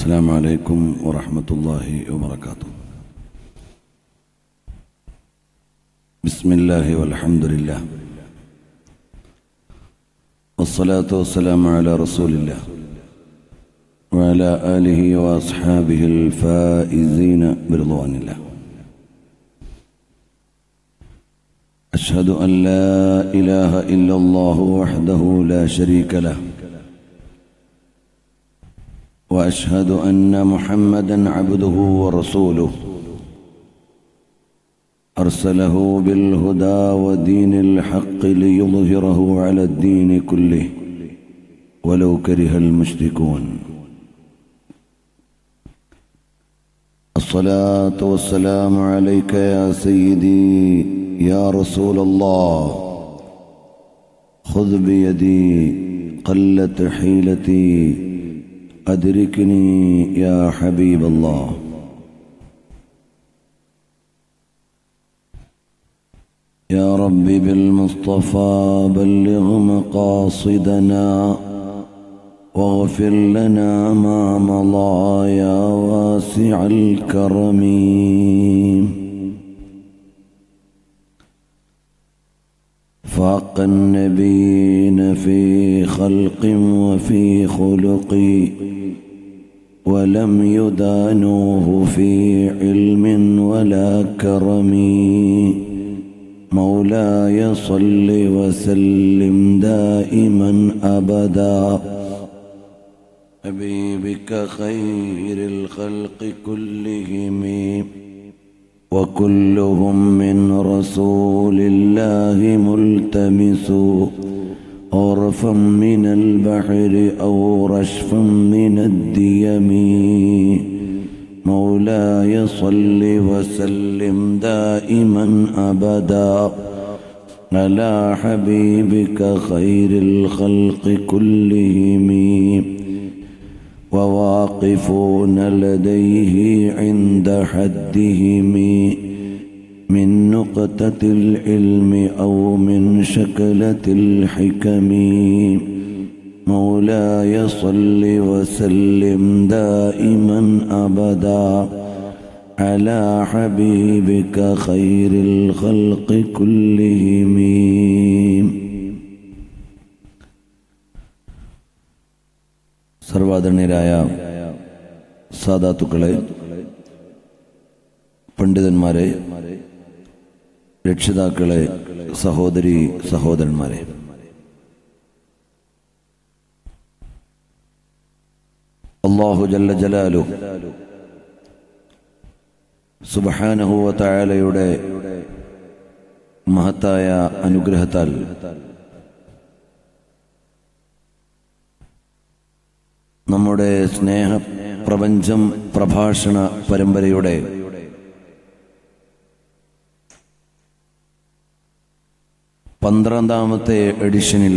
السلام عليكم ورحمة الله وبركاته بسم الله والحمد لله والصلاة والسلام على رسول الله وعلى آله وأصحابه الفائزين برضوان الله أشهد أن لا إله إلا الله وحده لا شريك له واشهد ان محمدا عبده ورسوله ارسله بالهدى ودين الحق ليظهره على الدين كله ولو كره المشركون الصلاه والسلام عليك يا سيدي يا رسول الله خذ بيدي قلت حيلتي أدركني يا حبيب الله يا رب بالمصطفى بلغ مقاصدنا واغفر لنا ما مضى يا واسع الكرم فاق النبيين في خلق وفي خلق ولم يدانوه في علم ولا كرم مولاي صل وسلم دائما ابدا حبيبك خير الخلق كلهم وكلهم من رسول الله ملتمس غرفا من البحر أو رشفا من الديم مولاي صل وسلم دائما أبدا على حبيبك خير الخلق كلهم وواقفون لديه عند حدهم من نقطة العلم أو من شكلة الحكم مولاي صل وسلم دائما أبدا على حبيبك خير الخلق كلهم സർവാദരണീയരായ സാധാത്തുക്കളെ പണ്ഡിതന്മാരെ രക്ഷിതാക്കളെ സഹോദരി സഹോദരന്മാരെ അള്ളാഹു ജല്ല ജലാലു സുബഹാനഹുവ തായാലയുടെ മഹത്തായ അനുഗ്രഹത്താൽ നമ്മുടെ സ്നേഹ പ്രപഞ്ചം പ്രഭാഷണ പരമ്പരയുടെ പന്ത്രണ്ടാമത്തെ എഡിഷനിൽ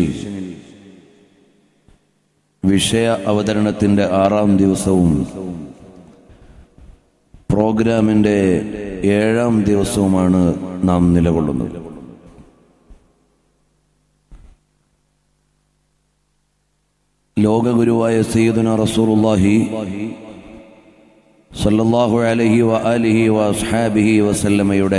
വിഷയ അവതരണത്തിന്റെ ആറാം ദിവസവും പ്രോഗ്രാമിന്റെ ഏഴാം ദിവസവുമാണ് നാം നിലകൊള്ളുന്നത് ലോകഗുരുവായ സയ്യിദുന റസൂലുള്ളാഹി സല്ലല്ലാഹു അലൈഹി വ ആലിഹി വ അസ്ഹാബിഹി വസല്ലമയുടെ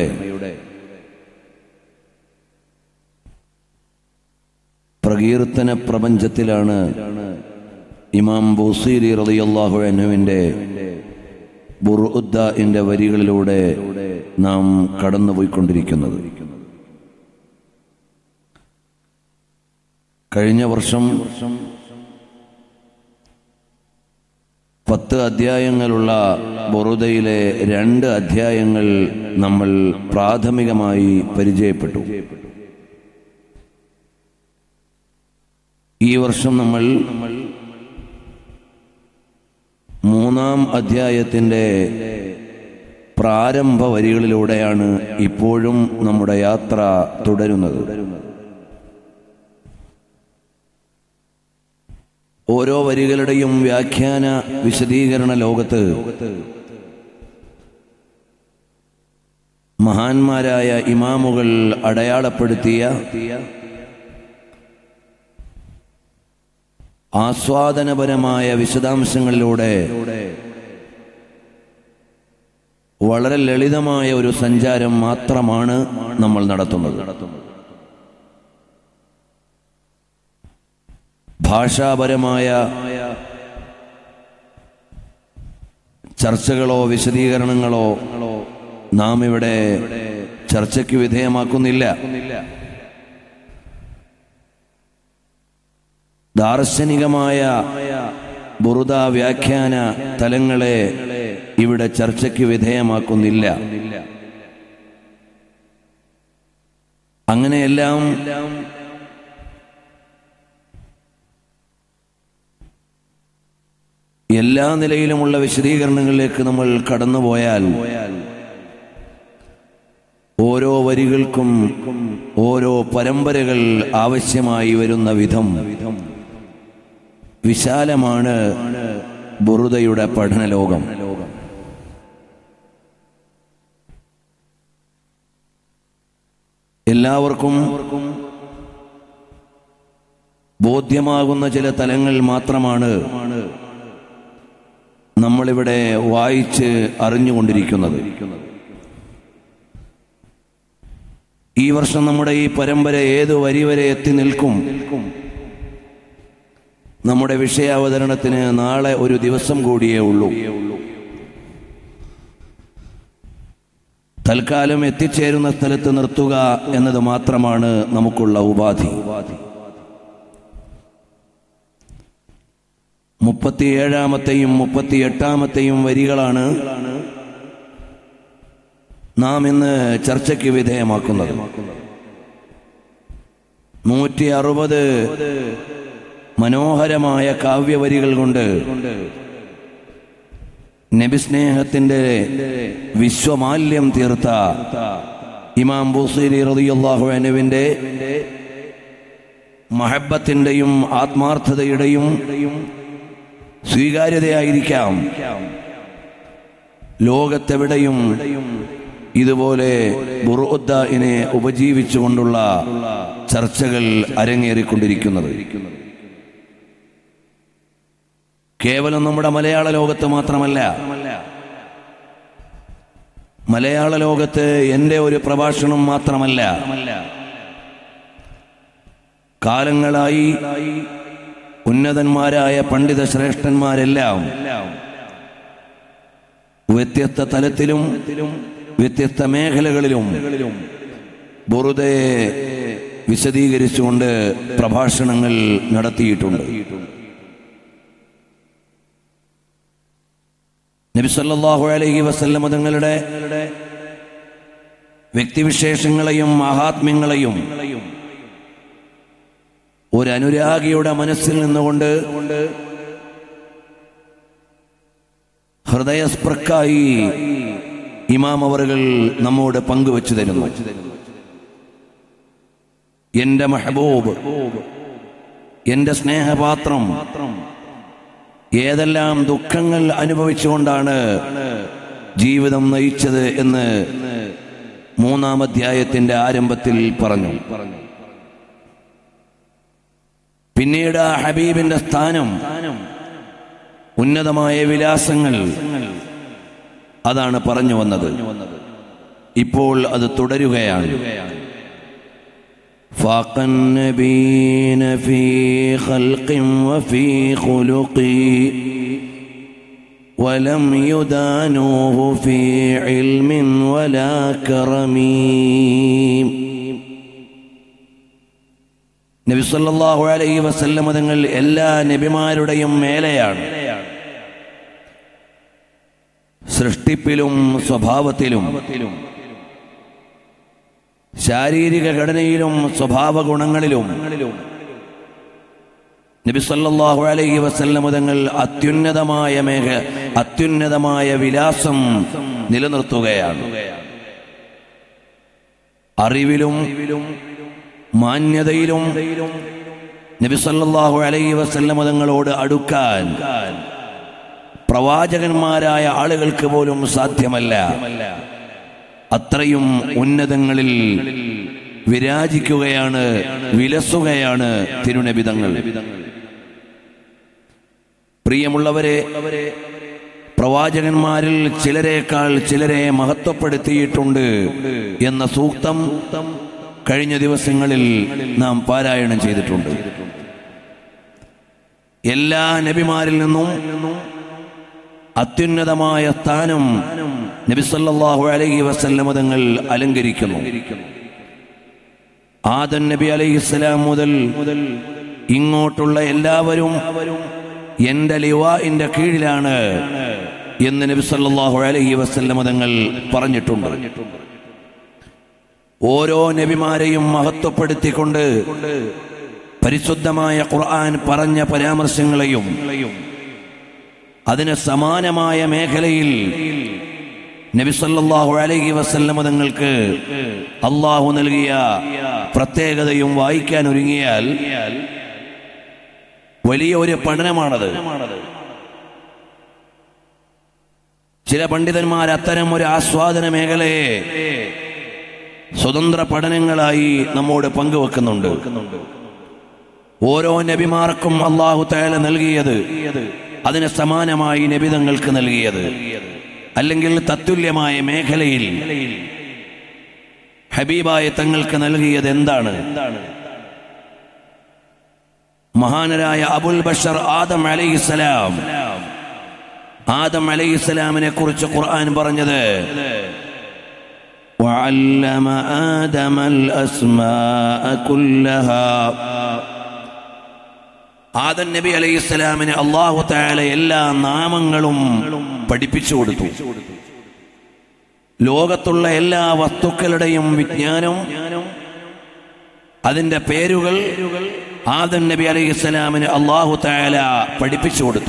പ്രകീർത്തന പ്രപഞ്ചത്തിലാണ് ഇമാം ബൂസീരി റളിയല്ലാഹു അൻഹുവിൻ്റെ ബുർഉദ്ദാഇന്റെ വരികളിലൂടെ നാം കടന്നുപോയിക്കൊണ്ടിരിക്കുന്നത് കഴിഞ്ഞ വർഷം പത്ത് അധ്യായങ്ങളുള്ള ബൊറുദയിലെ രണ്ട് അധ്യായങ്ങൾ നമ്മൾ പ്രാഥമികമായി പരിചയപ്പെട്ടു ഈ വർഷം നമ്മൾ മൂന്നാം അധ്യായത്തിൻ്റെ പ്രാരംഭ വരികളിലൂടെയാണ് ഇപ്പോഴും നമ്മുടെ യാത്ര തുടരുന്നത് ഓരോ വരികളുടെയും വ്യാഖ്യാന വിശദീകരണ ലോകത്ത് മഹാന്മാരായ ഇമാമുകൾ അടയാളപ്പെടുത്തിയ ആസ്വാദനപരമായ വിശദാംശങ്ങളിലൂടെ വളരെ ലളിതമായ ഒരു സഞ്ചാരം മാത്രമാണ് നമ്മൾ നടത്തുന്നത് ഭാഷാപരമായ ചർച്ചകളോ വിശദീകരണങ്ങളോ നാം ഇവിടെ ചർച്ചയ്ക്ക് വിധേയമാക്കുന്നില്ല ദാർശനികമായ ബുറുദ വ്യാഖ്യാന തലങ്ങളെ ഇവിടെ ചർച്ചയ്ക്ക് വിധേയമാക്കുന്നില്ല അങ്ങനെയെല്ലാം എല്ലാ നിലയിലുമുള്ള വിശദീകരണങ്ങളിലേക്ക് നമ്മൾ കടന്നുപോയാൽ ഓരോ വരികൾക്കും ഓരോ പരമ്പരകൾ ആവശ്യമായി വരുന്ന വിധം വിശാലമാണ് ബുറുദയുടെ പഠനലോകം എല്ലാവർക്കും ബോധ്യമാകുന്ന ചില തലങ്ങൾ മാത്രമാണ് നമ്മളിവിടെ വായിച്ച് അറിഞ്ഞുകൊണ്ടിരിക്കുന്നത് ഈ വർഷം നമ്മുടെ ഈ പരമ്പര ഏത് വരി വരെ എത്തി നിൽക്കും നമ്മുടെ വിഷയാവതരണത്തിന് നാളെ ഒരു ദിവസം കൂടിയേ ഉള്ളൂ തൽക്കാലം എത്തിച്ചേരുന്ന സ്ഥലത്ത് നിർത്തുക എന്നത് മാത്രമാണ് നമുക്കുള്ള ഉപാധി മുപ്പത്തിയേഴാമത്തെയും മുപ്പത്തിയെട്ടാമത്തെയും വരികളാണ് നാം ഇന്ന് ചർച്ചയ്ക്ക് വിധേയമാക്കുന്നത് നൂറ്റി അറുപത് മനോഹരമായ കാവ്യവരികൾ കൊണ്ട് നബിസ്നേഹത്തിന്റെ വിശ്വമാല്യം തീർത്ത ഇമാം ബുസീരി റളിയല്ലാഹു അൻഹുവിന്റെ മഹബത്തിന്റെയും ആത്മാർത്ഥതയുടെയും സ്വീകാര്യതയായിരിക്കാം ലോകത്തെവിടെയും ഇതുപോലെ ബുറുദ്ദാഇനെ ഉപജീവിച്ചുകൊണ്ടുള്ള ചർച്ചകൾ അരങ്ങേറിക്കൊണ്ടിരിക്കുന്നത് കേവലം നമ്മുടെ മലയാള ലോകത്ത് മാത്രമല്ല മലയാള ലോകത്ത് എൻ്റെ ഒരു പ്രഭാഷണം മാത്രമല്ല കാലങ്ങളായി ഉന്നതന്മാരായ പണ്ഡിത ശ്രേഷ്ഠന്മാരെല്ലാം വ്യത്യസ്ത തലത്തിലും വ്യത്യസ്ത മേഖലകളിലും ബുറുദയെ വിശദീകരിച്ചുകൊണ്ട് പ്രഭാഷണങ്ങൾ നടത്തിയിട്ടുണ്ട് നബി സല്ലല്ലാഹു അലൈഹി വസല്ലം തങ്ങളുടെ വ്യക്തിവിശേഷങ്ങളെയും മഹാത്മ്യങ്ങളെയും ഒരു അനുരാഗിയുടെ മനസ്സിൽ നിന്നുകൊണ്ട് ഹൃദയസ്പൃക്കായി ഇമാം അവറുകൾ നമ്മോട് പങ്കുവച്ചു തരുന്നു എന്റെ മെഹബൂബ് എന്റെ സ്നേഹപാത്രം ഏതെല്ലാം ദുഃഖങ്ങൾ അനുഭവിച്ചുകൊണ്ടാണ് ജീവിതം നയിച്ചത് എന്ന് മൂന്നാം അധ്യായത്തിന്റെ ആരംഭത്തിൽ പറഞ്ഞു പിന്നീട് ആ ഹബീബിന്റെ സ്ഥാനം ഉന്നതമായ വിലാസങ്ങൾ അതാണ് പറഞ്ഞു വന്നത് ഇപ്പോൾ അത് തുടരുകയാണ് فاق النبيين في خلق وفي خلق ولم يدانوه في علم ولا كرم നബി സല്ലല്ലാഹു അലൈഹി വസല്ലം തങ്ങൾ എല്ലാ നബിമാരുടെയും മേലെയാണ് സൃഷ്ടിപ്പിലും സ്വഭാവത്തിലും ശാരീരിക ഘടനയിലും സ്വഭാവ ഗുണങ്ങളിലും നബി സല്ലല്ലാഹു അലൈഹി വസല്ലം തങ്ങൾ അത്യുന്നതമായ മേഘ അത്യുന്നതമായ വിലാസം നിലനിർത്തുകയാണ് അറിവിലും മാന്യതയിലും നബി സല്ലല്ലാഹു അലൈഹി വസല്ലം തങ്ങളോട് അടുക്കാൻ പ്രവാചകന്മാരായ ആളുകൾക്ക് പോലും സാധ്യമല്ല അത്രയും ഉന്നതങ്ങളിൽ വിരാജിക്കുകയാണ് വിലസുകയാണ് തിരുനബിതങ്ങൾ പ്രിയമുള്ളവരെ പ്രവാചകന്മാരിൽ ചിലരേക്കാൾ ചിലരെ മഹത്വപ്പെടുത്തിയിട്ടുണ്ട് എന്ന സൂക്തം കഴിഞ്ഞ ദിവസങ്ങളിൽ നാം പാരായണം ചെയ്തിട്ടുണ്ട് എല്ലാ നബിമാരിൽ നിന്നും അത്യുന്നതമായ സ്ഥാനം നബിസല്ലാഹു അലൈഹി വസല്ലമ തങ്ങൾ അലങ്കരിക്കുന്നു ആദൻ നബി അലൈഹിസ്സലാം മുതൽ ഇങ്ങോട്ടുള്ള എല്ലാവരും എന്റെ ലിവാഇന്റെ കീഴിലാണ് എന്ന് നബി സല്ലല്ലാഹു അലൈഹി വസല്ലമ തങ്ങൾ പറഞ്ഞിട്ടുണ്ട് ഓരോ നബിമാരെയും മഹത്വപ്പെടുത്തിക്കൊണ്ട് പരിശുദ്ധമായ ഖുർആൻ പറഞ്ഞ പരാമർശങ്ങളെയും അതിന് സമാനമായ മേഖലയിൽ നബി സല്ലല്ലാഹു അലൈഹി വസല്ലമ തങ്ങൾക്ക് അള്ളാഹു നൽകിയ പ്രത്യേകതയും വായിക്കാൻ ഒരുങ്ങിയാൽ വലിയ ഒരു പഠനമാണത് ചില പണ്ഡിതന്മാർ അത്തരം ഒരു ആസ്വാദന മേഖലയെ സ്വതന്ത്ര പഠനങ്ങളായി നമ്മോട് പങ്കുവെക്കുന്നുണ്ട് ഓരോ നബിമാർക്കും അള്ളാഹു തയാല നൽകിയത് അതിന് സമാനമായി നബിതങ്ങൾക്ക് നൽകിയത് അല്ലെങ്കിൽ തത്തുല്യമായ മേഖലയിൽ ഹബീബായ തങ്ങൾക്ക് നൽകിയത് എന്താണ് മഹാനരായ അബുൽ ബഷർ ആദം അലൈഹിസ്സലാം ആദം അലൈഹിസ്സലാമിനെ കുറിച്ച് ഖുർആൻ പറഞ്ഞത് وعلم آدم الأسماء كلها ആദം നബി അലൈഹി സ്വലാമിന് അള്ളാഹു താല എല്ലാ നാമങ്ങളും പഠിപ്പിച്ചു കൊടുത്തു ലോകത്തുള്ള എല്ലാ വസ്തുക്കളുടെയും വിജ്ഞാനം അതിന്റെ പേരുകൾ ആദം നബി അലൈഹി സ്വലാമിന് അള്ളാഹു താല പഠിപ്പിച്ചു കൊടുത്തു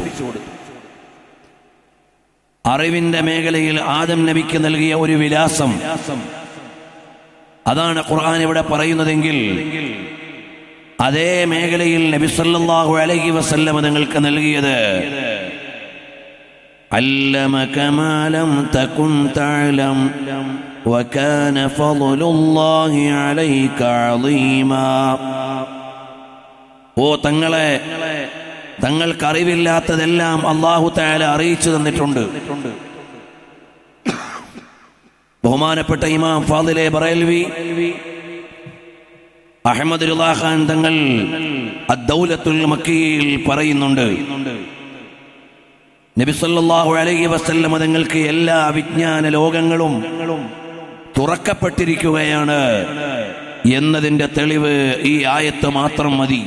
അറിവിന്റെ മേഖലയിൽ ആദം നബിക്ക് നൽകിയ ഒരു വിലാസം അതാണ് ഖുർആൻ ഇവിടെ പറയുന്നതെങ്കിൽ അതേ മേഖലയിൽ നബി സല്ലല്ലാഹു അലൈഹി വസല്ലമ നിങ്ങൾക്ക് നൽകിയത് علمك ما لم تكن تعلم وكان فضل الله عليك عظيما ഓ തങ്ങളെ തങ്ങൾക്ക് അറിവില്ലാത്തതെല്ലാം അള്ളാഹു താല അറിയിച്ചു തന്നിട്ടുണ്ട് ബഹുമാനപ്പെട്ട ഇമാം ഫാദിലെ ബറേൽവി അഹമ്മദ് ഖാൻ തങ്ങൾ അദ്ദൗലത്തുൽ മക്കിയിൽ പറയുന്നുണ്ട് നബി സല്ലല്ലാഹു അലൈഹി വസല്ലം തങ്ങൾക്ക് എല്ലാ വിജ്ഞാന ലോകങ്ങളും തുറക്കപ്പെട്ടിരിക്കുകയാണ് എന്നതിന്റെ തെളിവ് ഈ ആയത്ത് മാത്രം മതി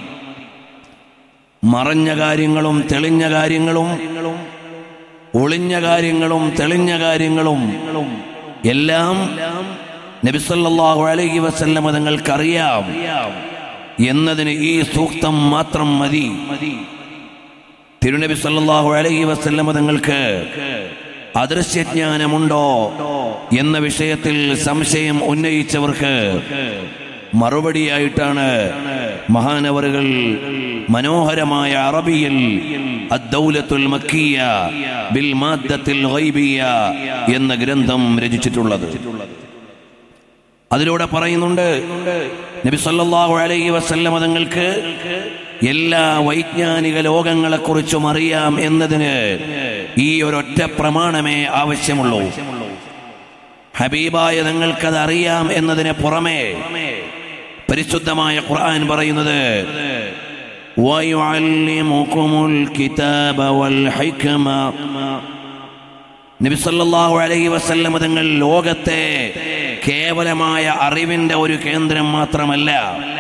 മറഞ്ഞ കാര്യങ്ങളും തെളിഞ്ഞ കാര്യങ്ങളും ഒളിഞ്ഞ കാര്യങ്ങളും തെളിഞ്ഞ കാര്യങ്ങളും എല്ലാം നബിസല്ലാഹു അലൈഹി വസല്ലമ തങ്ങൾക്കറിയാം എന്നതിന് ഈ സൂക്തം മാത്രം മതി തിരുനബി സല്ലല്ലാഹു അലൈഹി വസല്ലമ തങ്ങൾക്ക് അദൃശ്യജ്ഞാനമുണ്ടോ എന്ന വിഷയത്തിൽ സംശയം ഉന്നയിച്ചവർക്ക് മറുപടിയായിട്ടാണ് മഹാനവറുകൾ മനോഹരമായ അറബിയിൽ അദ്ദൗലത്തുൽ മക്കിയ ബിൽ മാദ്ദത്തിൽ ഗൈബിയ എന്ന ഗ്രന്ഥം രചിച്ചിട്ടുള്ളത് അതിലൂടെ പറയുന്നുണ്ട് നബി സല്ലല്ലാഹു അലൈഹി വസല്ലമ തങ്ങൾക്ക് എല്ലാ വൈജ്ഞാനിക ലോകങ്ങളെക്കുറിച്ചും അറിയാം എന്നതിന് ഈ ഒരൊറ്റ പ്രമാണമേ ആവശ്യമുള്ളൂ ഹബീബായ തങ്ങൾക്കത് അറിയാം എന്നതിന് പുറമേ പരിശുദ്ധമായ ഖുർആൻ പറയുന്നത് وَيُعَلِّمُكُمُ الْكِتَابَ وَالْحِكْمَةَ നബി സല്ലല്ലാഹു അലൈഹി വസല്ലം തങ്ങൾ ലോകത്തെ കേവലമായ അറിവിന്റെ ഒരു കേന്ദ്രം മാത്രമല്ല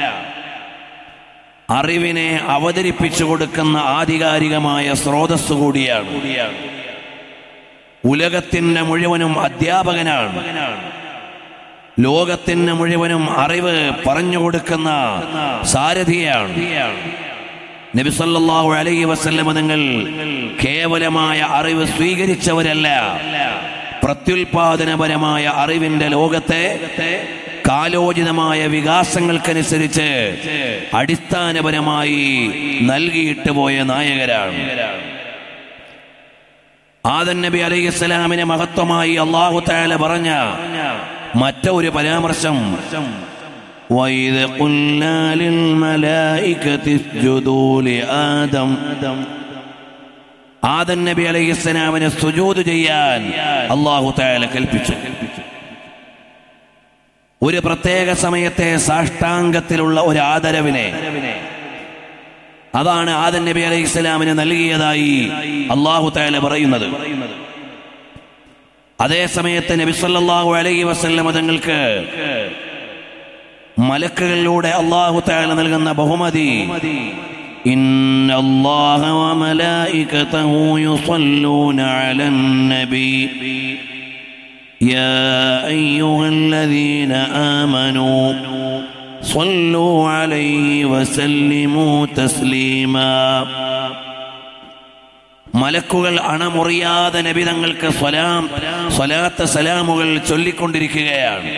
അറിവിനെ അവതരിപ്പിച്ചു കൊടുക്കുന്ന ആധികാരികമായ സ്രോതസ് കൂടിയാണ് ഉലകത്തിന്റെ മുഴുവനും അധ്യാപകനാണ് ലോകത്തിന് മുഴുവനും അറിവ് പറഞ്ഞു കൊടുക്കുന്ന സാരഥിയാണ് നബി സല്ലല്ലാഹു അലൈഹി വസല്ലമ നിങ്ങൾ കേവലമായ അറിവ് സ്വീകരിച്ചവരല്ല പ്രത്യുൽപാദനപരമായ അറിവിന്റെ ലോകത്തെ കാലോചിതമായ വികാസങ്ങൾക്കനുസരിച്ച് അടിസ്ഥാനപരമായി നൽകിയിട്ട് പോയ നായകരാണ് ആദൻ നബി അലൈഹി സ്വലാമിനെ മഹത്വമായി അള്ളാഹു താല പറഞ്ഞ മറ്റൊരു പരാമർശം وإذ قلنا للملائكة اسجدوا لآدم ആദൻ നബി അലൈഹി ഇസ്ലാമിന് സുജൂദ് ചെയ്യാൻ അള്ളാഹു താല കൽപ്പിച്ചു ഒരു പ്രത്യേക സമയത്തെ സാഷ്ടാംഗത്തിലുള്ള ഒരു ആദരവിനെ അതാണ് ആദൻ നബി അലൈഹി ഇസ്ലാമിന് നൽകിയതായി അള്ളാഹു താല പറയുന്നത് അതേ സമയത്ത് നബി സല്ലല്ലാഹു അലൈഹി വസല്ലം തങ്ങൾക്ക് മലക്കുകളിലൂടെ അള്ളാഹു താല നൽകുന്ന ബഹുമതി إن الله وملائكته يصلون على النبي يا أيها الذين آمنوا صلوا عليه وسلموا تسليما മലക്കുകൾ അണമുറിയാതെ നബി തങ്ങൾക്ക് സ്വലാം സ്വലാത്ത സലാമുകൾ ചൊല്ലിക്കൊണ്ടിരിക്കുകയാണ്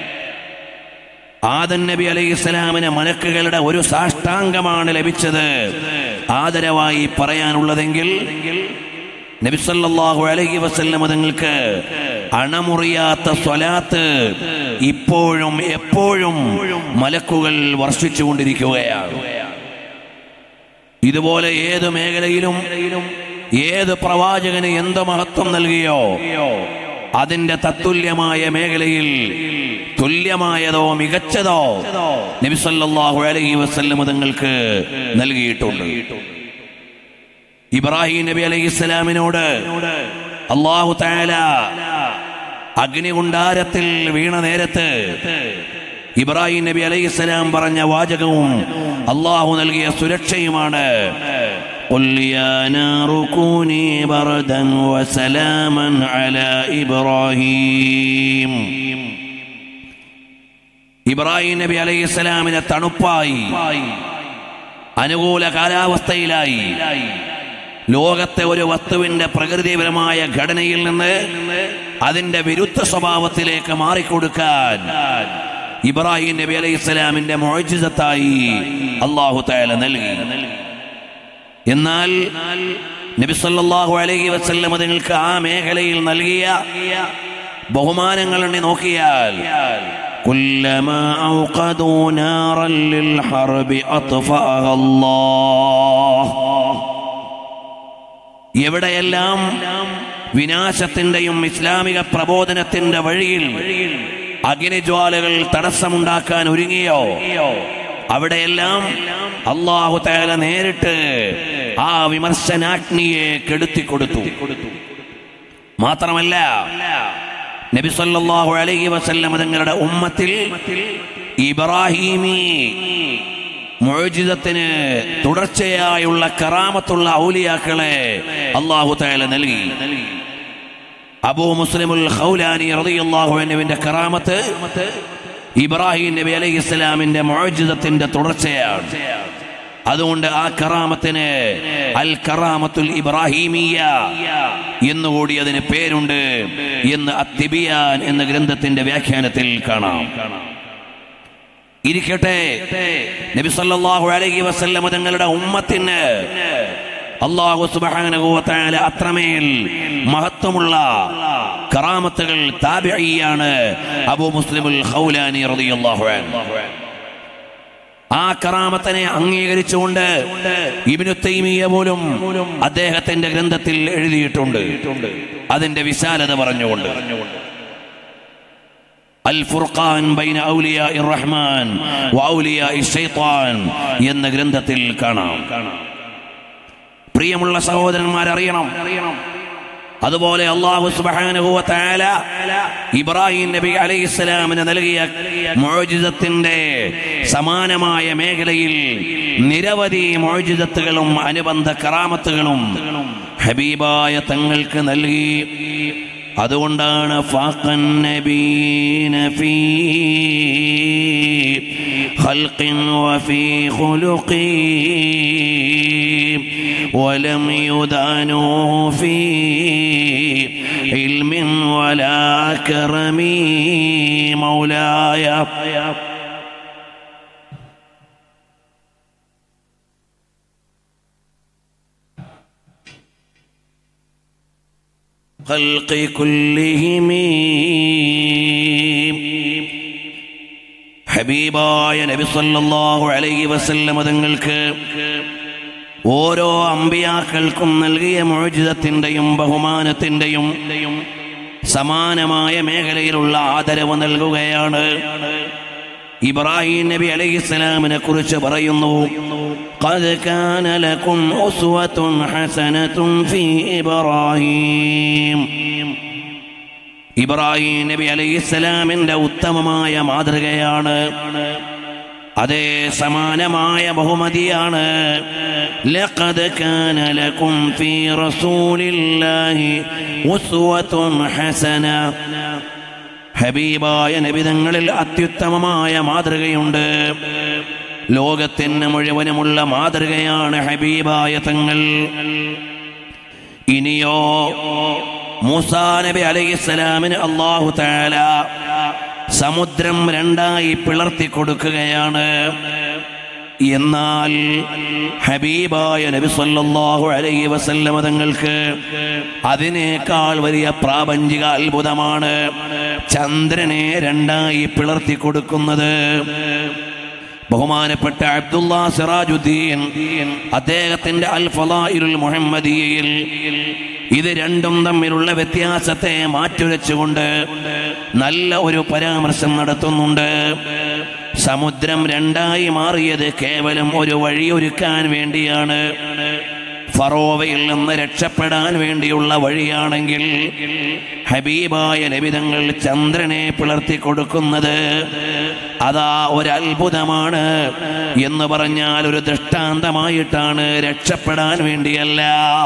ആദൻ നബി അലൈഹി ഇസ്ലാമിന് മലക്കുകളുടെ ഒരു സാഷ്ടാംഗമാണ് ലഭിച്ചത് ആദരവായി പറയാനുള്ളതെങ്കിൽ നബിസല്ലാഹു അലൈഹി വസല്ലം തങ്ങൾക്ക് അണമുറിയാത്ത സ്വലാത്ത് ഇപ്പോഴും എപ്പോഴും മലക്കുകൾ വർഷിച്ചുകൊണ്ടിരിക്കുകയാണ് ഇതുപോലെ ഏത് മേഖലയിലും ഏത് പ്രവാചകന് എന്ത് മഹത്വം നൽകിയോ അതിന്റെ തത്തുല്യമായ മേഖലയിൽ തുല്യമായതോ മികച്ചതോ നബിസല്ലാഹു അലൈഹി വസല്ലം തങ്ങൾക്ക് നൽകിയിട്ടുണ്ട് ഇബ്രാഹിം നബി അലൈഹി ഇസ്ലാമിനോട് അള്ളാഹു താല അഗ്നികുണ്ടാരത്തിൽ വീണ നേരത്ത് ഇബ്രാഹിം നബി അലൈഹി ഇസ്ലാം പറഞ്ഞ വാചകവും അള്ളാഹു നൽകിയ സുരക്ഷയുമാണ് قل يا نار كوني بردا وسلاما على إبراهيم ഇബ്രാഹിം നബി അലൈഹി സ്വലാമിനെ തണുപ്പായി അനുകൂല കാലാവസ്ഥയിലായി ലോകത്തെ ഒരു വസ്തുവിന്റെ പ്രകൃതിപരമായ ഘടനയിൽ നിന്ന് അതിന്റെ വിരുദ്ധ സ്വഭാവത്തിലേക്ക് മാറിക്കൊടുക്കാൻ ഇബ്രാഹിം നബി അലൈഹി സ്വലാമിന്റെ മോചിതത്തായി അള്ളാഹു തയാല നൽകി എന്നാൽ നബി സല്ലല്ലാഹു അലൈഹി വസല്ലം നിങ്ങൾക്ക് ആ മേഖലയിൽ നൽകിയ ബഹുമാനങ്ങൾ എണ്ണി നോക്കിയാൽ كلما أوقدوا نارا للحرب أطفأها الله എവിടെയെല്ലാം വിനാശത്തിന്റെയും ഇസ്ലാമിക പ്രബോധനത്തിന്റെ വഴിയിൽ അഗ്നിജ്വാലകൾ തടസ്സമുണ്ടാക്കാൻ ഒരുങ്ങിയോ അവിടെയെല്ലാം അള്ളാഹു തേല നേരിട്ട് ആ വിമർശനാഗ്നിയെ കെടുത്തിക്കൊടുത്തു മാത്രമല്ല നബി സല്ലല്ലാഹു അലൈഹി വസല്ലം തങ്ങളുടെ ഉമ്മത്തിൽ ഇബ്രാഹിമി മോചിതത്തിന് തുടർച്ചയായുള്ള കറാമത്തുള്ള ഔലിയാക്കളെ അള്ളാഹു തആല നൽകി അബൂ മുസ്ലിമുൽ ഖൗലാനി റളിയല്ലാഹു അൻഹുവിന്റെ കറാമത്ത് ഇബ്രാഹിം നബി അലൈഹി ഇസ്ലാമിന്റെ മോചിതത്തിന്റെ തുടർച്ചയാണ് അതുകൊണ്ട് ആ കറാമത്തിന് അൽ കറാമത്തുൽ ഇബ്രാഹിമിയ എന്നുകൂടി അതിന് പേരുണ്ട് എന്ന് അത്തിബിയാൻ എന്ന ഗ്രന്ഥത്തിന്റെ വ്യാഖ്യാനത്തിൽ കാണാം ഇരിക്കട്ടെ നബി സല്ലല്ലാഹു അലൈഹി വസല്ലം തങ്ങളുടെ ഉമ്മത്തിന് അള്ളാഹു സുബ്ഹാനഹു വ തആല അത്രമേൽ മഹത്വമുള്ള കറാമത്തുകൾ താബിഈയാണ് അബൂ മുസ്ലിമുൽ ഖൗലാനി റളിയല്ലാഹു അൻഹു ആ കറാമത്തിനെ അംഗീകരിച്ചുകൊണ്ട് ഇബ്നു തൈമിയ പോലും അദ്ദേഹത്തിന്റെ ഗ്രന്ഥത്തിൽ എഴുതിയിട്ടുണ്ട് അതിന്റെ വിശാലത പറഞ്ഞുകൊണ്ട് അൽ ഫുർഖാൻ ബൈന ഔലിയ റഹ്മാൻ വൗലിയ ഷൈത്താൻ എന്ന ഗ്രന്ഥത്തിൽ കാണാം പ്രിയമുള്ള സഹോദരന്മാർ അറിയണം അതുപോലെ അള്ളാഹു സുബ്ഹാനഹു വ തആല ഇബ്രാഹിം നബി അലൈഹിസ്സലാമിന് നൽകിയ മോചിതത്തിന്റെ സമാനമായ മേഖലയിൽ നിരവധി മോചിതത്തുകളും അനുബന്ധ കറാമത്തുകളും ഹബീബായ തങ്ങൾക്ക് നൽകി അതുകൊണ്ടാണ് ഫാഖൻ നബീന ഫീ خلق وفي خلق ولم يدانوه في علم ولا كرم مولاي خلق كلهم ഹബീബായ നബി സല്ലല്ലാഹു അലൈഹി വസല്ലം തങ്ങൾക്ക് ഓരോ അമ്പിയാക്കൾക്കും നൽകിയ മോചിതത്തിൻ്റെയും ബഹുമാനത്തിൻ്റെയും സമാനമായ മേഖലയിലുള്ള ആദരവ് നൽകുകയാണ് ഇബ്രാഹിം നബി അലൈഹിസ്സലാമിനെ കുറിച്ച് പറയുന്നു قد كان لكم أسوة حسنة في إبراهيم ഇബ്രാഹിം നബി അലൈഹിസ്സലാമിന്റെ ഉത്തമമായ മാതൃകയാണ് അതേ സമാനമായ ബഹുമതിയാണ് ലഖദ് കാന ലക്കും ഫീ റസൂലില്ലാഹി ഉസ്വത്തുൻ ഹസന ഹബീബായ നബിതങ്ങളിൽ അത്യുത്തമമായ മാതൃകയുണ്ട് ലോകത്തിന് മുഴുവനുമുള്ള മാതൃകയാണ് ഹബീബായ തങ്ങൾ ഇനിയോ മൂസാ നബി അലൈഹിസ്സലാമിന് അള്ളാഹു താല സമുദ്രം രണ്ടായി പിളർത്തി കൊടുക്കുകയാണ് എന്നാൽ ഹബീബായ നബി സല്ലല്ലാഹു അലൈഹി വസല്ലമ തങ്ങൾക്ക് അതിനേക്കാൾ വലിയ പ്രാപഞ്ചിക അത്ഭുതമാണ് ചന്ദ്രനെ രണ്ടായി പിളർത്തി കൊടുക്കുന്നത് ബഹുമാനപ്പെട്ട അബ്ദുള്ള സിറാജുദ്ദീൻ അദ്ദേഹത്തിന്റെ അൽ ഫലായിലുൽ മുഹമ്മദിയയിൽ ഇത് രണ്ടും തമ്മിലുള്ള വ്യത്യാസത്തെ മാറ്റുരച്ചുകൊണ്ട് നല്ല ഒരു പരാമർശം നടത്തുന്നുണ്ട് സമുദ്രം രണ്ടായി മാറിയത് കേവലം ഒരു വഴിയൊരുക്കാൻ വേണ്ടിയാണ് ഫറോവയിൽ നിന്ന് രക്ഷപ്പെടാൻ വേണ്ടിയുള്ള വഴിയാണെങ്കിൽ ഹബീബായ ലഭിതങ്ങൾ ചന്ദ്രനെ പിളർത്തി കൊടുക്കുന്നത് അതാ ഒരു അത്ഭുതമാണ് എന്ന് പറഞ്ഞാൽ ഒരു ദൃഷ്ടാന്തമായിട്ടാണ് രക്ഷപ്പെടാൻ വേണ്ടിയല്ല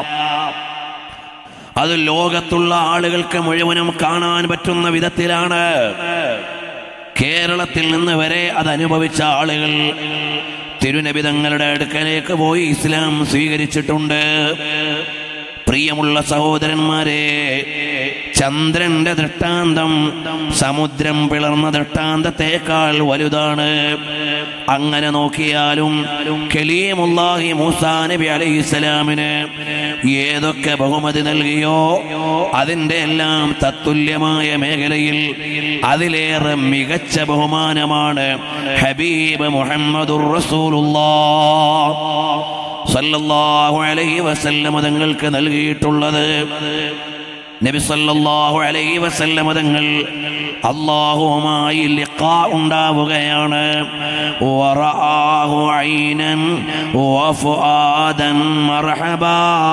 അത് ലോകത്തുള്ള ആളുകൾക്ക് മുഴുവനും കാണാൻ പറ്റുന്ന വിധത്തിലാണ് കേരളത്തിൽ നിന്ന് വരെ അത് അനുഭവിച്ച ആളുകൾ തിരുനബിതങ്ങളുടെ അടുക്കലേക്ക് പോയി ഇസ്ലാം സ്വീകരിച്ചിട്ടുണ്ട് പ്രിയമുള്ള സഹോദരന്മാരെ ചന്ദ്രന്റെ ദൃഷ്ടാന്തം സമുദ്രം പിളർന്ന ദൃഷ്ടാന്തത്തെക്കാൾ വലുതാണ് അങ്ങനെ നോക്കിയാലും കലീമുല്ലാഹി മൂസാ നബി അലൈഹിസ്സലാമിന് ഏതൊക്കെ ബഹുമതി നൽകിയോ അതിൻ്റെ എല്ലാം തത്തുല്യമായ മേഖലയിൽ അതിലേറെ മികച്ച ബഹുമാനമാണ് ഹബീബ് മുഹമ്മദുർ റസൂലുള്ളാഹ് സല്ലല്ലാഹു അലൈഹി വസല്ലം തങ്ങൾക്ക് നൽകിയിട്ടുള്ളത് നബി സല്ലല്ലാഹു അലൈഹി വസല്ലം തങ്ങൾ അള്ളാഹുവുമായി ലിഖാ ഉണ്ടാവുകയാണ് വറആഹു ഐനൻ വഫുആദൻ മർഹബാ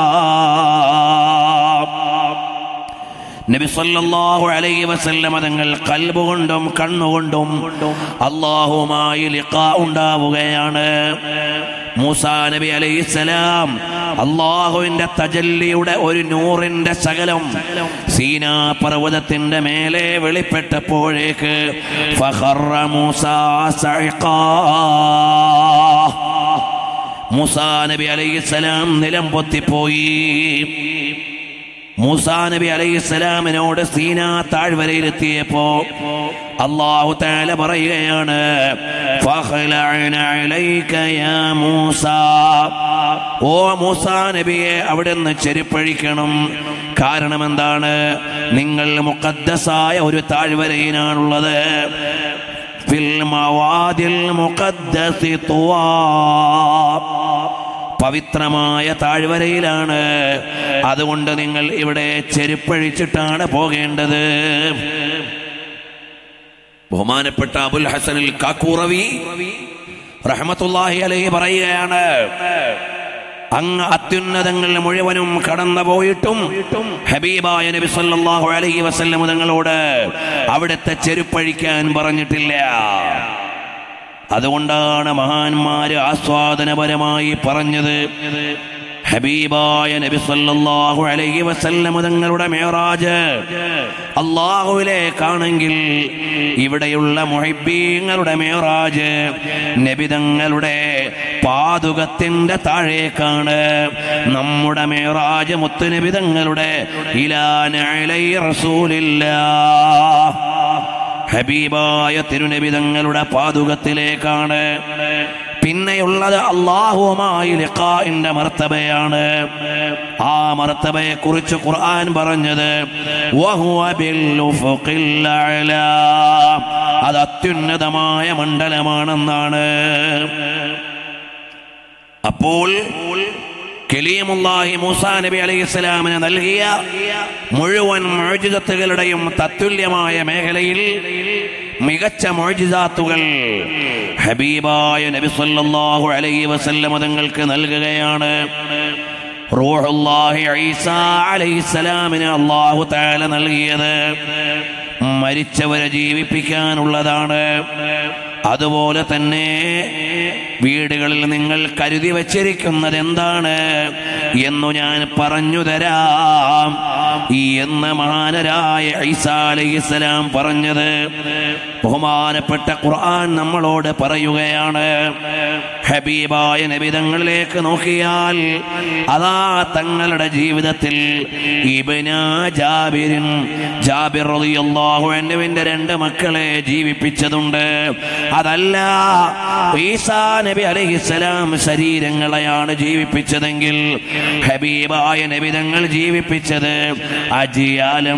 നബി സല്ലല്ലാഹു അലൈഹി വസല്ലം തങ്ങൾ കൽബ് കൊണ്ടും കണ്ണുകൊണ്ടും അള്ളാഹുമായി ലിഖാ ഉണ്ടാവുകയാണ് മൂസാ നബി അലൈഹിസ്സലാം അള്ളാഹുവിന്റെ തജല്ലിയുടെ ഒരു നൂറിന്റെ ശകലം സീനാ പർവ്വതത്തിന്റെ മേലെ വെളിപ്പെട്ടപ്പോഴേക്ക് ഫഖറ മൂസാ സഅഖാ. മൂസാ നബി അലൈഹിസ്സലാം നിലം പൊത്തിപ്പോയി മൂസാ നബി അലൈഹിസ്സലാമിനോട് സീനാ താഴ്വരയിലെത്തിയപ്പോ അള്ളാഹു താല പറയുകയാണ് "ഫഖ്ലഅന അലൈക യാ മൂസാ." ഓ മൂസാ നബിയെ അവിടെ നിന്ന് ചെരുപ്പഴിക്കണം കാരണം എന്താണ് നിങ്ങൾ മുഖദ്ദസായ ഒരു താഴ്വരയിലാണുള്ളത് ഫിൽ മവാദിൽ മുഖദ്ദസി തുവാ പവിത്രമായ താഴ്വരയിലാണ് അതുകൊണ്ട് നിങ്ങൾ ഇവിടെ ചെരുപ്പഴിച്ചിട്ടാണ് പോകേണ്ടത് ബഹുമാനപ്പെട്ട അബുൽ ഹസനിൽ കാക്കൂറവി റഹ്മത്തുല്ലാഹി അലൈഹി പറയുകയാണ് അങ്ങ് അത്യുന്നതങ്ങൾ മുഴുവനും കടന്നു പോയിട്ടും ഹബീബായ നബി സല്ലല്ലാഹു അലൈഹി വസല്ലം തങ്ങളോട് അവിടുത്തെ ചെരുപ്പഴിക്കാൻ പറഞ്ഞിട്ടില്ല അതുകൊണ്ടാണ് മഹാന്മാര് ആസ്വാദനപരമായി പറഞ്ഞത് ഹബീബായ നബി സല്ലല്ലാഹു അലൈഹി വസല്ലം തങ്ങളുടെ മേറാജ് അള്ളാഹുവിലേക്കാണെങ്കിൽ ഇവിടെയുള്ള മുഹിബീങ്ങളുടെ മേറാജ് നബിതങ്ങളുടെ പാതുകത്തിന്റെ താഴേക്കാണ് നമ്മുടെ മേറാജ് മുത്തുനബിതങ്ങളുടെ ഇലാനലൈ റസൂലില്ലാ ഹബീബായ തിരുനബിതങ്ങളുടെ പാതുകത്തിലേക്കാണ് പിന്നെയുള്ളത് അള്ളാഹുവുമായി ലിഖാഇന്റെ മർത്തബയാണ് ആ മർത്തബയെ കുറിച്ച് ഖുർആൻ പറഞ്ഞത് വഹുവ ബിൽ ഉഫുഖിൽ അഅ്ലാ. അത് അത്യുന്നതമായ മണ്ഡലമാണെന്നാണ് അപ്പോൾ കലീമുല്ലാഹി മൂസാ നബി അലൈഹി സ്വലാമിന് നൽകിയ മുഴുവൻ മോജിതത്തുകളുടെയും തത്തുല്യമായ മേഖലയിൽ മികച്ച മോജിതാത്തുകൾ ഹബീബായ നബി സല്ലല്ലാഹു അലൈഹി വസല്ലം തങ്ങൾക്ക് നൽകുകയാണ് റൂഹുല്ലാഹി ഈസ അലൈഹിസ്സലാമിന് അല്ലാഹു തആല നൽകിയത് മരിച്ചവരെ ജീവിപ്പിക്കാനുള്ളതാണ് അതുപോലെ തന്നെ വീടുകളിൽ നിങ്ങൾ കരുതി വച്ചിരിക്കുന്നത് എന്താണ് എന്നു ഞാൻ പറഞ്ഞു തരാം എന്ന് മഹാനരായ ഈസാ അലൈഹിസ്സലാം പറഞ്ഞത് ബഹുമാനപ്പെട്ട ഖുർആൻ നമ്മളോട് പറയുകയാണ് ഹബീബായ നബിതങ്ങളിലേക്ക് നോക്കിയാൽ അതാ തങ്ങളുടെ ജീവിതത്തിൽ ഇബ്ന ജാബിരിൻ ജാബിർ റളിയല്ലാഹു അൻഹുവിന്റെ രണ്ട് മക്കളെ ജീവിപ്പിച്ചതുണ്ട് അതല്ല ഈസാ നബി അലൈഹിസ്സലാം ശരീരങ്ങളെയാണ് ജീവിപ്പിച്ചതെങ്കിൽ ഹബീബായ നബിതങ്ങൾ ജീവിപ്പിച്ചത് അജിയാലം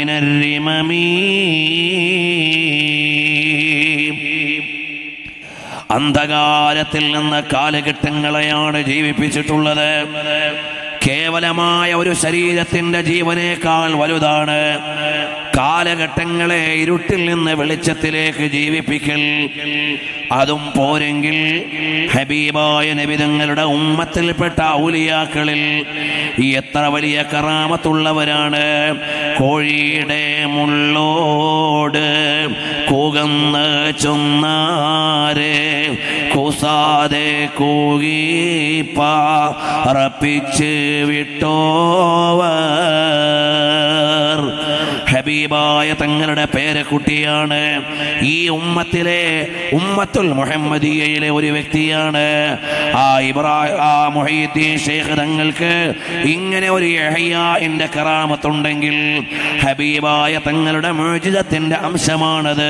മിനർരിമമീ അന്ധകാരത്തിൽ നിന്ന് കാലഘട്ടങ്ങളെയാണ് ജീവിപ്പിച്ചിട്ടുള്ളത് കേവലമായ ഒരു ശരീരത്തിന്റെ ജീവനേക്കാൾ വലുതാണ് കാലഘട്ടങ്ങളെ ഇരുട്ടിൽ നിന്ന് വെളിച്ചത്തിലേക്ക് ജീവിപ്പിക്കൽ അതും പോരെങ്കിൽ ഹബീബായ നബിതങ്ങളുടെ ഉമ്മത്തിൽപ്പെട്ട ഔലിയാക്കളിൽ എത്ര വലിയ കറാമത്തുള്ളവരാണ് കോഴിയുടെ മുള്ളോട് കൂകന്ന് ചൊന്നാരെ കൂസാതെ കൂകി പാറപ്പിച്ച് വിട്ടോവർ ഹബീബായ തങ്ങളുടെ പേരക്കുട്ടിയാണ് ഈ ഉമ്മത്തിലെ ഉമ്മത്തുൽ മുഹമ്മദിയയിലെ ഒരു വ്യക്തിയാണ് ആ ഇബ്രാഹിം ആ മൊഹീദ്ദീൻ ഷേഖ് തങ്ങൾക്ക് ഇങ്ങനെ ഒരു യഹ്യാന്റെ കറാമത്തുണ്ടെങ്കിൽ ഹബീബായ തങ്ങളുടെ മോചിതത്തിന്റെ അംശമാണത്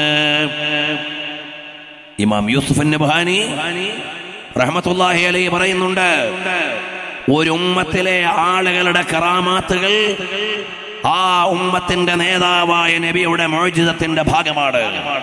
ഇമാം യൂസുഫ് നബ്ഹാനി റഹ്മത്തുള്ളാഹി അലൈഹി പറയുന്നുണ്ട് ഒരു ഉമ്മത്തിലെ ആളുകളുടെ കറാമാത്തുകൾ ആ ഉമ്മത്തിന്റെ നേതാവായ നബിയുടെ മോചിതത്തിന്റെ ഭാഗമാണ്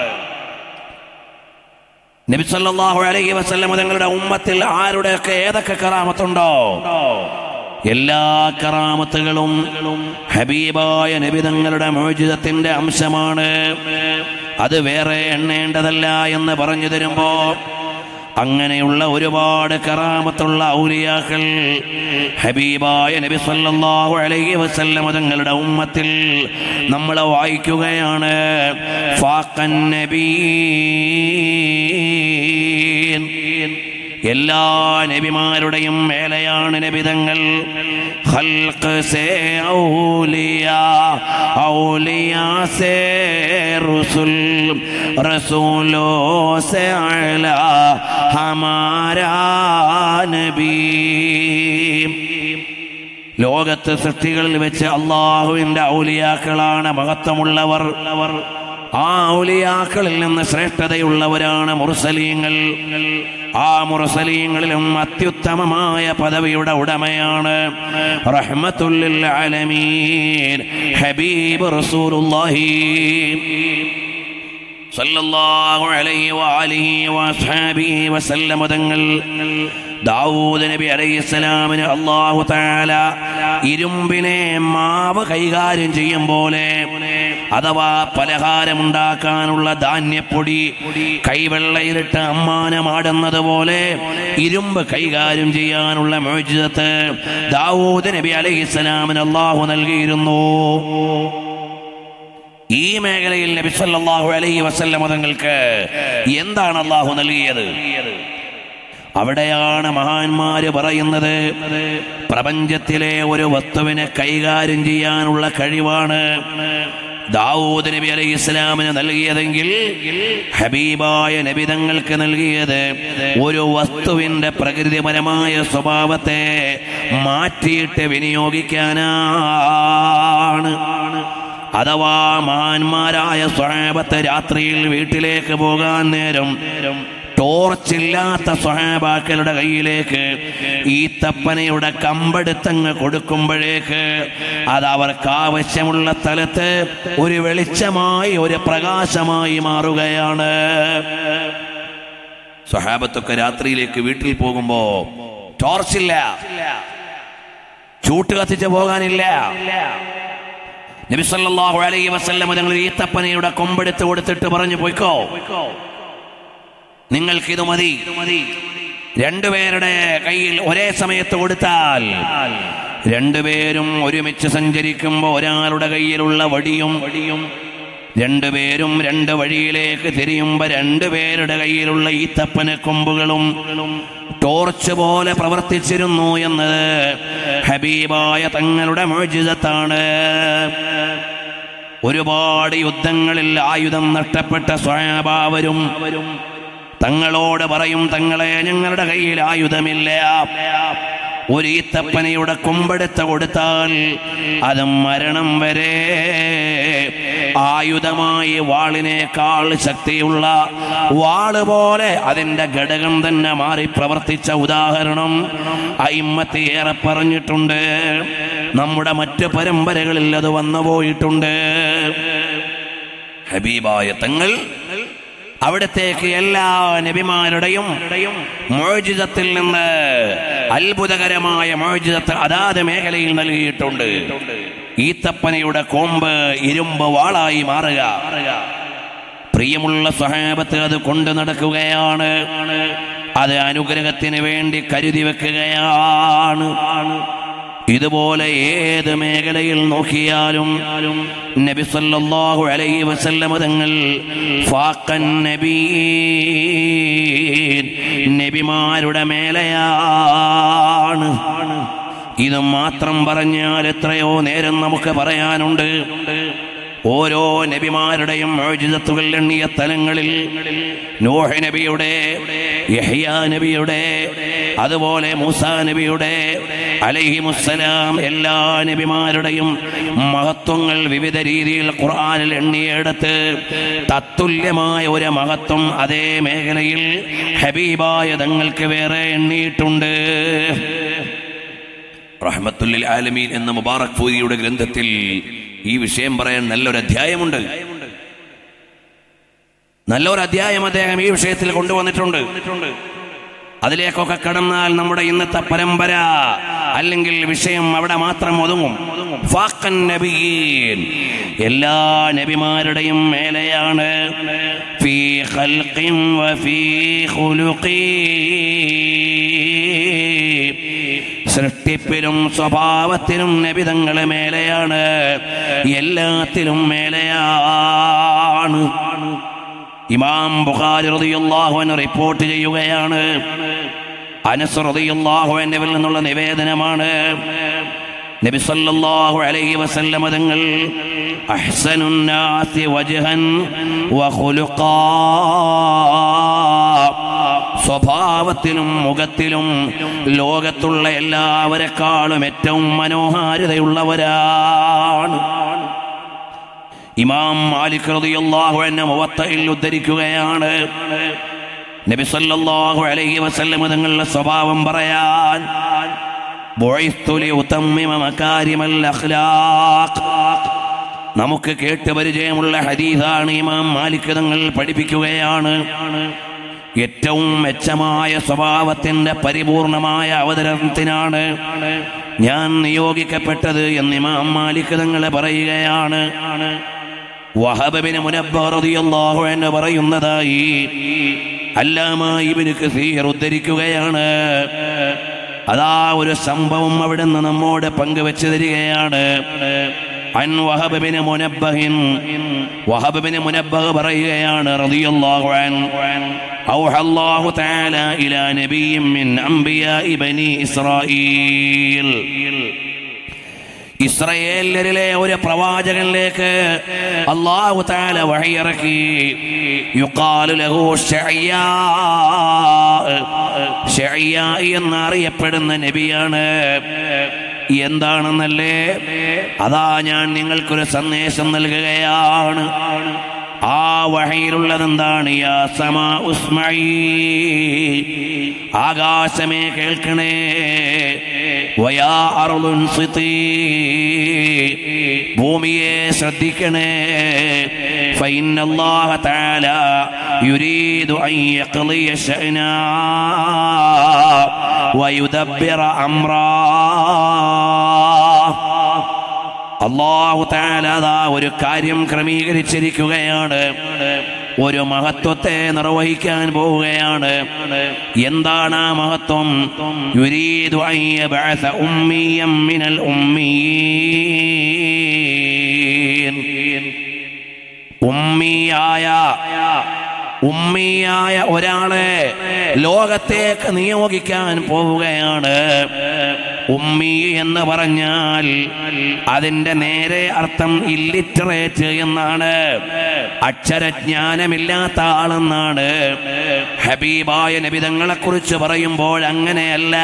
നബി സല്ലല്ലാഹു അലൈഹി വസല്ലം തങ്ങളുടെ ഉമ്മത്തിൽ ആരുടെയൊക്കെ ഏതൊക്കെ കറാമത്തുണ്ടോ എല്ലാ കറാമത്തുകളും ഹബീബായ നബി തങ്ങളുടെ മോചിതത്തിന്റെ അംശമാണ് അത് വേറെ എണ്ണേണ്ടതല്ല എന്ന് പറഞ്ഞു തരുമ്പോ അങ്ങനെയുള്ള ഒരുപാട് കറാമത്തുള്ള ഔലിയാക്കൾ ഹബീബായ നബി സല്ലല്ലാഹു അലൈഹി വസല്ലം തങ്ങളുടെ ഉമ്മത്തിൽ നമ്മൾ വായിക്കുകയാണ് ഫാഖൻ നബീൻ എല്ലാ നബിമാരുടെയും മേലെയാണ് നബിതങ്ങൾ ഖൽഖ് സേ ഔലിയാ ഔലിയാ സേ റുസുൽ റസൂലോ സേ അലാ ഹമാരാ നബി ലോകത്ത് സൃഷ്ടികളിൽ വെച്ച് അള്ളാഹുവിന്റെ ഔലിയാക്കളാണ് മഹത്വമുള്ളവർ ആ ഔലിയാക്കളിൽ നിന്ന് ശ്രേഷ്ഠതയുള്ളവരാണ് മുർസലീങ്ങൾ ആ മുർസലീങ്ങളിലും അത്യുത്തമമായ പദവിയുടെ ഉടമയാണ് റഹ്മത്തുല്ലിൽ ആലമീൻ ഹബീബ് റസൂലുള്ളാഹി സല്ലല്ലാഹു അലൈഹി വആലിഹി വഅസ്ഹാബിഹി വസല്ലമ തങ്ങൾ ദാവൂദ് നബി അലൈഹിസ്സലാമിന് അല്ലാഹു തആല ഇരുമ്പിനെ മാവ് കൈകാര്യം ചെയ്യും പോലെ അഥവാ പലഹാരമുണ്ടാക്കാനുള്ള ധാന്യപ്പൊടി കൈവെള്ളയിലിട്ട് അമ്മാനമാടുന്നത് പോലെ ഇരുമ്പ് കൈകാര്യം ചെയ്യാനുള്ള മോചിതത്ത് ദാവൂദ് നബി അലൈഹിസ്സലാമിന് അല്ലാഹു നൽകിയിരുന്നു ഈ മേഖലയിൽ നബി സല്ലല്ലാഹു അലൈഹി വസല്ലം തങ്ങൾക്ക് എന്താണ് അള്ളാഹു നൽകിയത് അവിടെയാണ് മഹാന്മാര് പറയുന്നത് പ്രപഞ്ചത്തിലെ ഒരു വസ്തുവിനെ കൈകാര്യം ചെയ്യാനുള്ള കഴിവാണ് ദാവൂദ് നബി അലൈഹി ഇസ്ലാമിന് നൽകിയതെങ്കിൽ ഹബീബായ നബി തങ്ങൾക്ക് നൽകിയത് ഒരു വസ്തുവിന്റെ പ്രകൃതിപരമായ സ്വഭാവത്തെ മാറ്റിയിട്ട് വിനിയോഗിക്കാനാണ് അഥവാ മഹാന്മാരായ സ്വഹാബത്തെ രാത്രിയിൽ വീട്ടിലേക്ക് പോകാൻ നേരം ടോർച്ചില്ലാത്ത സ്വഹാബാക്കളുടെ കയ്യിലേക്ക് ഈ തപ്പനയുടെ കമ്പെടുത്തങ്ങ് കൊടുക്കുമ്പോഴേക്ക് അത് അവർക്ക് ആവശ്യമുള്ള സ്ഥലത്ത് ഒരു വെളിച്ചമായി ഒരു പ്രകാശമായി മാറുകയാണ് സ്വഹാബത്തൊക്കെ രാത്രിയിലേക്ക് വീട്ടിൽ പോകുമ്പോ ടോർച്ചില്ല ചൂട്ട് കത്തിച്ച് പോകാനില്ല നബി സല്ലല്ലാഹു അലൈഹി വസല്ലം തങ്ങൾ ഈത്തപ്പനയുടെ കൊമ്പെടുത്ത് കൊടുത്തിട്ട് പറഞ്ഞു പോയിക്കോ നിങ്ങൾക്കിത് മതി രണ്ടുപേരുടെ കയ്യിൽ ഒരേ സമയത്ത് കൊടുത്താൽ രണ്ടുപേരും ഒരുമിച്ച് സഞ്ചരിക്കുമ്പോൾ ഒരാളുടെ കയ്യിലുള്ള വടിയും വടിയും രണ്ടുപേരും രണ്ട് വഴിയിലേക്ക് തിരിയുമ്പോ രണ്ടുപേരുടെ കയ്യിലുള്ള ഈ തപ്പന കൊമ്പുകളും ടോർച്ച് പോലെ പ്രവർത്തിച്ചിരുന്നു എന്നത് ഹബീബായ തങ്ങളുടെ മോചിതത്താണ് ഒരുപാട് യുദ്ധങ്ങളിൽ ആയുധം നഷ്ടപ്പെട്ട സ്വയാഭാവരും തങ്ങളോട് പറയും തങ്ങളെ ഞങ്ങളുടെ കയ്യിൽ ആയുധമില്ല ഒരു ഈത്തപ്പനയുടെ കൊമ്പെടുത്ത് കൊടുത്താൽ അത് മരണം വരെ ആയുധമായി വാളിനേക്കാൾ ശക്തിയുള്ള വാള് പോലെ അതിന്റെ ഘടകം തന്നെ മാറി പ്രവർത്തിച്ച ഉദാഹരണം അയിമ്മത്ത് ഏറെ പറഞ്ഞിട്ടുണ്ട് നമ്മുടെ മറ്റ് പരമ്പരകളിൽ അത് വന്നു പോയിട്ടുണ്ട് ഹബീബായ തങ്ങൾ അവിടത്തേക്ക് എല്ലാ നബിമാരുടെയും മോചിതത്തിൽ നിന്ന് അത്ഭുതകരമായ മോചിതത്ത് അതാത് മേഖലയിൽ നൽകിയിട്ടുണ്ട് ഈത്തപ്പനയുടെ കോമ്പ് ഇരുമ്പ് വാളായി മാറുക പ്രിയമുള്ള സ്വഹാബത്ത് അത് കൊണ്ടു നടക്കുകയാണ് അത് അനുഗ്രഹത്തിന് വേണ്ടി കരുതി വെക്കുകയാണ് ഇതുപോലെ ഏത് മേഖലയിൽ നോക്കിയാലും നബി സല്ലല്ലാഹു അലൈഹി വസല്ലമ തങ്ങൾ ഫാഖൻ നബീൻ നബിമാരുടെ മേലെയാണ് ഇത് മാത്രം പറഞ്ഞാൽ എത്രയോ നേരം നമുക്ക് പറയാനുണ്ട് ഓരോ നബിമാരുടെയും മോചിതത്തുകൾ എണ്ണിയ തലങ്ങളിൽ നോഹ നബിയുടെ യഹ്യാ നബിയുടെ അതുപോലെ മൂസ നബിയുടെ അലഹിമുസ്സലാം എല്ലാ നബിമാരുടെയും മഹത്വങ്ങൾ വിവിധ രീതിയിൽ ഖുർആനിൽ എണ്ണിയെടുത്ത് തത്തുല്യമായ ഒരു മഹത്വം അതേ മേഖലയിൽ ഹബീബായ തങ്ങൾക്ക് വേറെ എണ്ണിയിട്ടുണ്ട് റഹ്മത്തുല്ലിൽ ആലമീൻ എന്ന മുബാറക് ഫൂരിയുടെ ഗ്രന്ഥത്തിൽ ഈ വിഷയം പറയാൻ നല്ലൊരു അധ്യായമുണ്ട് നല്ലൊരു അധ്യായം അദ്ദേഹം ഈ വിഷയത്തിൽ കൊണ്ടുവന്നിട്ടുണ്ട് അതിലേക്കൊക്കെ കടന്നാൽ നമ്മുടെ ഇന്നത്തെ പരമ്പര അല്ലെങ്കിൽ വിഷയം അവിടെ മാത്രം ഒതുങ്ങും ഫാഖൻ നബിയീൻ എല്ലാ നബിമാരുടെയും മേലെയാണ് ഫീ ഖൽഖിൻ വഫീ ഖുലുഖീ സൃഷ്ടിപ്പിലും സ്വഭാവത്തിലും നബിതങ്ങളെ മേലെയാണ് എല്ലാത്തിലും മേലെയാണ് ഇമാം ബുഖാരി റളിയല്ലാഹു അൻഹു റിപ്പോർട്ട് ചെയ്യുകയാണ് അനസ് റളിയല്ലാഹു അൻഹുവിൽ നിന്നുള്ള നിവേദനമാണ് നബി സല്ലല്ലാഹു അലൈഹി വസല്ലമ തങ്ങൾ അഹ്സനുൻ നാസി വജ്ഹൻ വഖുലുഖാ സ്വഭാവത്തിലും മുഖത്തിലും ലോകത്തുള്ള എല്ലാവരെക്കാളും ഏറ്റവും മനോഹാരിതയുള്ളവരാണ് ഇമാം മാലിക് റളിയല്ലാഹു അൻഹു മുവത്തയിൽ ഉദ്ധരിക്കുകയാണ് നബി സല്ലല്ലാഹു അലൈഹി വസല്ലം തങ്ങളുടെ സ്വഭാവം പറയാൻ ബുഇസ്തു ലിഉതമ്മിമ മകാരിമൽ അഖ്ലാഖ് നമുക്ക് കേട്ട് പരിചയമുള്ള ഹദീസാണ് ഇമാം മാലിക് തങ്ങൾ പഠിപ്പിക്കുകയാണ് ഏറ്റവും മെച്ചമായ സ്വഭാവത്തിന്റെ പരിപൂർണമായ അവതരണത്തിനാണ് ഞാൻ നിയോഗിക്കപ്പെട്ടത് എന്ന് ഇമാം മാലിക് തങ്ങൾ പറയുകയാണ് വഹബിന് മുനബ്ബറിയാഹു എന്ന് പറയുന്നതായി അല്ലാമ ഇബിന് കസീർ ഉദ്ധരിക്കുകയാണ് അതാ ഒരു സംഭവം അവിടുന്ന് നമ്മോട് പങ്കുവെച്ചു തരികയാണ് അൻ വഹബിന് മുനബ്ബഹിൻ വഹബിന് മുനബ്ബഹ് പറയുകയാണ് റളിയല്ലാഹു അൻ أوحى الله تعالى إلى نبي من أنبياء بني إسرائيل ഇസ്രയേലരിലെ ഒരു പ്രവാചകനിലേക്ക് അള്ളാഹു താല വഴിയിറക്കി യുക്കാലു ലഹു ഷഅയ്യാ ഷഅയ്യാ എന്നറിയപ്പെടുന്ന നബിയാണ് എന്താണെന്നല്ലേ അതാ ഞാൻ നിങ്ങൾക്കൊരു സന്ദേശം നൽകുകയാണ് ആ വഹയിലുള്ളത് എന്താണ് യാ സമാ ഉസ്മഈ ആകാശമേ കേൾക്കണേ വയാ അറുളുൻ സിതീ ഭൂമിയെ ശ്രദ്ധിക്കണേ فإن الله تعالى يريد أن يقضي شأنا ويدبر أمرا അള്ളാഹു താല അതാ ഒരു കാര്യം ക്രമീകരിച്ചിരിക്കുകയാണ് ഒരു മഹത്വത്തെ നിർവഹിക്കാൻ പോവുകയാണ് എന്താണ് ആ മഹത്വം യുരീദു അൻ യബ്അസ ഉമ്മിയം മിനൽ ഉമ്മീൻ ഉമ്മിയായ ഉമ്മിയായ ഒരാളെ ലോകത്തേക്ക് നിയോഗിക്കാൻ പോവുകയാണ് ഉമ്മി എന്ന് പറഞ്ഞാൽ അതിന്റെ നേരെ അർത്ഥം ഇല്ലിറ്ററേറ്റ് എന്നാണ് അക്ഷരജ്ഞാനമില്ലാത്ത ആളെന്നാണ് ഹബീബായ നബിതങ്ങളെ കുറിച്ച് പറയുമ്പോൾ അങ്ങനെയല്ല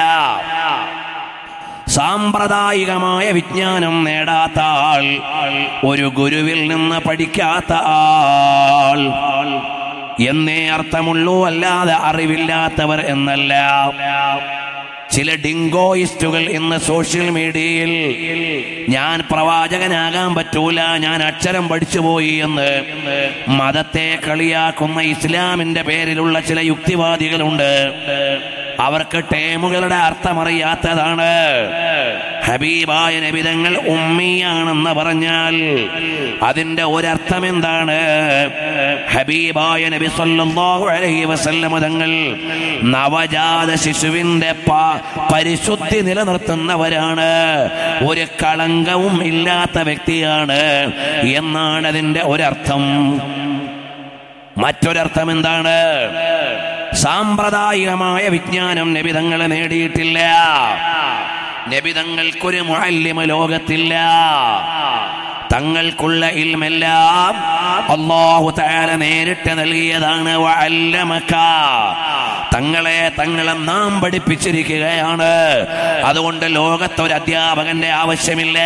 സാമ്പ്രദായികമായ വിജ്ഞാനം നേടാത്ത ആൾ ഒരു ഗുരുവിൽ നിന്ന് പഠിക്കാത്ത ആൾ എന്നേ അർത്ഥമുള്ളൂ അല്ലാതെ അറിവില്ലാത്തവർ എന്നല്ല ചില ഡിങ്കോയിസ്റ്റുകൾ ഇന്ന് സോഷ്യൽ മീഡിയയിൽ ഞാൻ പ്രവാചകനാകാൻ പറ്റൂല ഞാൻ അക്ഷരം പഠിച്ചുപോയി എന്ന് മതത്തെ കളിയാക്കുന്ന ഇസ്ലാമിന്റെ പേരിലുള്ള ചില യുക്തിവാദികളുണ്ട് അവർക്ക് ടേമുകളുടെ അർത്ഥമറിയാത്തതാണ് ഹബീബായ നബിതങ്ങൾ ഉമ്മിയാണെന്ന് പറഞ്ഞാൽ അതിന്റെ ഒരർത്ഥം എന്താണ് ഹബീബായ നബി സല്ലല്ലാഹു അലൈഹി വസല്ലം തങ്ങൾ നവജാത ശിശുവിന്റെ പ- പരിശുദ്ധി നിലനിർത്തുന്നവരാണ് ഒരു കളങ്കവും ഇല്ലാത്ത വ്യക്തിയാണ് എന്നാണ് അതിന്റെ ഒരർത്ഥം മറ്റൊരർത്ഥം എന്താണ് സാമ്പ്രദായികമായ വിജ്ഞാനം നബിതങ്ങൾ നേടിയിട്ടില്ല നബിതങ്ങൾക്കൊരു മുഅല്ലിമ ലോകത്തില്ല തങ്ങൾക്കുള്ള ഇൽമെല്ലാം അള്ളാഹു തആല നേരിട്ട് നൽകിയതാണ് വഅല്ലമക തങ്ങളെ തങ്ങളെ നാം പഠിപ്പിച്ചിരിക്കുകയാണ് അതുകൊണ്ട് ലോകത്തൊരു അധ്യാപകന്റെ ആവശ്യമില്ല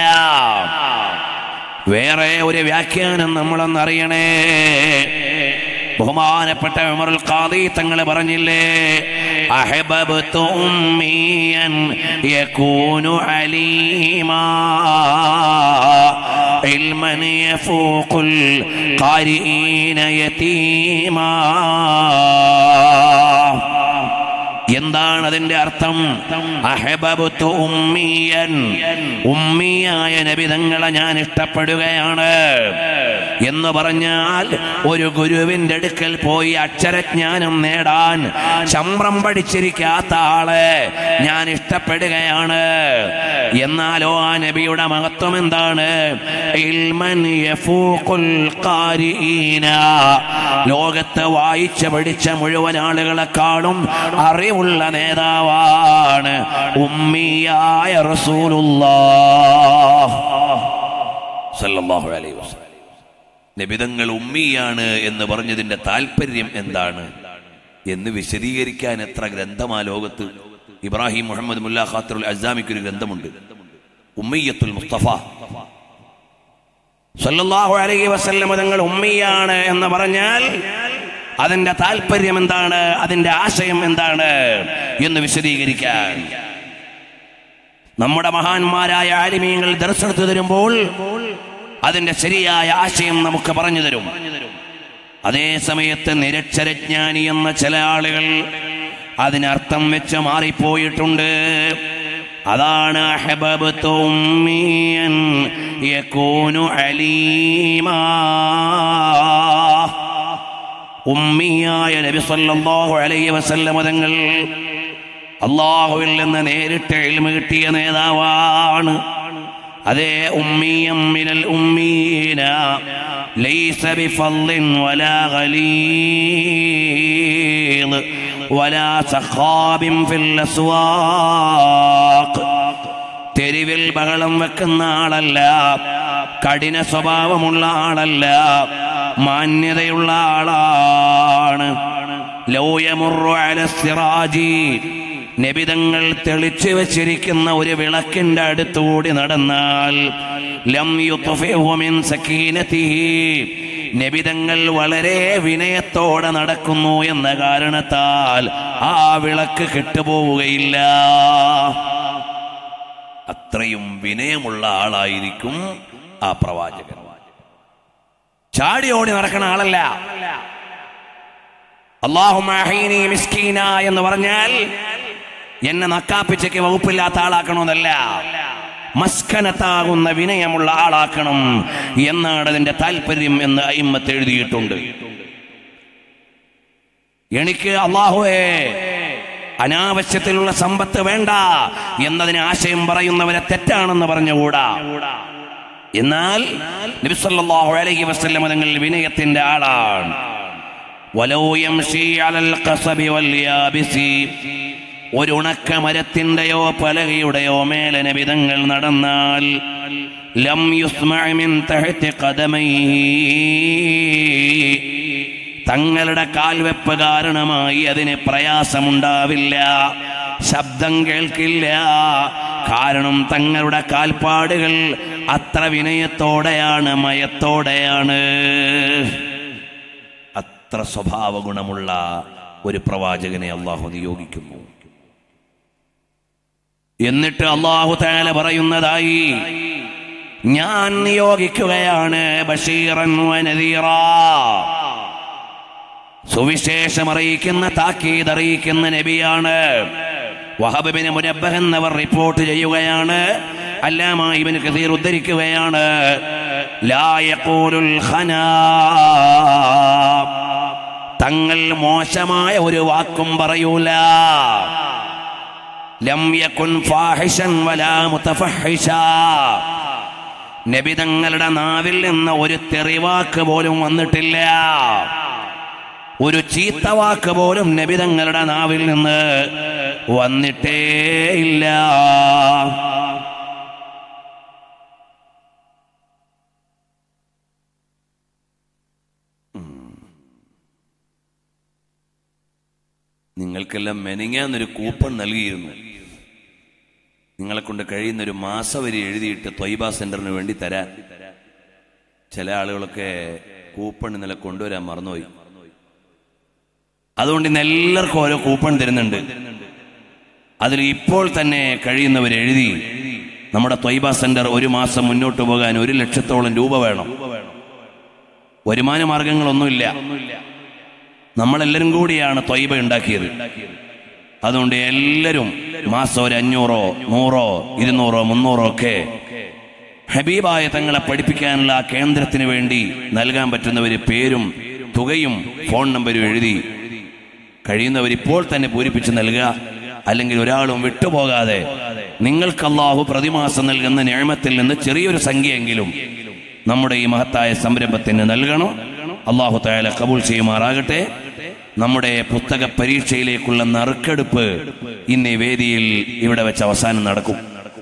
വേറെ ഒരു വ്യാഖ്യാനം നമ്മളൊന്നറിയണേ ബഹുമാനപ്പെട്ട ഉമറുൽ ഖാദി തങ്ങൾ പറഞ്ഞില്ലേ അഹബബ്തു ഉമ്മിയൻ യകൂനു അലീമാ ഇൽമൻ യഫൂഖുൽ ഖാരിഈന യതീമാ എന്താണ് അതിന്റെ അർത്ഥം അഹബബത്തു ഉമ്മിയൻ ഉമ്മിയായ നബിതങ്ങളെ ഞാൻ ഇഷ്ടപ്പെടുകയാണ് എന്ന് പറഞ്ഞാൽ ഒരു ഗുരുവിന്റെ അടുക്കൽ പോയി അക്ഷരജ്ഞാനം നേടാൻ ചമ്രം പഠിച്ചിരിക്കാത്ത ആളെ ഞാൻ ഇഷ്ടപ്പെടുകയാണ് എന്നാലോ ആ നബിയുടെ മഹത്വം എന്താണ് ഇൽമൻ യഫൂഖുൽ ഖാരിഈന. ലോകത്ത് വായിച്ച് പഠിച്ച മുഴുവൻ ആളുകളെക്കാളും അറിവുള്ള നേതാവാണ് ഉമ്മിയായ റസൂലുള്ളാഹ് സല്ലല്ലാഹു അലൈഹി വസല്ലം നബിതങ്ങൾ ഉമ്മിയാണ് എന്ന് പറഞ്ഞതിന്റെ താല്പര്യം എന്താണ് എന്ന് വിശദീകരിക്കാൻ എത്ര ഗ്രന്ഥമാ ലോകത്ത് ഇബ്രാഹിം മുഹമ്മദ് മുല്ല ഖാത്തറുൽ അസാമിക്ക് ഒരു ഗ്രന്ഥമുണ്ട് ഉമ്മയ്യത്തുൽ മുസ്തഫ സല്ലല്ലാഹു അലൈഹി വസല്ലം തങ്ങൾ ഉമ്മിയാണ് എന്ന് പറഞ്ഞാൽ അതിന്റെ താല്പര്യം എന്താണ് അതിന്റെ ആശയം എന്താണ് എന്ന് വിശദീകരിക്കാൻ നമ്മുടെ മഹാന്മാരായ ആലിമീങ്ങൾ ദർശനത്ത് തരുമ്പോൾ അതിന്റെ ശരിയായ ആശയം നമുക്ക് പറഞ്ഞു തരും അതേ സമയത്ത് നിരക്ഷരജ്ഞാനി എന്ന ചില ആളുകൾ അതിനർത്ഥം വെച്ച് മാറിപ്പോയിട്ടുണ്ട് അതാണ് അഹബബ്തു ഉമ്മിയൻ യകൂനു അലീമാ ഉമ്മിയായ നബി സല്ലല്ലാഹു അലൈഹി വസല്ലം തങ്ങൾ അള്ളാഹുവിൽ നിന്ന് നേരിട്ട് ഇൽമ കിട്ടിയ നേതാവാണ് അതേ ഉമ്മിയം മിനൽ ഉമ്മീന ലൈസ ബിഫضل ولا غليظ ولا سخاب في الأسواق തെരുവിൽ ബഹളം വെക്കുന്ന ആളല്ല കഠിന സ്വഭാവമുള്ള ആളല്ല മാന്യതയുള്ള ആളാണ് ലോയമുറു അലസിറാജി നബിതങ്ങൾ തെളിച്ചു വച്ചിരിക്കുന്ന ഒരു വിളക്കിന്റെ അടുത്തുകൂടി നടന്നാൽ ലം യുത്ഫിഹു മിൻ സക്കീനതിഹി നബിതങ്ങൾ വളരെ വിനയത്തോടെ നടക്കുന്നു എന്ന കാരണത്താൽ ആ വിളക്ക് കെട്ടുപോവുകയില്ല അത്രയും വിനയമുള്ള ആളായിരിക്കും ആ പ്രവാചകൻ ചാടി ഓടി നടക്കുന്ന ആളല്ല അള്ളാഹുമാഹീനി മിസ്കീന എന്ന് പറഞ്ഞാൽ എന്നെ നക്കാപ്പിച്ചയ്ക്ക് വകുപ്പില്ലാത്ത ആളാക്കണമെന്നല്ല മസ്കനത്താകുന്ന വിനയമുള്ള ആളാക്കണം എന്നാണ് അതിന്റെ താല്പര്യം എന്ന് അയിമത്ത് എഴുതിയിട്ടുണ്ട് എനിക്ക് അള്ളാഹുവേ അനാവശ്യത്തിലുള്ള സമ്പത്ത് വേണ്ട എന്നതിന് ആശയം പറയുന്നവരെ തെറ്റാണെന്ന് പറഞ്ഞുകൂടാ എന്നാൽ നബിസല്ലാഹു അലൈഹി വസല്ലം തങ്ങൾ വിനയത്തിന്റെ ആളാണ് വലോ യംശി അലൽ ഖസബി വൽ യാബിസി ഒരു ഉണക്ക മരത്തിന്റെയോ പലകയുടെയോ മേലെ നബിതങ്ങൾ നടന്നാൽ ലം യുസ്മഅ മിൻ തഹ്തി ഖദമൈഹി തങ്ങളുടെ കാൽവെപ്പ് കാരണമായി അതിന് പ്രയാസമുണ്ടാവില്ല ശബ്ദം കേൾക്കില്ല കാരണം തങ്ങളുടെ കാൽപ്പാടുകൾ അത്ര വിനയത്തോടെയാണ് മയത്തോടെയാണ് അത്ര സ്വഭാവ ഗുണമുള്ള ഒരു പ്രവാചകനെ അള്ളാഹു നിയോഗിക്കുന്നു എന്നിട്ട് അള്ളാഹു താല പറയുന്നതായി ഞാൻ നിയോഗിക്കുകയാണ് ബഷീറൻ വനദീറാ സുവിശേഷം അറിയിക്കുന്ന താക്കീത് അറിയിക്കുന്ന നബിയാണ് വഹബിന് മുനബ്ബഹ് എന്നവർ റിപ്പോർട്ട് ചെയ്യുകയാണ് അല്ലാമ ഇബിന് കസീർ ഉദ്ധരിക്കുകയാണ് ലാ യഖൂലുൽ ഖനാ തങ്ങൾ മോശമായ ഒരു വാക്കും പറയൂല ലം യകുൻ ഫാഹിഷൻ വലാ മുതഫഹിഷ നബി തങ്ങളുടെ നാവിൽ നിന്ന് ഒരു തെറിവാക്ക് പോലും വന്നിട്ടില്ല ഒരു ചീത്ത വാക്ക് പോലും നബി തങ്ങളുടെ നാവിൽ നിന്ന് വന്നിട്ടേ ഇല്ല നിങ്ങൾക്കെല്ലാം മെനിങ്ങാന്നൊരു കൂപ്പൺ നൽകിയിരുന്നു നിങ്ങളെ കൊണ്ട് കഴിയുന്ന ഒരു മാസവരി എഴുതിയിട്ട് ത്വയ്ബ സെന്ററിന് വേണ്ടി തരാൻ ചില ആളുകളൊക്കെ കൂപ്പൺ ഇന്നലെ കൊണ്ടുവരാൻ മറന്നുപോയി അതുകൊണ്ട് ഇന്ന് എല്ലാവർക്കും ഓരോ കൂപ്പൺ തരുന്നുണ്ട് അതിൽ ഇപ്പോൾ തന്നെ കഴിയുന്നവർ എഴുതി നമ്മുടെ ത്വയ്ബ സെന്റർ ഒരു മാസം മുന്നോട്ട് പോകാൻ ഒരു ലക്ഷത്തോളം രൂപ വേണം വരുമാന മാർഗങ്ങളൊന്നുമില്ല നമ്മളെല്ലാവരും കൂടിയാണ് ത്വയ്ബ ഉണ്ടാക്കിയത് അതുകൊണ്ട് എല്ലാവരും മാസം ഒരു അഞ്ഞൂറോ നൂറോ ഇരുന്നൂറോ മുന്നൂറോ ഒക്കെ ഹബീബായ തങ്ങളെ പഠിപ്പിക്കാനുള്ള ആ കേന്ദ്രത്തിന് വേണ്ടി നൽകാൻ പറ്റുന്നവര് പേരും തുകയും ഫോൺ നമ്പരും എഴുതി കഴിയുന്നവർ ഇപ്പോൾ തന്നെ പൂരിപ്പിച്ച് നൽകുക അല്ലെങ്കിൽ ഒരാളും വിട്ടുപോകാതെ നിങ്ങൾക്ക് അള്ളാഹു പ്രതിമാസം നൽകുന്ന നിയമത്തിൽ നിന്ന് ചെറിയൊരു സംഖ്യയെങ്കിലും നമ്മുടെ ഈ മഹത്തായ സംരംഭത്തിന് നൽകണം അള്ളാഹു തായാല കബൂൾ ചെയ്യുമാറാകട്ടെ നമ്മുടെ പുസ്തക പരീക്ഷയിലേക്കുള്ള നറുക്കെടുപ്പ് ഇന്ന് ഈ വേദിയിൽ ഇവിടെ വെച്ച് അവസാനം നടക്കും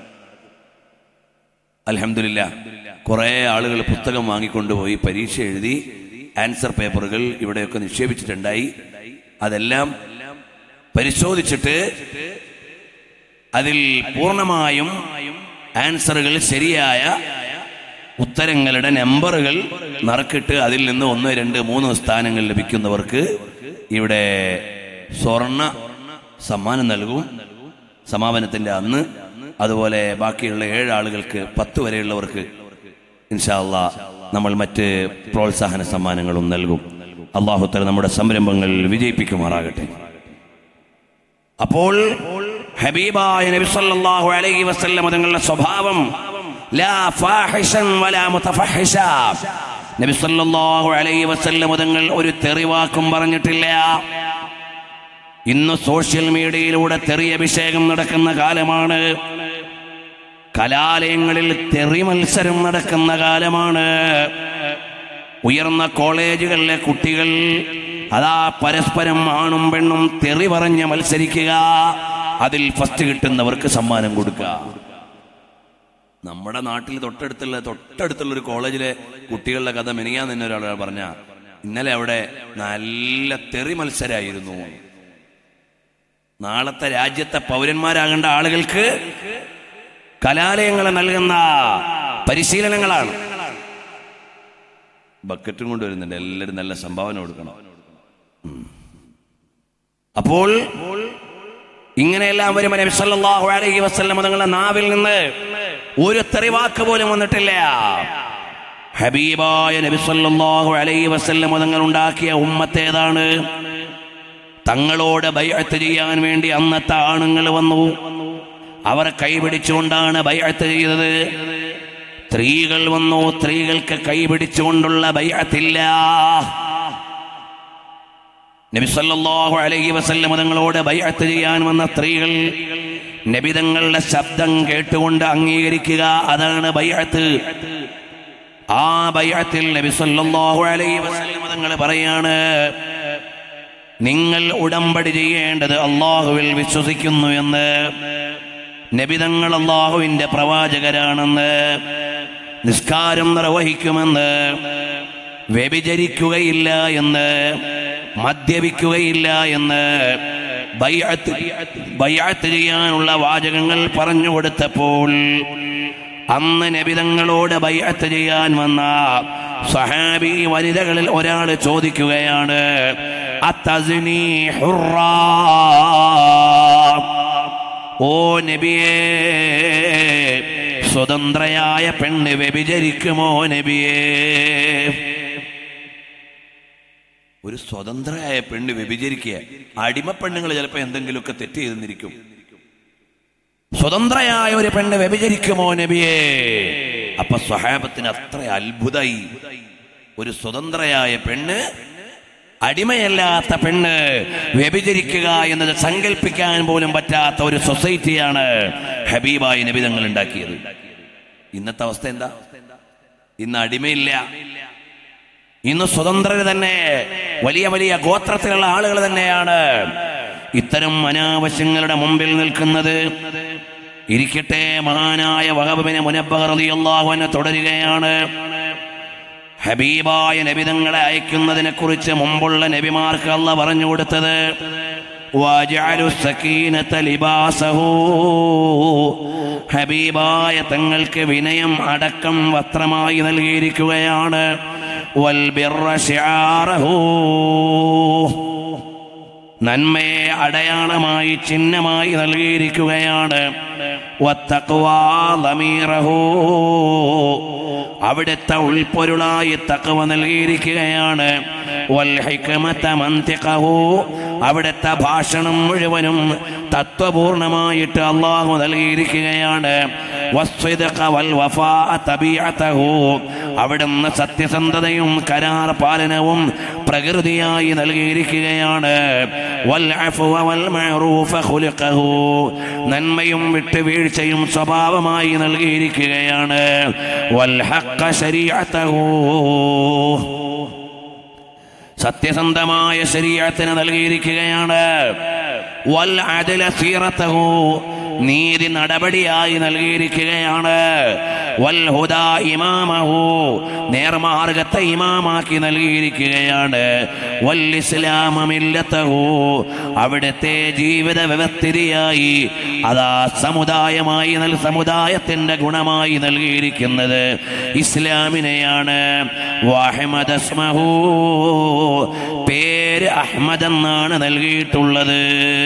അലഹമില്ല കുറെ ആളുകൾ പുസ്തകം വാങ്ങിക്കൊണ്ടുപോയി പരീക്ഷ എഴുതി ആൻസർ പേപ്പറുകൾ ഇവിടെയൊക്കെ നിക്ഷേപിച്ചിട്ടുണ്ടായി അതെല്ലാം പരിശോധിച്ചിട്ട് അതിൽ പൂർണ്ണമായും ആൻസറുകൾ ശരിയായ ഉത്തരങ്ങളുടെ നമ്പറുകൾ നറുക്കിട്ട് അതിൽ നിന്ന് ഒന്ന് രണ്ട് മൂന്ന് സ്ഥാനങ്ങൾ ലഭിക്കുന്നവർക്ക് ഇവിടെ സ്വർണ സമ്മാനം നൽകും സമാപനത്തിന്റെ അന്ന് അതുപോലെ ബാക്കിയുള്ള ഏഴ് ആളുകൾക്ക് പത്ത് വരെയുള്ളവർക്ക് ഇൻഷാല്ല നമ്മൾ മറ്റ് പ്രോത്സാഹന സമ്മാനങ്ങളും നൽകും അള്ളാഹുത്തല നമ്മുടെ സംരംഭങ്ങൾ വിജയിപ്പിക്കുമാറാകട്ടെ അപ്പോൾ ഹബീബായ നബി സല്ലല്ലാഹു അലൈഹി വസല്ലം തങ്ങളുടെ സ്വഭാവം ലാ ഫാഹിഷൻ വലാ മുതഫഹിഷ നബി സല്ലല്ലാഹു അലൈഹി വസല്ലം തങ്ങൾ ഒരു തെറിവാക്കും പറഞ്ഞിട്ടില്ല ഇന്ന് സോഷ്യൽ മീഡിയയിലൂടെ തെറി അഭിഷേകം നടക്കുന്ന കാലമാണ് കലാലയങ്ങളിൽ തെറി മത്സരം നടക്കുന്ന കാലമാണ് ഉയർന്ന കോളേജുകളിലെ കുട്ടികൾ അതാ പരസ്പരം ആണും പെണ്ണും തെറി പറഞ്ഞ് മത്സരിക്കുക അതിൽ ഫസ്റ്റ് കിട്ടുന്നവർക്ക് സമ്മാനം കൊടുക്കുക നമ്മുടെ നാട്ടിൽ തൊട്ടടുത്തുള്ള തൊട്ടടുത്തുള്ള ഒരു കോളേജിലെ കുട്ടികളുടെ കഥ മെനിയാൻ തന്നെ ഒരാൾ പറഞ്ഞ ഇന്നലെ അവിടെ നല്ല തെറി മത്സരമായിരുന്നു നാളത്തെ രാജ്യത്തെ പൗരന്മാരാകേണ്ട ആളുകൾക്ക് കലാലയങ്ങൾ നൽകുന്ന പരിശീലനങ്ങളാണ് ബക്കറ്റും കൊണ്ടുവരുന്നുണ്ട് എല്ലാവരും നല്ല സംഭാവന കൊടുക്കണം ഉം. അപ്പോൾ ഇങ്ങനെയെല്ലാം വരുമ്പോൾ നബി സല്ലല്ലാഹു അലൈഹി വസല്ലം തങ്ങളുടെ നാവിൽ നിന്ന് ഒരു തെറിവാക്ക് പോലും വന്നിട്ടില്ല ഹബീബായ നബി സല്ലല്ലാഹു അലൈഹി വസല്ലം തങ്ങൾ ഉണ്ടാക്കിയ ഉമ്മത്തേതാണ് തങ്ങളോട് ബൈഅത്ത് ചെയ്യാൻ വേണ്ടി അന്നത്തെ ആണുങ്ങൾ വന്നു അവർ കൈപിടിച്ചുകൊണ്ടാണ് ബൈഅത്ത് ചെയ്തത് സ്ത്രീകൾ വന്നു സ്ത്രീകൾക്ക് കൈപിടിച്ചുകൊണ്ടുള്ള ബൈഅത്തില്ല നബി സല്ലല്ലാഹു അലൈഹി വസല്ലം തങ്ങളോട് ബൈഅത്ത് ചെയ്യാൻ വന്ന സ്ത്രീകൾ നബി തങ്ങളുടെ ശബ്ദം കേട്ടുകൊണ്ട് അംഗീകരിക്കുക അതാണ് ബൈഅത്ത് ആ ബൈഅത്തിൽ നബി സല്ലല്ലാഹു അലൈഹി വസല്ലം തങ്ങൾ പറയാണ് നിങ്ങൾ ഉടമ്പടി ചെയ്യേണ്ടത് അള്ളാഹുവിൽ വിശ്വസിക്കുന്നു എന്ന് നബിതങ്ങൾ അള്ളാഹുവിന്റെ പ്രവാചകരാണെന്ന് നിസ്കാരം നിർവഹിക്കുമെന്ന് വ്യഭിചരിക്കുകയില്ല എന്ന് മദ്യപിക്കുകയില്ല എന്ന് ബൈഅത്ത് ബൈഅത്ത് ചെയ്യാനുള്ള വാചകങ്ങൾ പറഞ്ഞു കൊടുത്തപ്പോൾ അന്ന് നബിതങ്ങളോട് ബൈഅത്ത് ചെയ്യാൻ വന്ന സഹാബി വനിതകളിൽ ഒരാൾ ചോദിക്കുകയാണ് അത്തസ്നി ഹുറാ ഓ നബിയേ സ്വതന്ത്രയായ പെണ്ണ് വ്യഭിചരിക്കുമോ നബിയേ ഒരു സ്വതന്ത്രയായ പെണ്ണ് വ്യഭിചരിക്കുക അടിമ പെണ്ണുങ്ങൾ ചിലപ്പോൾ എന്തെങ്കിലുമൊക്കെ തെറ്റ് ചെയ്തെന്നിരിക്കും സ്വതന്ത്രയായ ഒരു പെണ്ണ് വ്യഭിചരിക്കുമോ നബിയേ അപ്പൊ സ്വഹാബത്തിന് അത്ര അത്ഭുതമായി ഒരു സ്വതന്ത്രയായ പെണ്ണ് അടിമയല്ലാത്ത പെണ്ണ് വ്യഭിചരിക്കുക എന്നത് സങ്കല്പിക്കാൻ പോലും പറ്റാത്ത ഒരു സൊസൈറ്റിയാണ് ഹബീബായി നബി തങ്ങൾ ഉണ്ടാക്കിയത് ഇന്നത്തെ അവസ്ഥ എന്താ ഇന്ന് അടിമയില്ല ഇന്ന് സ്വതന്ത്രര് തന്നെ വലിയ വലിയ ഗോത്രത്തിലുള്ള ആളുകൾ തന്നെയാണ് ഇത്തരം അനാവശ്യങ്ങളുടെ മുമ്പിൽ നിൽക്കുന്നത് ഇരിക്കട്ടെ മഹാനായ വഹബിനെ മുനബ്ബറിയാഹുവിനെ തുടരുകയാണ് ഹബീബായ നബിതങ്ങളെ അയക്കുന്നതിനെ കുറിച്ച് മുമ്പുള്ള നബിമാർക്ക് അല്ല പറഞ്ഞു കൊടുത്തത് وَجَعَلُوا السَّكِينَةَ لِبَاسَهُ ഹബീബായ തങ്ങൾക്ക് വിനയം അടക്കം വസ്ത്രമായി നൽകിയിരിക്കുകയാണ് വൽബിർറ ശിആറഹു നന്മയെ അടയാളമായി ചിഹ്നമായി നൽകിയിരിക്കുകയാണ് വത്തഖ്വാ ലമീറഹു അവിടുത്തെ ഉൾപ്പൊരുളായി തക്കവ നൽകിയിരിക്കുകയാണ് വൽ ഹിക്മത മന്തിഖഹു അവിടുത്തെ ഭാഷണം മുഴുവനും തത്വപൂർണമായിട്ട് അള്ളാഹു നൽകിയിരിക്കുകയാണ് വസ്വിദഖ വൽ വഫാ തബീഅതഹു അവിടുന്ന് സത്യസന്ധതയും കരാർ പാലനവും പ്രകൃതിയായി നൽകിയിരിക്കുകയാണ് വൽ അഫ്വ വൽ മഅറൂഫ ഖുലിഖഹു നന്മയും വിട്ടുവീഴ്ചയും സ്വഭാവമായി നൽകിയിരിക്കുകയാണ് വൽ ഹഖ ശരീഅതഹു സത്യസന്ധമായ ശരീരത്തിന് നൽകിയിരിക്കുകയാണ് വൽ അദല സീറത്തഹു നീതി നടപടിയായി നൽകിയിരിക്കുകയാണ് വൽ ഹുദാ ഇമാമഹു നേർമാർഗത്തെ ഇമാമാക്കി നൽകിയിരിക്കുകയാണ് വൽ ഇസ്ലാമ മില്ലത്തഹു അവിടുത്തെ ജീവിത വ്യവസ്ഥിതിയായി അതാ സമുദായമായി നൽ സമുദായത്തിന്റെ ഗുണമായി നൽകിയിരിക്കുന്നത് ഇസ്ലാമിനെയാണ് വാഹിമദ് അസ്മഹു പേര് അഹ്മദ് എന്നാണ് നൽകിയിട്ടുള്ളത്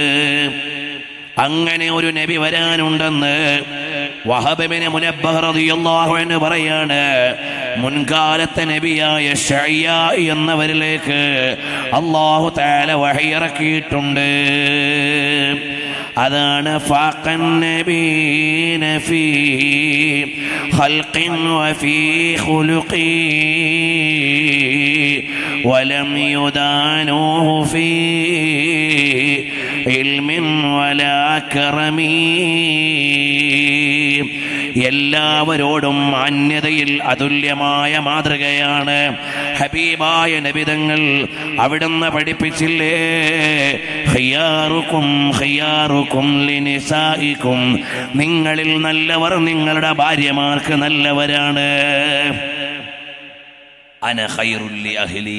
അങ്ങനെ ഒരു നബി വരാനുണ്ടെന്ന് വഹബിന് മുനബ്ബഹ്റദിയല്ലാഹു എന്ന് പറയാണ് മുൻകാലത്തെ നബിയായ ഷയ്യ എന്നവരിലേക്ക് അള്ളാഹു താല വഹിയിറക്കിയിട്ടുണ്ട് അതാണ് ഫാഖൻ നബീന ഫീ ഖൽഖിൻ വഫീ ഖുലുഖി ولم يدانوه في علم ولا كرم എല്ലാവരോടും മാന്യതയിൽ അതുല്യമായ മാതൃകയാണ് ഹബീബായ നബിതങ്ങൾ അവിടുന്ന് പഠിപ്പിച്ചില്ലേ ഖിയാറുക്കും ഖിയാറുക്കും ലിനിസായിക്കും നിങ്ങളിൽ നല്ലവർ നിങ്ങളുടെ ഭാര്യമാർക്ക് നല്ലവരാണ് അന ഖൈറുല്ലി അഹ്ലി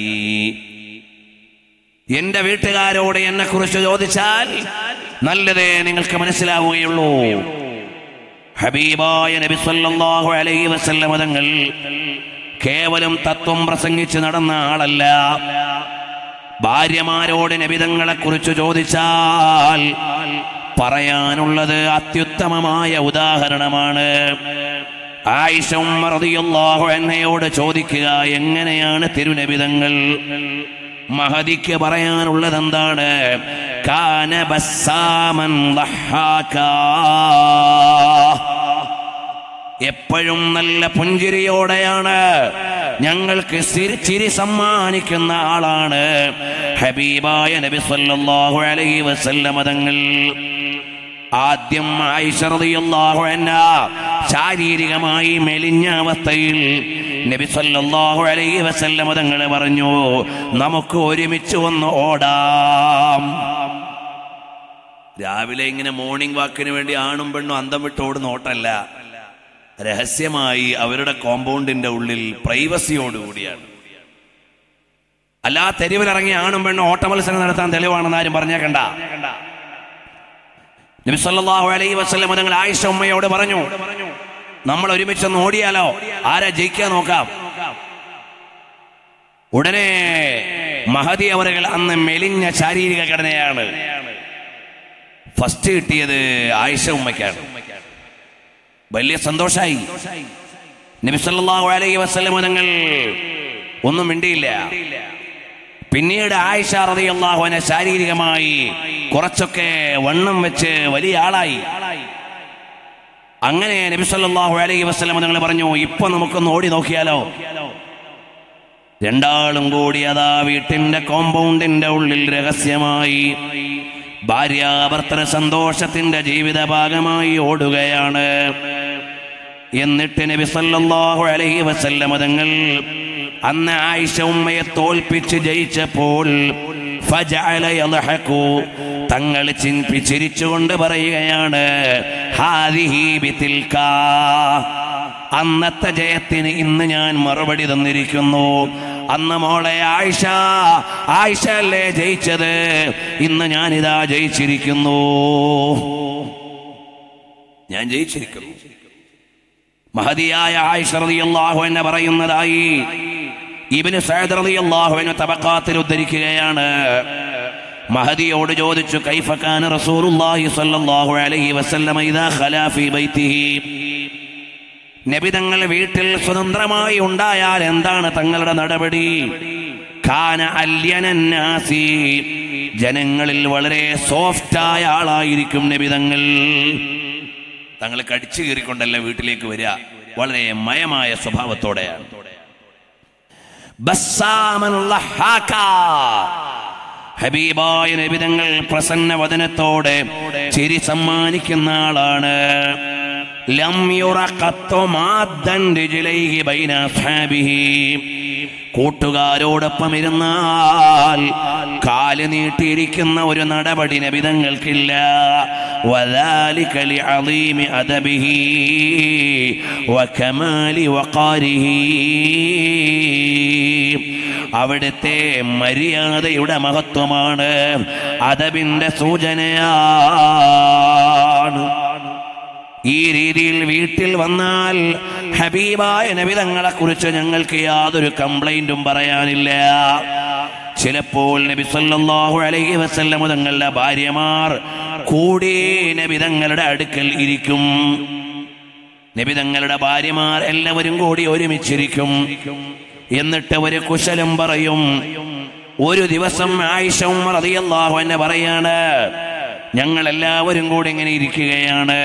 എന്റെ വീട്ടുകാരോട് എന്നെ കുറിച്ച് ചോദിച്ചാൽ നല്ലതേ നിങ്ങൾക്ക് മനസ്സിലാവുകയുള്ളൂ ഹബീബായ നബി സല്ലല്ലാഹു അലൈഹി വസല്ലം തങ്ങൾ കേവലം തത്വം പ്രസംഗിച്ച് നടന്ന ആളല്ല ഭാര്യമാരോട് നബിതങ്ങളെ കുറിച്ച് ചോദിച്ചാൽ പറയാനുള്ളത് അത്യുത്തമമായ ഉദാഹരണമാണ് ആയിഷ ഉമ്മ റളിയല്ലാഹു അൻഹയോട് ചോദിക്കുക എങ്ങനെയാണ് തിരുനബിതങ്ങൾ മഹദിക്ക് പറയാനുള്ളത് എന്താണ് കാന ബസ്സാമൻ ളഹാക്കാ. എപ്പോഴും നല്ല പുഞ്ചിരിയോടെയാണ് ഞങ്ങൾക്ക് സിരി- ചിരി സമ്മാനിക്കുന്ന ആളാണ് ഹബീബായ നബി സല്ലല്ലാഹു അലൈഹി വസല്ലമ തങ്ങൾ ആദ്യം ആയിഷ റളിയല്ലാഹു അൻഹ ശാരീരികമായി മെലിഞ്ഞ അവസ്ഥയിൽ നബി സല്ലല്ലാഹു അലൈഹി വസല്ലമ തങ്ങൾ പറഞ്ഞു നമുക്ക് ഒരുമിച്ച് ഒന്ന് ഓടാം രാവിലെ ഇങ്ങനെ മോർണിംഗ് വാക്കിന് വേണ്ടി ആണും പെണ്ണും അന്തം വിട്ട് ഓടുന്ന ഓട്ടല്ല രഹസ്യമായി അവരുടെ കോമ്പൗണ്ടിന്റെ ഉള്ളിൽ പ്രൈവസിയോടുകൂടിയാണ് അല്ലാ തെരുവിലിറങ്ങി ആണും പെണ്ണും ഓട്ട മത്സരം നടത്താൻ തെളിവാണെന്ന് ആരും പറഞ്ഞേക്കണ്ട നബി സല്ലല്ലാഹു അലൈഹി വസല്ലം തങ്ങൾ ആയിഷ ഉമ്മയോട് പറഞ്ഞു നമ്മൾ ഒരുമിച്ചൊന്ന് ഓടിയാലോ ആരാ ജയിക്കാൻ നോക്കാം ഉടനെ മഹതി അവറുകൾ അന്ന് മെലിഞ്ഞ ശാരീരിക ഘടനയാണ് ഫസ്റ്റ് കിട്ടിയത് ആയിഷ ഉമ്മയ്ക്കാണ് വലിയ സന്തോഷായി നബി സല്ലല്ലാഹു അലൈഹി വസല്ലം തങ്ങൾ ഒന്നും മിണ്ടിയില്ല പിന്നീട് ആയിഷ റളിയല്ലാഹു അൻഹ ശാരീരികമായി കുറച്ചൊക്കെ വണ്ണം വെച്ച് വലിയ ആളായി അങ്ങനെ നബി സല്ലല്ലാഹു അലൈഹി വസല്ലം തങ്ങൾ പറഞ്ഞു ഇപ്പൊ നമുക്കൊന്ന് ഓടി നോക്കിയാലോ രണ്ടാളും കൂടി അതാ വീട്ടിന്റെ കോമ്പൗണ്ടിന്റെ ഉള്ളിൽ രഹസ്യമായി ഭാര്യാഭർത്തന സന്തോഷത്തിന്റെ ജീവിത ഭാഗമായി ഓടുകയാണ് എന്നിട്ട് നബി സല്ലല്ലാഹു അലൈഹി വസല്ലം തങ്ങൾ അന്ന് ആയിഷ ഉമ്മയെ തോൽപ്പിച്ച് ജയിച്ചപ്പോൾ ഫജഅല യദ്ഹഖു തങ്ങൾ ചിൻപി ചിരിച്ചുകൊണ്ട് പറയുകയാണ് ഹാദിഹി ബിതിൽക അന്നത്തെ ജയത്തിന് ഇന്ന് ഞാൻ മറുപടി തന്നിരിക്കുന്നു അന്ന് മോളെ ആയിഷ ആയിഷ അല്ലേ ജയിച്ചത് ഇന്ന് ഞാൻ ഇതാ ജയിച്ചിരിക്കുന്നു ഞാൻ ജയിച്ചിരിക്കുന്നു മഹതിയായ ആയിഷ റളിയല്ലാഹു അൻഹ പറയുന്നതായി ഇബ്നു സഅദ് റളിയല്ലാഹു അൻഹു തബഖാത്തിൽ ഉദ്ധരിക്കുകയാണ് മഹദിയോട് ചോദിച്ചു കൈഫ കാന റസൂലുള്ളാഹി സ്വല്ലല്ലാഹു അലൈഹി വസല്ലമ ഇദാ ഖലാ ഫീ ബൈത്തിഹി നബി തങ്ങൾ വീട്ടിൽ സ്വതന്ത്രമായി ഉണ്ടായാൽ എന്താണ് തങ്ങളുടെ നടപടി ഖാന അല്യനന്നാസി ജനങ്ങളിൽ വളരെ സോഫ്റ്റായ ആളായിരിക്കും നബി തങ്ങൾ തങ്ങൾ കടിച്ചു കീറിക്കൊണ്ടല്ല വീട്ടിലേക്ക് വരിക വളരെ മയമായ സ്വഭാവത്തോടെയാണ് ബസ്സാമൻ ലഹാക്ക. ഹബീബായ നബിതങ്ങൾ പ്രസന്ന വദനത്തോടെ ചിരി സമ്മാനിക്കുന്ന ആളാണ് ലം യുറ ഖത്തു മാദ്ദൻ രിജ്ലൈഹി ബൈന അസ്ഹാബിഹി. കൂട്ടുകാരോടൊപ്പം ഇരുന്നാൽ കാല് നീട്ടിയിരിക്കുന്ന ഒരു നടപടി നബിതങ്ങൾക്കില്ല وذلك لعظيم أدبه وكمال وقاره അവിടുത്തെ മര്യാദയുടെ മഹത്വമാണ് അതബിന്റെ സൂചനയാണ് ഈ രീതിയിൽ വീട്ടിൽ വന്നാൽ ഹബീബായ നബിതങ്ങളെ കുറിച്ച് ഞങ്ങൾക്ക് യാതൊരു കംപ്ലൈന്റും പറയാനില്ല ചിലപ്പോൾ നബി സല്ലല്ലാഹു അലൈഹി വസല്ലം തങ്ങളുടെ ഭാര്യമാർ കൂടി നബിതങ്ങളുടെ അടുക്കൽ ഇരിക്കും നബിതങ്ങളുടെ ഭാര്യമാർ എല്ലാവരും കൂടി ഒരുമിച്ചിരിക്കും എന്നിട്ട് ഒരു കുശലം പറയും ഒരു ദിവസം ആയിഷ ഉമ്മർ റളിയല്ലാഹു അൻഹ പറയാണ് ഞങ്ങൾ എല്ലാവരും കൂടി ഇങ്ങനെ ഇരിക്കുകയാണ്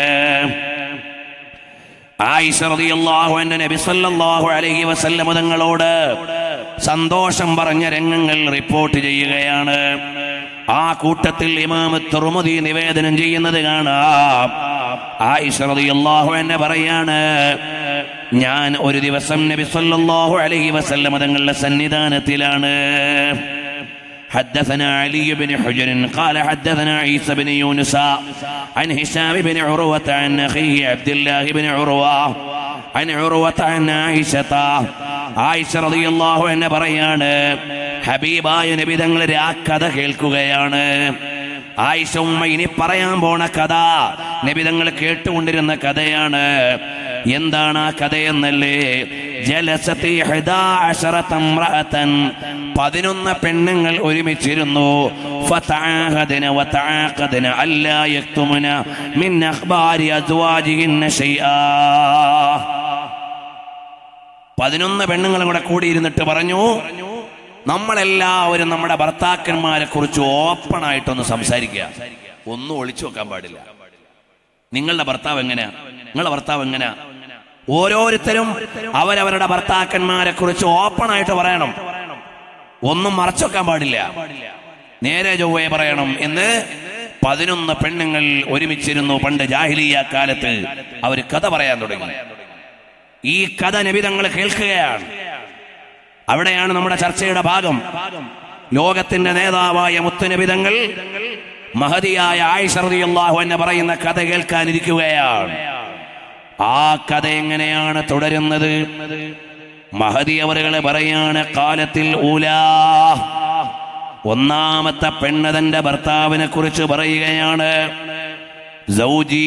ആയിഷ റളിയല്ലാഹു അൻഹ നബി സല്ലല്ലാഹു അലൈഹി വസല്ലം തങ്ങളോട് സന്തോഷം പറഞ്ഞ രംഗങ്ങൾ റിപ്പോർട്ട് ചെയ്യുകയാണ് ആ കൂട്ടത്തിൽ ഇമാമ തുറമുദി നിവേദനം ചെയ്യുന്നത് കാണാം ആയിഷ റളിയല്ലാഹു അൻഹ പറയാണ് ഞാൻ ഒരു ദിവസം നബി സല്ലല്ലാഹു അലൈഹി വസല്ലം തങ്ങളുടെ സന്നിധാനത്തിലാണ് حدثنا علي بن حجر قال حدثنا عيسى بن يونس عن هشام بن عروة عن أخيه عبد الله بن عروة عن عروة عن عائشة ആയിഷ റളിയല്ലാഹു അൻഹ പറയാണ് ഹബീബായ നബി തങ്ങളുടെ ആ കഥ കേൾക്കുകയാണ് ആയിഷ ഉമ്മ ഇനി പറയാൻ പോണ കഥ നബി തങ്ങൾ കേട്ടുകൊണ്ടിരുന്ന കഥയാണ് എന്താണ് ആ കഥയെന്നല്ലേ ജലസത്തി ഇഹ്ദാ അശറത ഇംറഅതൻ പതിനൊന്ന് പെണ്ണുങ്ങൾ ഒരുമിച്ചിരുന്നു ഫതആഹദന വതആഖദന അല്ലാ യക്തുമന മിൻ അഖ്ബാരി അസ്വാജിഹിന്ന ശൈആ പതിനൊന്ന് പെണ്ണുങ്ങളും കൂടെ കൂടിയിരുന്നിട്ട് പറഞ്ഞു നമ്മളെല്ലാവരും നമ്മുടെ ഭർത്താക്കന്മാരെ കുറിച്ച് ഓപ്പണായിട്ടൊന്ന് സംസാരിക്കുക ഒന്നും ഒളിച്ചു വെക്കാൻ പാടില്ല നിങ്ങളുടെ ഭർത്താവ് എങ്ങനെയാ നിങ്ങളുടെ ഭർത്താവ് എങ്ങനെയാ ഓരോരുത്തരും അവരവരുടെ ഭർത്താക്കന്മാരെ കുറിച്ച് ഓപ്പണായിട്ട് പറയണം ഒന്നും മറച്ചു വെക്കാൻ പാടില്ല നേരെ ചൊവ്വയെ പറയണം എന്ന് പതിനൊന്ന് പെണ്ണുങ്ങൾ ഒരുമിച്ചിരുന്നു പണ്ട് ജാഹിലിയ കാലത്ത് അവർ കഥ പറയാൻ തുടങ്ങി ഈ കഥ നബിതങ്ങൾ കേൾക്കുകയാണ് അവിടെയാണ് നമ്മുടെ ചർച്ചയുടെ ഭാഗം ലോകത്തിന്റെ നേതാവായ മുത്തുനബിതങ്ങൾ മഹതിയായ ആയിഷറിയാഹു എന്ന് പറയുന്ന കഥ കേൾക്കാനിരിക്കുകയാണ് ആ കഥ എങ്ങനെയാണ് തുടരുന്നത് മഹതി അവരുകളെ പറയാണ് കാലത്തിൽ ഊലാ ഒന്നാമത്തെ പെണ്ണ് തന്റെ ഭർത്താവിനെ കുറിച്ച് പറയുകയാണ് സൗജീ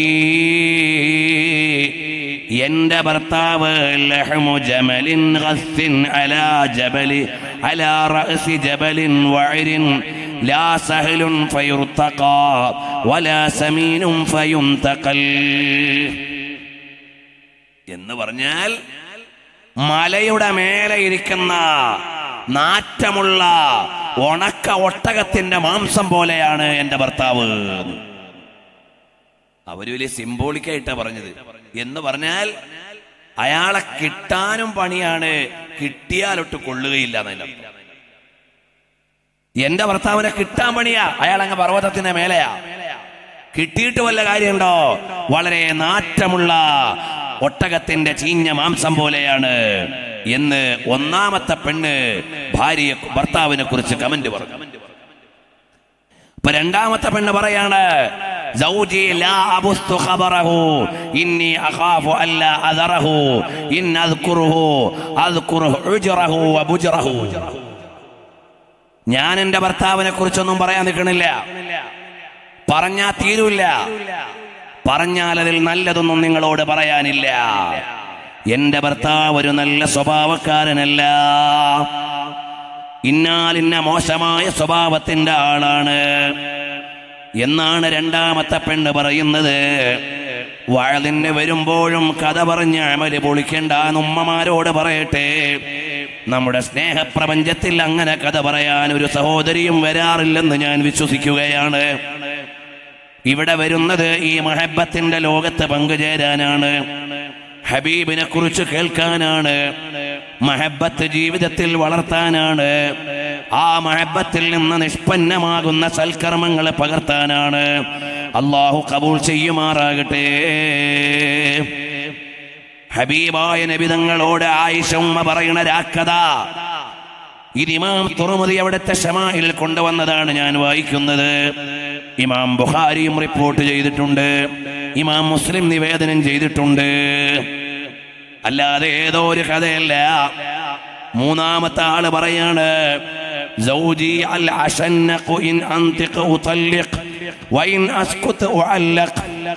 എന്റെ ഭർത്താവ് ലഹ്മു ജമലിൻ ഗസ്സിൻ അലാ ജബലി അലാ റഅസി ജബലിൻ വഅരിൻ ലാ സഹലുൻ ഫയുർതഖാ വലാ സമീനും ഫയുന്തഖൽ എന്ന് പറഞ്ഞാൽ മലയുടെ മേലെ ഇരിക്കുന്ന നാറ്റമുള്ള ഉണക്ക ഒട്ടകത്തിന്റെ മാംസം പോലെയാണ് എന്റെ ഭർത്താവ് അവര് വലിയ സിംബോളിക്കായിട്ടാ പറഞ്ഞത് എന്ന് പറഞ്ഞാൽ അയാളെ കിട്ടാനും പണിയാണ് കിട്ടിയാലൊട്ട് കൊള്ളുകയില്ല എന്നതിന്റെ അർത്ഥം. എന്റെ ഭർത്താവിനെ കിട്ടാൻ പണിയാ അയാൾ അങ്ങ് പർവ്വതത്തിന്റെ മേലെയാ കിട്ടിയിട്ട് വല്ല കാര്യമുണ്ടോ വളരെ നാറ്റമുള്ള ഒട്ടകത്തിന്റെ ചീഞ്ഞ മാംസം പോലെയാണ് എന്ന് ഒന്നാമത്തെ പെണ്ണ് ഭാര്യയെ ഭർത്താവിനെ കുറിച്ച് കമന്റ് പറഞ്ഞു ഇപ്പൊ രണ്ടാമത്തെ പെണ്ണ് പറയാണ് زوجي لا أبث خبره إني أخاف ألا أذره إن أذكره أذكره عجره وبجره ഞാൻ എന്റെ ഭർത്താവിനെ കുറിച്ചൊന്നും പറയാൻ നിൽക്കണില്ല പറഞ്ഞാ തീരൂല്ല പറഞ്ഞാൽ അതിൽ നല്ലതൊന്നും നിങ്ങളോട് പറയാനില്ല എന്റെ ഭർത്താവ് ഒരു നല്ല സ്വഭാവക്കാരനല്ല ഇന്നാൽ ഇന്ന മോശമായ സ്വഭാവത്തിന്റെ ആളാണ് എന്നാണ് രണ്ടാമത്തെ പെണ്ണ് പറയുന്നത് വഴലിന് വരുമ്പോഴും കഥ പറഞ്ഞ് അമല് പൊളിക്കേണ്ട ഉമ്മമാരോട് പറയട്ടെ നമ്മുടെ സ്നേഹപ്രപഞ്ചത്തിൽ അങ്ങനെ കഥ പറയാൻ ഒരു സഹോദരിയും വരാറില്ലെന്ന് ഞാൻ വിശ്വസിക്കുകയാണ് ഇവിടെ വരുന്നത് ഈ മഹബത്തിന്റെ ലോകത്ത് പങ്കുചേരാനാണ് ഹബീബിനെ കുറിച്ച് കേൾക്കാനാണ് മഹബത്ത് ജീവിതത്തിൽ വളർത്താനാണ് ആ മഹബത്തിൽ നിന്ന് നിഷ്പന്നമാകുന്ന സൽക്കർമ്മങ്ങൾ പകർത്താനാണ് അള്ളാഹു കബൂൾ ചെയ്യുമാറാകട്ടെ ഹബീബായ നബിതങ്ങളോട് ആയിഷ ഉമ്മ പറയുന്ന രാക്കഥ ഇത് ഇമാം തുറമുതി അവിടുത്തെ ഷമായിൽ കൊണ്ടുവന്നതാണ് ഞാൻ വായിക്കുന്നത് ഇമാം ബുഖാരിയും റിപ്പോർട്ട് ചെയ്തിട്ടുണ്ട് ഇമാം മുസ്ലിം നിവേദനം ചെയ്തിട്ടുണ്ട് അല്ലാതെ ഏതോ ഒരു കഥയല്ല മൂന്നാമത്തെ ആള് പറയാണ് زوجي العشنق إن أنطق أطلق وإن أسكت أعلق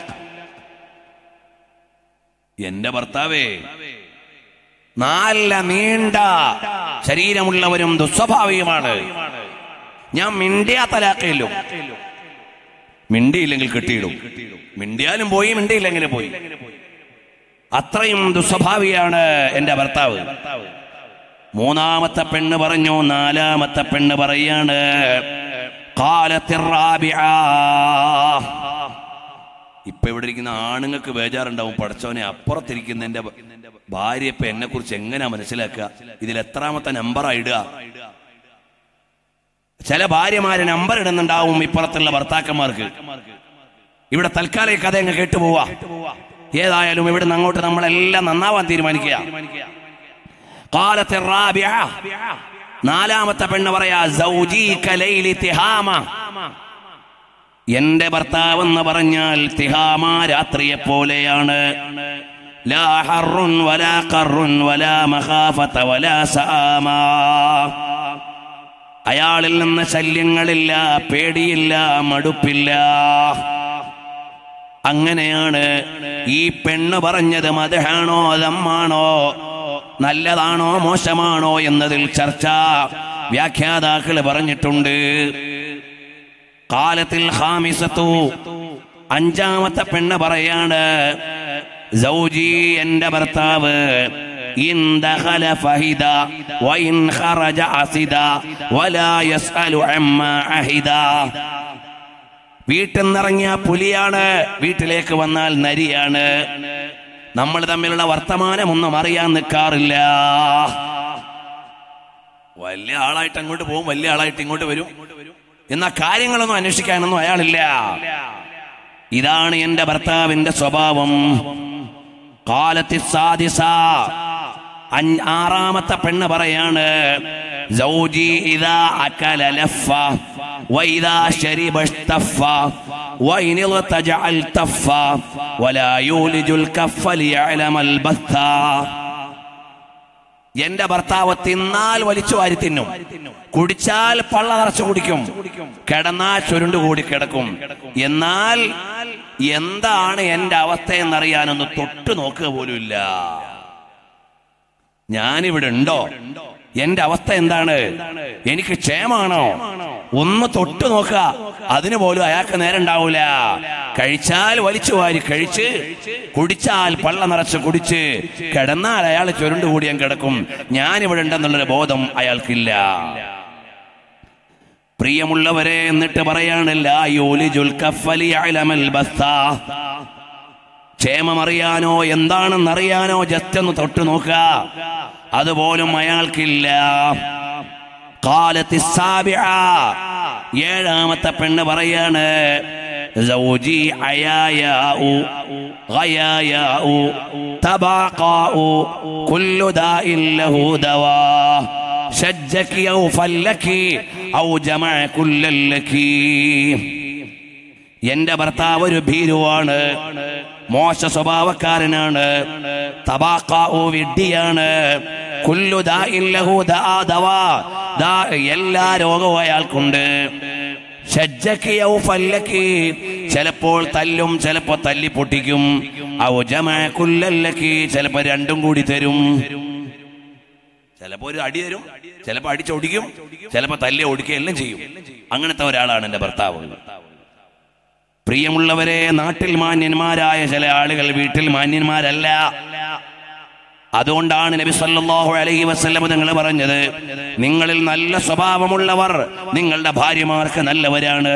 എന്റെ ഭർത്താവേ നല്ല നീണ്ട ശരീരമുള്ളവരും ദുസ്വഭാവിയുമാണ് ഞാൻ മിണ്ടിയാ തലാക്കയിലും മിണ്ടിയില്ലെങ്കിൽ കെട്ടിയിടും മിണ്ടിയാലും പോയി മിണ്ടിയില്ലെങ്കിലും പോയി അത്രയും ദുസ്വഭാവിയാണ് എന്റെ ഭർത്താവ് മൂന്നാമത്തെ പെണ്ണ് പറഞ്ഞു നാലാമത്തെ പെണ്ണ് പറയാണ് കാലത്തിറാബിയ ഇപ്പൊ ഇവിടെ ഇരിക്കുന്ന ആണുങ്ങൾക്ക് ബേജാറുണ്ടാവും പഠിച്ചവനെ അപ്പുറത്തിരിക്കുന്ന എന്റെ ഭാര്യ ഇപ്പൊ എന്നെ കുറിച്ച് എങ്ങനെയാ മനസ്സിലാക്കുക ഇതിൽ എത്രാമത്തെ നമ്പറാ ഇടുക ചില ഭാര്യമാര് നമ്പർ ഇടുന്നുണ്ടാവും ഇപ്പുറത്തുള്ള ഭർത്താക്കന്മാർക്ക് ഇവിടെ തൽക്കാലം ഈ കഥ അങ്ങ് കേട്ടു പോവാ ഏതായാലും ഇവിടുന്ന് അങ്ങോട്ട് നമ്മളെല്ലാം നന്നാവാൻ തീരുമാനിക്കുക കാലത്തെ റാബിയ നാലാമത്തെ പെണ്ണ് പറയാ സൗജി കലൈലി തിഹാമ എന്റെ ഭർത്താവ് എന്ന് പറഞ്ഞാൽ തിഹാമ രാത്രിയെ പോലെയാണ് ലാ ഹറുൻ വലാ ഖറുൻ വലാ മഖാഫത വലാ സആമ അയാളിൽ നിന്ന് ശല്യങ്ങളില്ല പേടിയില്ല മടുപ്പില്ല അങ്ങനെയാണ് ഈ പെണ്ണ് പറഞ്ഞത് മതഹാണോ ദമ്മാണോ നല്ലതാണോ മോശമാണോ എന്നതിൽ ചർച്ച വ്യാഖ്യാതാക്കൾ പറഞ്ഞിട്ടുണ്ട് കാലത്തിൽ ഹാമിസത്തു അഞ്ചാമത്തെ പെണ്ണ് പറയാണ് സൗജി എന്റെ ഭർത്താവ് ഇൻ ദഖല ഫഹിദ വഇൻ ഖറജ അസിദ വലാ യസ്അലു അമ്മാ അഹിദ വീട്ടിൽ നിന്നിറങ്ങിയ പുലിയാണ് വീട്ടിലേക്ക് വന്നാൽ നരിയാണ് നമ്മൾ തമ്മിലുള്ള വർത്തമാനമൊന്നും അറിയാൻ നിൽക്കാറില്ല വലിയ ആളായിട്ട് അങ്ങോട്ട് പോകും വലിയ ആളായിട്ട് ഇങ്ങോട്ട് വരും എന്നാ കാര്യങ്ങളൊന്നും അന്വേഷിക്കാനൊന്നും അയാളില്ല ഇതാണ് എന്റെ ഭർത്താവിന്റെ സ്വഭാവം കാലത്തി സാദിസ അഞ്ച് ആറാമത്തെ പെണ്ണ് പറയാണ് زوجي إذا أكل لف وإذا شرب اشتف وإن اضطجع التف ولا يولج الكف ليعلم البث എന്റെ ഭർത്താവ് തിന്നാൽ വലിച്ചു വാരി തിന്നും കുടിച്ചാൽ പള്ള നിറച്ചു കുടിക്കും കിടന്നാൽ ചുരുണ്ട് കൂടി കിടക്കും എന്നാൽ എന്താണ് എന്റെ അവസ്ഥ എന്നറിയാനൊന്ന് തൊട്ടു നോക്കുക പോലുമില്ല ഞാനിവിടെ ഉണ്ടോ എന്റെ അവസ്ഥ എന്താണ് എനിക്ക് ക്ഷേമാണോ ഒന്ന് തൊട്ടു നോക്കുക അതിന് പോലും അയാൾക്ക് നേരം ഉണ്ടാവൂല കഴിച്ചാൽ വലിച്ചു വാരി കഴിച്ച് കുടിച്ചാൽ പള്ള നിറച്ച് കുടിച്ച് കിടന്നാൽ അയാൾ ചുരുണ്ട് കൂടിയാൻ കിടക്കും ഞാനിവിടെ ഉണ്ടെന്നുള്ളൊരു ബോധം അയാൾക്കില്ല പ്രിയമുള്ളവരെ എന്നിട്ട് പറയാണില്ല യോലിജുൽ കഫലി അലമൽ ബസ്ത ക്ഷേമമറിയാനോ എന്താണെന്നറിയാനോ ജസ്റ്റ് ഒന്ന് തൊട്ടു നോക്കുക അതുപോലും അയാൾക്കില്ല കാലത്തി സാബിഅ ഏഴാമത്തെ പെണ്ണ് പറയാണ് زوجي عياياء غياياء تباقاء كل داء له دواء شجك أو فلك أو جمع كل لك എന്റെ ഭർത്താവ് ഒരു ഭീരുവാണ് മോശ സ്വഭാവക്കാരനാണ് തബാക്കാവോ വിഡ്ഢിയാണ് കുല്ലു ദാഇൻ ലഹു ദാ ദവാ. ദാ എല്ലാ രോഗവും അയാൾക്കുണ്ട് ഷജ്ജക്ക് ഔ ഫല്ലക്ക് ചിലപ്പോൾ തല്ലും ചിലപ്പോ തല്ലി പൊട്ടിക്കും ഔ ജമഅ കുല്ലല്ലക്ക് ചിലപ്പോ രണ്ടും കൂടി തരും ചിലപ്പോ ഒരു അടി തരും ചിലപ്പോ അടിച്ചൊടിക്കും ചിലപ്പോ തല്ലി ഒടിക്കുകയും എല്ലാം ചെയ്യും അങ്ങനത്തെ ഒരാളാണ് എന്റെ ഭർത്താവ് പ്രിയമുള്ളവരെ നാട്ടിൽ മാന്യന്മാരായ ചില ആളുകൾ വീട്ടിൽ മാന്യന്മാരല്ല അതുകൊണ്ടാണ് നബി സല്ലല്ലാഹു അലൈഹി വസല്ലം നിങ്ങൾ പറഞ്ഞത് നിങ്ങളിൽ നല്ല സ്വഭാവമുള്ളവർ നിങ്ങളുടെ ഭാര്യമാർക്ക് നല്ലവരാണ്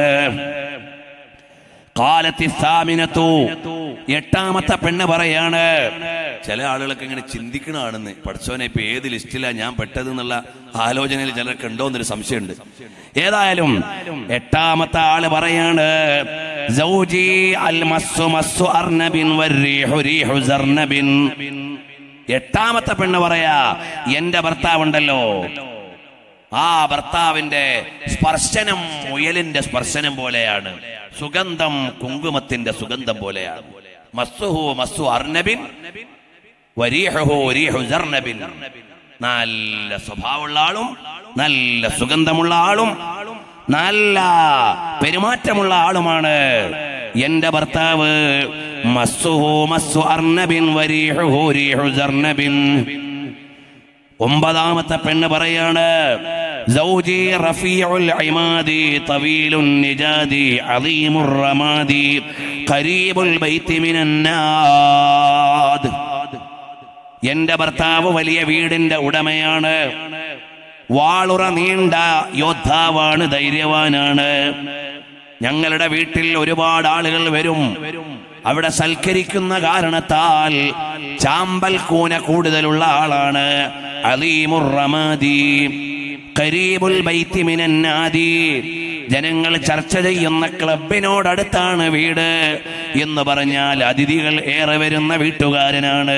കാലത്തി സാമിനത്തു എട്ടാമത്തെ പെണ്ണ് പറയാണ് ചില ആളുകളൊക്കെ ഇങ്ങനെ ചിന്തിക്കണാണെന്ന് പഠിച്ചോനെ ഇപ്പൊ ഏത് ലിസ്റ്റിലാ ഞാൻ പെട്ടത് എന്നുള്ള ആലോചനയിൽ ചിലർക്ക് ഉണ്ടോ എന്നൊരു സംശയമുണ്ട് ഏതായാലും എട്ടാമത്തെ ആള് പറയാണ് സൗജി അൽ മസ്സു മസ്സു അർനബിൻ വരീഹു റീഹു സർനബിൻ എട്ടാമത്തെ പെണ്ണ് പറയാ എന്റെ ഭർത്താവുണ്ടല്ലോ ആ ഭർത്താവിന്റെ സ്പർശനം മുയലിന്റെ സ്പർശനം പോലെയാണ് സുഗന്ധം കുങ്കുമത്തിന്റെ സുഗന്ധം പോലെയാണ് മസ്സുഹു മസ്സു അർനബിൻ വരീഹുഹു വരീഹു സർനബിൻ നല്ല സ്വഭാവമുള്ള ആളും നല്ല സുഗന്ധമുള്ള ആളും നല്ല പെരുമാറ്റമുള്ള ആളുമാണ് എന്റെ ഭർത്താവ് മസ്സുഹു മസ്സു അർനബിൻ വരീഹുഹു റീഹു സർനബിൻ ഒമ്പതാമത്തെ പെണ്ണ് പറയാണ് زوجي رفيع العماد طويل النجاد عظيم الرماد قريب البيت من الناد എന്റെ ഭർത്താവ് വലിയ വീടിന്റെ ഉടമയാണ് വാളുറ നീണ്ട യോദ്ധാവാണ് ധൈര്യവാനാണ് ഞങ്ങളുടെ വീട്ടിൽ ഒരുപാട് ആളുകൾ വരും അവിടെ സൽക്കരിക്കുന്ന കാരണത്താൽ ചാമ്പൽ കൂന കൂടുതലുള്ള ആളാണ് അലീമുർ റമാദി കരീബുൽ ബൈത്തി മിനന്നാദി ജനങ്ങൾ ചർച്ച ചെയ്യുന്ന ക്ലബിനോടടുത്താണ് വീട് എന്ന് പറഞ്ഞാൽ അതിഥികൾ ഏറെ വരുന്ന വീട്ടുകാരനാണ്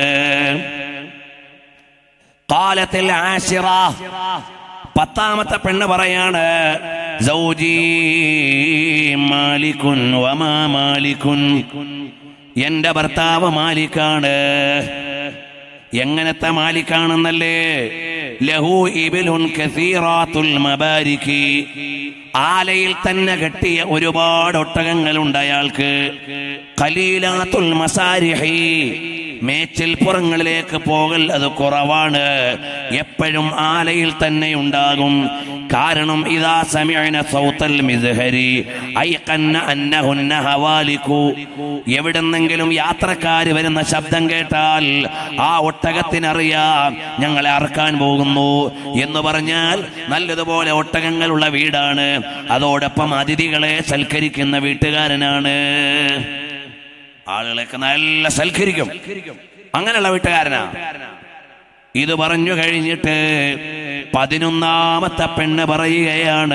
കാലത്തിൽ ആശിറ പത്താമത്തെ പെണ്ണ് പറയാണ് സൗജി മാലിക്കുൻ വമാ മാലിക്കുൻ എന്റെ ഭർത്താവ് മാലിക്കാണ് എങ്ങനത്തെ മാലിക്കാണെന്നല്ലേ ലഹു ഇബിലുൻ കസീറാത്തുൽ മബാരിക്കി ആലയിൽ തന്നെ കെട്ടിയ ഒരുപാട് ഒട്ടകങ്ങളുണ്ട് അയാൾക്ക് ഖലീലാത്തുൽ മസാരിഹി മേച്ചിൽപ്പുറങ്ങളിലേക്ക് പോകൽ അത് കുറവാണ് എപ്പോഴും ആലയിൽ തന്നെ ഉണ്ടാകും കാരണം ഇതാ സമയന സൗത്തൽ മിസ്ഹരി ഐഖന്ന അന്നഹുന്ന ഹവാലിക്കു എവിടെന്നെങ്കിലും യാത്രക്കാര് വരുന്ന ശബ്ദം കേട്ടാൽ ആ ഒട്ടകത്തിനറിയാം ഞങ്ങളെ അറക്കാൻ പോകുന്നു എന്ന് പറഞ്ഞാൽ നല്ലതുപോലെ ഒട്ടകങ്ങളുള്ള വീടാണ് അതോടൊപ്പം അതിഥികളെ സൽക്കരിക്കുന്ന വീട്ടുകാരനാണ് ആളുകളെയൊക്കെ നല്ല സൽക്കരിക്കും അങ്ങനെയുള്ള വീട്ടുകാരനാ ഇത് പറഞ്ഞു കഴിഞ്ഞിട്ട് പതിനൊന്നാമത്തെ പെണ്ണ് പറയുകയാണ്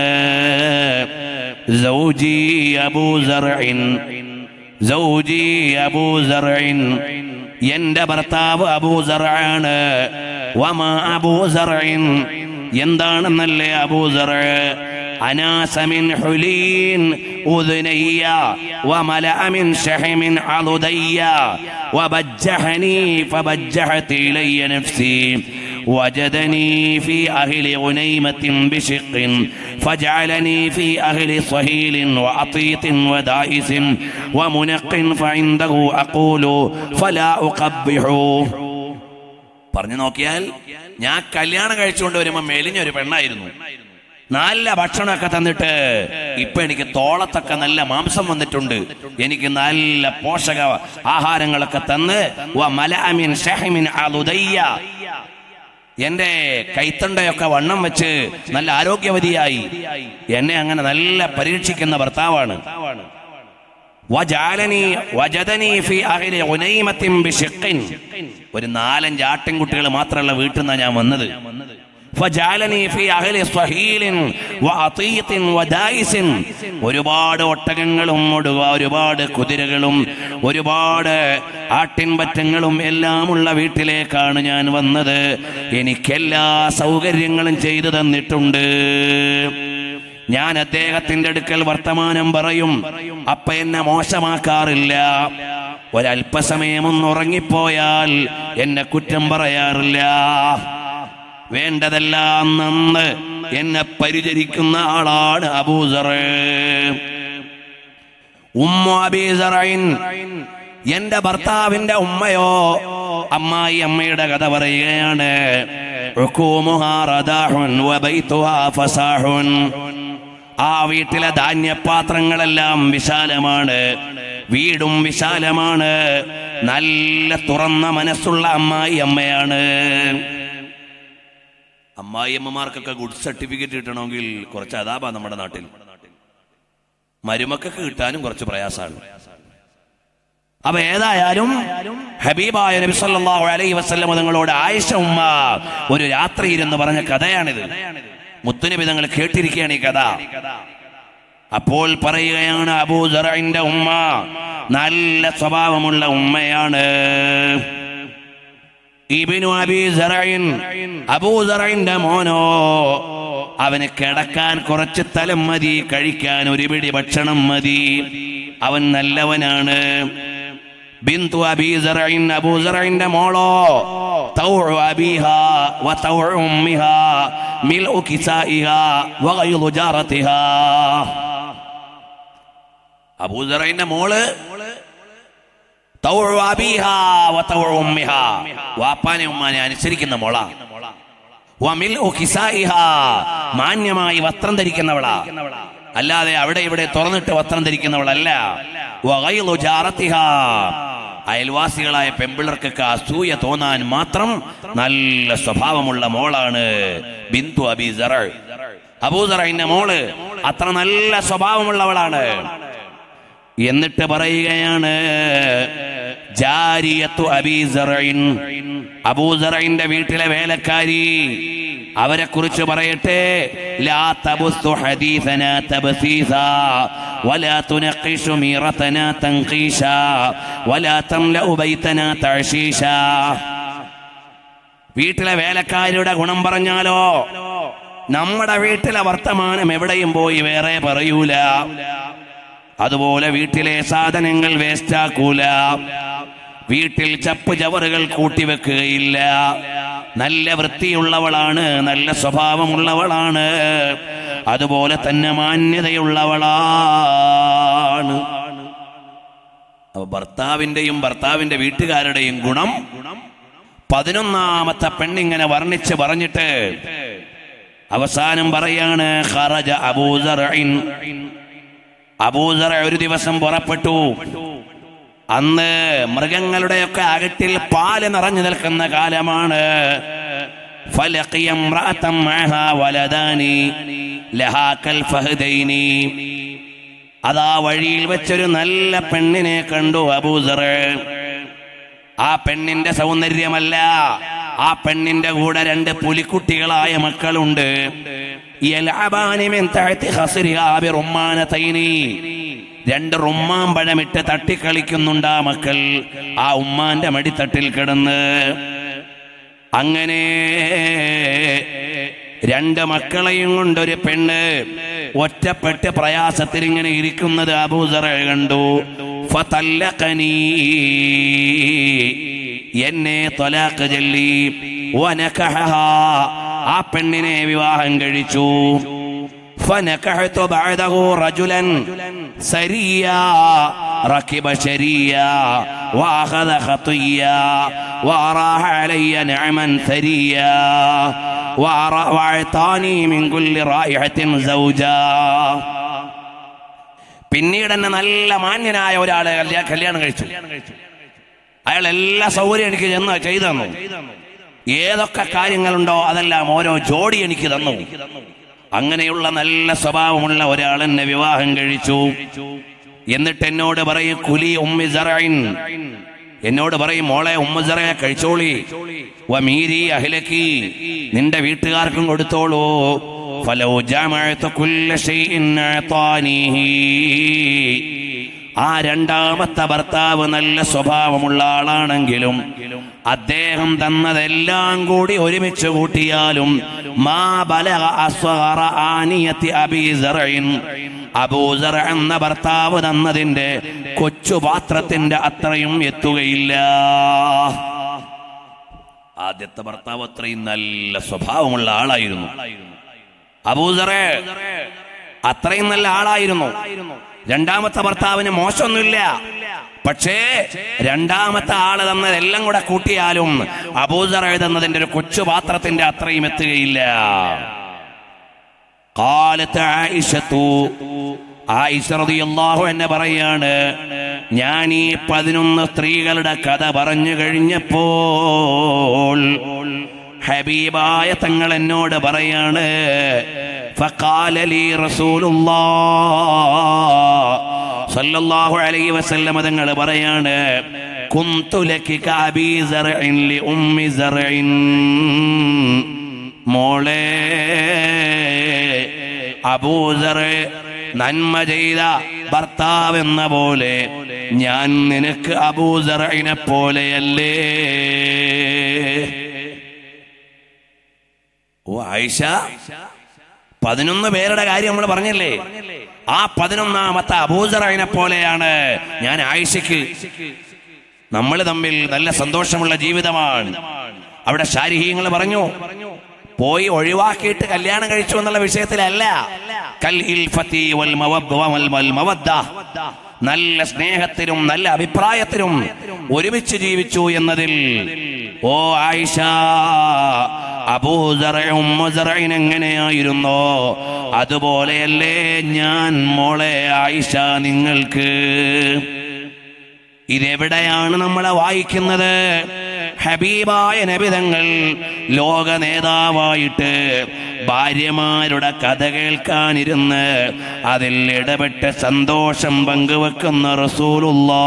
സൗജി അബൂ സർഇൻ സൗജി അബൂ സർഇൻ എന്റെ ഭർത്താവ് അബൂ സർആണ് വമ അബൂ സർഇൻ എന്താണെന്നല്ലേ അബൂ സർ أناس من حلين أذني وملأ من شحم عضدي وبجحني فبجحت إلي نفسي وجدني في أهل غنيمة بشق فجعلني في أهل صهيل وأطيط ودائس ومنق فعنده أقول فلا أقبح പറഞ്ഞു നോക്കിയാൽ ഞാൻ കല്യാണം കഴിച്ചുകൊണ്ട് വരുമ്പോ മെലിഞ്ഞൊരു പെണ്ണായിരുന്നു നല്ല ഭക്ഷണമൊക്കെ തന്നിട്ട് ഇപ്പൊ എനിക്ക് തോളത്തൊക്കെ നല്ല മാംസം വന്നിട്ടുണ്ട് എനിക്ക് നല്ല പോഷക ആഹാരങ്ങളൊക്കെ തന്ന് വ മലഅമിൻ ഷഹ്മിൻ അലുദയ്യ എന്റെ കൈത്തണ്ടയൊക്കെ വണ്ണം വെച്ച് നല്ല ആരോഗ്യവതിയായി എന്നെ അങ്ങനെ നല്ല പരീക്ഷിക്കുന്ന ഭർത്താവാണ് വജാലനി വജദനി ഫി അഹ്ലി ഉനൈമത്തിൻ ബിശിഖിൻ ഒരു നാലഞ്ച് ആട്ടിൻകുട്ടികൾ മാത്രമുള്ള വീട്ടിൽ നിന്നാണ് ഞാൻ വന്നത് ഫജാലനി ഫി അഹ്ലി സ്വഹീലിൻ വഅതീത്തിൻ വദായിസിൻ ഒരുപാട് ഒട്ടകങ്ങളും ഒടുവ ഒരുപാട് കുതിരകളും ഒരുപാട് ആട്ടിൻപറ്റങ്ങളും എല്ലാമുള്ള വീട്ടിലേക്കാണ് ഞാൻ വന്നത് എനിക്കെല്ലാ സൗകര്യങ്ങളും ചെയ്തു തന്നിട്ടുണ്ട് ഞാൻ അദ്ദേഹത്തിന്റെ അടുക്കൽ വർത്തമാനം പറയും അപ്പ എന്നെ മോശമാക്കാറില്ല ഒരല്പസമയം ഒന്ന് ഉറങ്ങിപ്പോയാൽ എന്നെ കുറ്റം പറയാറില്ല വേണ്ടതെല്ലാം നന്ന് എന്നെ പരിചരിക്കുന്ന ആളാണ് അബൂസർ ഉമ്മ അബീസറൈൻ എന്റെ ഭർത്താവിന്റെ ഉമ്മയോ അമ്മായി അമ്മയുടെ കഥ പറയുകയാണ് റുക്കൂമുഹാ റദാഹുൻ വബൈതുഹാ ഫസാഹുൻ ആ വീട്ടിലെ ധാന്യപാത്രങ്ങളെല്ലാം വിശാലമാണ് വീടും വിശാലമാണ് നല്ല തുറന്ന മനസ്സുള്ള അമ്മായി അമ്മയാണ് അമ്മായി അമ്മമാർക്കൊക്കെ ഗുഡ് സർട്ടിഫിക്കറ്റ് കിട്ടണമെങ്കിൽ കുറച്ച് അതാപാ നമ്മുടെ നാട്ടിൽ മരുമക്കൊക്കെ കിട്ടാനും കുറച്ച് പ്രയാസമാണ് അപ്പൊ ഏതായാലും ഹബീബായ നബി സല്ലല്ലാഹു അലൈഹി വസല്ലം തങ്ങളോട് ആയിഷ ഉമ്മ ഒരു രാത്രി ഇരുന്ന് പറഞ്ഞ കഥയാണിത് മുത്തുനബി തങ്ങൾ കേട്ടിരിക്കുകയാണ് ഈ കഥ അപ്പോൾ പറയുകയാണ് അബൂസറിന്റെ ഉമ്മ നല്ല സ്വഭാവമുള്ള ഉമ്മയാണ് ഇബിനു അബി സറൈൻ അബൂസറൈന്റെ മോനോ അവന് കിടക്കാൻ കുറച്ച് തലം മതി കഴിക്കാൻ ഒരു പിടി ഭക്ഷണം മതി അവൻ നല്ലവനാണ് ബിന്ദു അബി സറൈൻ അബൂസറൈന്റെ മോളോ തൗഉ അബീഹാ വതൗഉ ഉമ്മിഹാ മിൽഉ കിസായിഹാ വഗൈളു ജാറതിഹാ അബൂസറൈന്റെ മോള് തൗഉ അബീഹാ വതൗഉ ഉമ്മിഹാ വാപ്പാനെ ഉമ്മാനെ അനുസരിക്കുന്ന മോളാ വമിൽഉ കിസായിഹാ മാന്യമായി വസ്ത്രം ധരിക്കുന്നവളാ അല്ലാതെ അവിടെ ഇവിടെ തുറന്നിട്ട് വസ്ത്രം ധരിക്കുന്നവളല്ല വഗൈളു ജാറതിഹാ അയൽവാസികളായ പെമ്പിളർക്കൊക്കെ അസൂയ തോന്നാൻ മാത്രം നല്ല സ്വഭാവമുള്ള മോളാണ് ബിന്ദു അബി സറ അബൂസറൈന്റെ മോള് അത്ര നല്ല സ്വഭാവമുള്ളവളാണ് എന്നിട്ട് പറയുകയാണ് ജാരിയത്തു അബീസറൈൻ അബൂസറൈന്റെ വീട്ടിലെ വേലക്കാരി അവരെ കുറിച്ച് പറയട്ടെ ലാ തബുസ്തു ഹദീസന തബ്സീസ വലാ തുനഖിഷു മീറതന തൻഖീഷ വലാ തംലഉ ബൈതന തഅശീഷ വീട്ടിലെ വേലക്കാരിയുടെ ഗുണം പറഞ്ഞാലോ നമ്മുടെ വീട്ടിലെ വർത്തമാനം എവിടെയും പോയി വേറെ പറയൂല അതുപോലെ വീട്ടിലെ സാധനങ്ങൾ വേസ്റ്റാക്കൂല വീട്ടിൽ ചപ്പ് ചവറുകൾ കൂട്ടിവെക്കുകയില്ല നല്ല വൃത്തിയുള്ളവളാണ് നല്ല സ്വഭാവമുള്ളവളാണ് അതുപോലെ തന്നെ മാന്യതയുള്ളവളാണ് അപ്പൊ ഭർത്താവിന്റെയും ഭർത്താവിന്റെ വീട്ടുകാരുടെയും ഗുണം പതിനൊന്നാമത്തെ പെണ്ണിങ്ങനെ വർണ്ണിച്ച് പറഞ്ഞിട്ട് അവസാനം പറയാണ് ഖറജ അബൂസറഇൻ അബൂസറ ഒരു ദിവസം പുറപ്പെട്ടു അന്ന് മൃഗങ്ങളുടെയൊക്കെ അകട്ടിൽ പാല് നിറഞ്ഞു നിൽക്കുന്ന കാലമാണ് فلقي امرأة معها ولدان لها كالفهدين അതാ വഴിയിൽ വെച്ചൊരു നല്ല പെണ്ണിനെ കണ്ടു അബൂസർ ആ പെണ്ണിന്റെ സൗന്ദര്യമല്ല ആ പെണ്ണിന്റെ കൂടെ രണ്ട് പുലിക്കുട്ടികളായ മക്കളുണ്ട് യൽഅബാനി മിൻ തഹതി ഖസ്രിഹാ ബിറുമ്മാനതൈനി. രണ്ട് റുമ്മാൻ പഴമിട്ട് തട്ടിക്കളിക്കുന്നുണ്ട് ആ മക്കൾ ആ ഉമ്മാന്റെ മടിത്തട്ടിൽ കിടന്ന് അങ്ങനെ രണ്ട് മക്കളെയും കൊണ്ടൊരു പെണ്ണ് ഒറ്റപ്പെട്ട് പ്രയാസത്തിൽ ഇങ്ങനെ ഇരിക്കുന്നത് അബൂസറ കണ്ടു ഫതല്ലഖനീ. എന്നെ തൊലാക്ക് ചൊല്ലി വനകഹഹാ. ആ പെണ്ണിനെ വിവാഹം കഴിച്ചു فنكحت بعده رجلا سريا ركب شريا واخذ خطيا واراح علي نعما ثريا وأرى- واعطاني من كل رائحه زوجا പിന്നീട് എന്നെ നല്ല മാന്യനായ ഒരാളെ കല്യാ- കല്യാണം കഴിച്ചു അയാൾ എല്ലാ സൗകര്യം എനിക്ക് ചെന്ന് ചെയ്തു തന്നു ഏതൊക്കെ കാര്യങ്ങളുണ്ടോ അതെല്ലാം ഓരോ ജോഡി എനിക്ക് തന്നു അങ്ങനെയുള്ള നല്ല സ്വഭാവമുള്ള ഒരാൾ എന്നെ വിവാഹം കഴിച്ചു എന്നിട്ട് എന്നോട് പറയും കുലി ഉമ്മി സറൈൻ എന്നോട് പറയും മോളെ ഉമ്മസറയെ കഴിച്ചോളി വമീരി അഹിലക്കി നിന്റെ വീട്ടുകാർക്കും കൊടുത്തോളൂ ഫലോ ജമഅതു കുല്ല ശൈഇൻ അഅതാനിഹി ആ രണ്ടാമത്തെ ഭർത്താവ് നല്ല സ്വഭാവമുള്ള ആളാണെങ്കിലും അദ്ദേഹം തന്നതെല്ലാം കൂടി ഒരുമിച്ച് കൂട്ടിയാലും മാ ബലഗ അസ്ഗറ ആനിയത്തി അബീ സറഇൻ അബൂസർ എന്ന ഭർത്താവ് തന്നതിന്റെ കൊച്ചു പാത്രത്തിന്റെ അത്രയും എത്തുകയില്ല ആദ്യത്തെ ഭർത്താവ് അത്രയും നല്ല സ്വഭാവമുള്ള ആളായിരുന്നു അബൂസറെ അത്രയും നല്ല ആളായിരുന്നു രണ്ടാമത്തെ ഭർത്താവിന് മോശമൊന്നുമില്ല പക്ഷേ രണ്ടാമത്തെ ആള് തന്നതെല്ലാം കൂടെ കൂട്ടിയാലും അബൂസർ എഴുതുന്നതിന്റെ ഒരു കൊച്ചു പാത്രത്തിന്റെ അത്രയും എത്തുകയില്ല قالت عائشة ആയിഷ റളിയല്ലാഹു എന്നെ പറയാണ് ഞാൻ ഈ പതിനൊന്ന് സ്ത്രീകളുടെ കഥ പറഞ്ഞു കഴിഞ്ഞപ്പോൾ ഹബീബായ തങ്ങൾ എന്നോട് പറയാണ് فقال لي رسول الله സല്ലല്ലാഹു അലൈഹി വസല്ലം തങ്ങൾ പറയാണ് കുന്തു ലക്കി കഅബീ സറഇൻ ലി ഉമ്മി സറഇൻ മോളെ അബൂസർ നന്മ ചെയ്ത ഭർത്താവ് എന്ന പോലെ ഞാൻ നിനക്ക് അബൂസറിനെ പോലെയല്ലേ ഓ ആയിഷ പതിനൊന്ന് പേരുടെ കാര്യം നമ്മൾ പറഞ്ഞില്ലേ ആ പതിനൊന്നാമത്തെ അബൂസറിനെ പോലെയാണ് ഞാൻ ആയിഷയ്ക്ക് നമ്മൾ തമ്മിൽ നല്ല സന്തോഷമുള്ള ജീവിതമാണ് അവിടെ ശാരീഹ്യങ്ങൾ പറഞ്ഞു പോയി ഒഴിവാക്കിയിട്ട് കല്യാണം കഴിച്ചു എന്നുള്ള വിഷയത്തിലല്ല കൽ ഇൽഫത്തി വൽ മവബ്ബ വൽ വൽ മവദ്ദ. നല്ല സ്നേഹത്തിലും നല്ല അഭിപ്രായത്തിലും ഒരുമിച്ച് ജീവിച്ചു എന്നതിൽ ഓ ആയിഷ അബൂസറയും എങ്ങനെയായിരുന്നോ അതുപോലെയല്ലേ ഞാൻ മോളെ ആയിഷ നിങ്ങൾക്ക് ഇതെവിടെയാണ് നമ്മളെ വായിക്കുന്നത് ഹബീബായ നബിതങ്ങൾ ലോക നേതാവായിട്ട് ഭാര്യമാരുടെ കഥ കേൾക്കാനിരുന്ന് അതിൽ ഇടപെട്ട് സന്തോഷം പങ്കുവെക്കുന്ന റസൂലുള്ളാ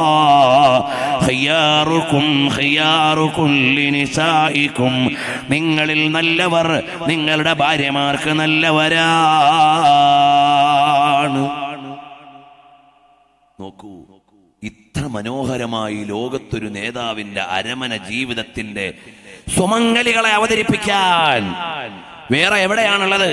ഖിയാറുക്കും ഖിയാറുക്കും ലിനിസായിക്കും നിങ്ങളിൽ നല്ലവർ നിങ്ങളുടെ ഭാര്യമാർക്ക് നല്ലവരാണ് നോക്കൂ ഇത്ര മനോഹരമായി ലോകത്തൊരു നേതാവിന്റെ അരമന ജീവിതത്തിന്റെ സുമംഗലികളെ അവതരിപ്പിക്കാൻ വേറെ എവിടെയാണുള്ളത്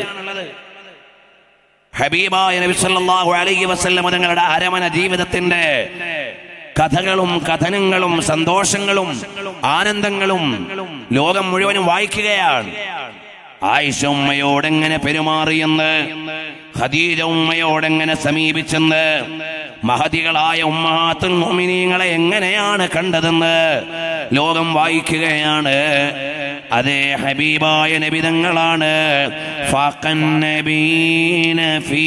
ഹബീബായ നബി സല്ലല്ലാഹു അലൈഹി വസല്ലം തങ്ങളുടെ അരമന ജീവിതത്തിന്റെ കഥകളും കഥനങ്ങളും സന്തോഷങ്ങളും ആനന്ദങ്ങളും ലോകം മുഴുവനും വായിക്കുകയാണ് ആയിഷ ഉമ്മയോടെങ്ങനെ പെരുമാറിയെന്ന് ഖദീജ ഉമ്മയോടെങ്ങനെ സമീപിച്ചെന്ന് മഹതികളായ ഉമ്മാത്തുൽ മുഅ്മിനീങ്ങളെ എങ്ങനെയാണ് കണ്ടതെന്ന് ലോകം വായിക്കുകയാണ് അതേ ഹബീബായ നബിതങ്ങളാണ് ഫാഖൻ നബീന ഫീ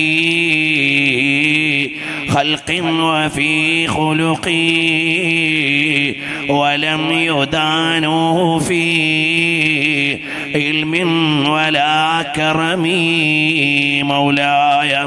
خلق وفي خلق ولم يدانوه في علم ولا كرم مولاي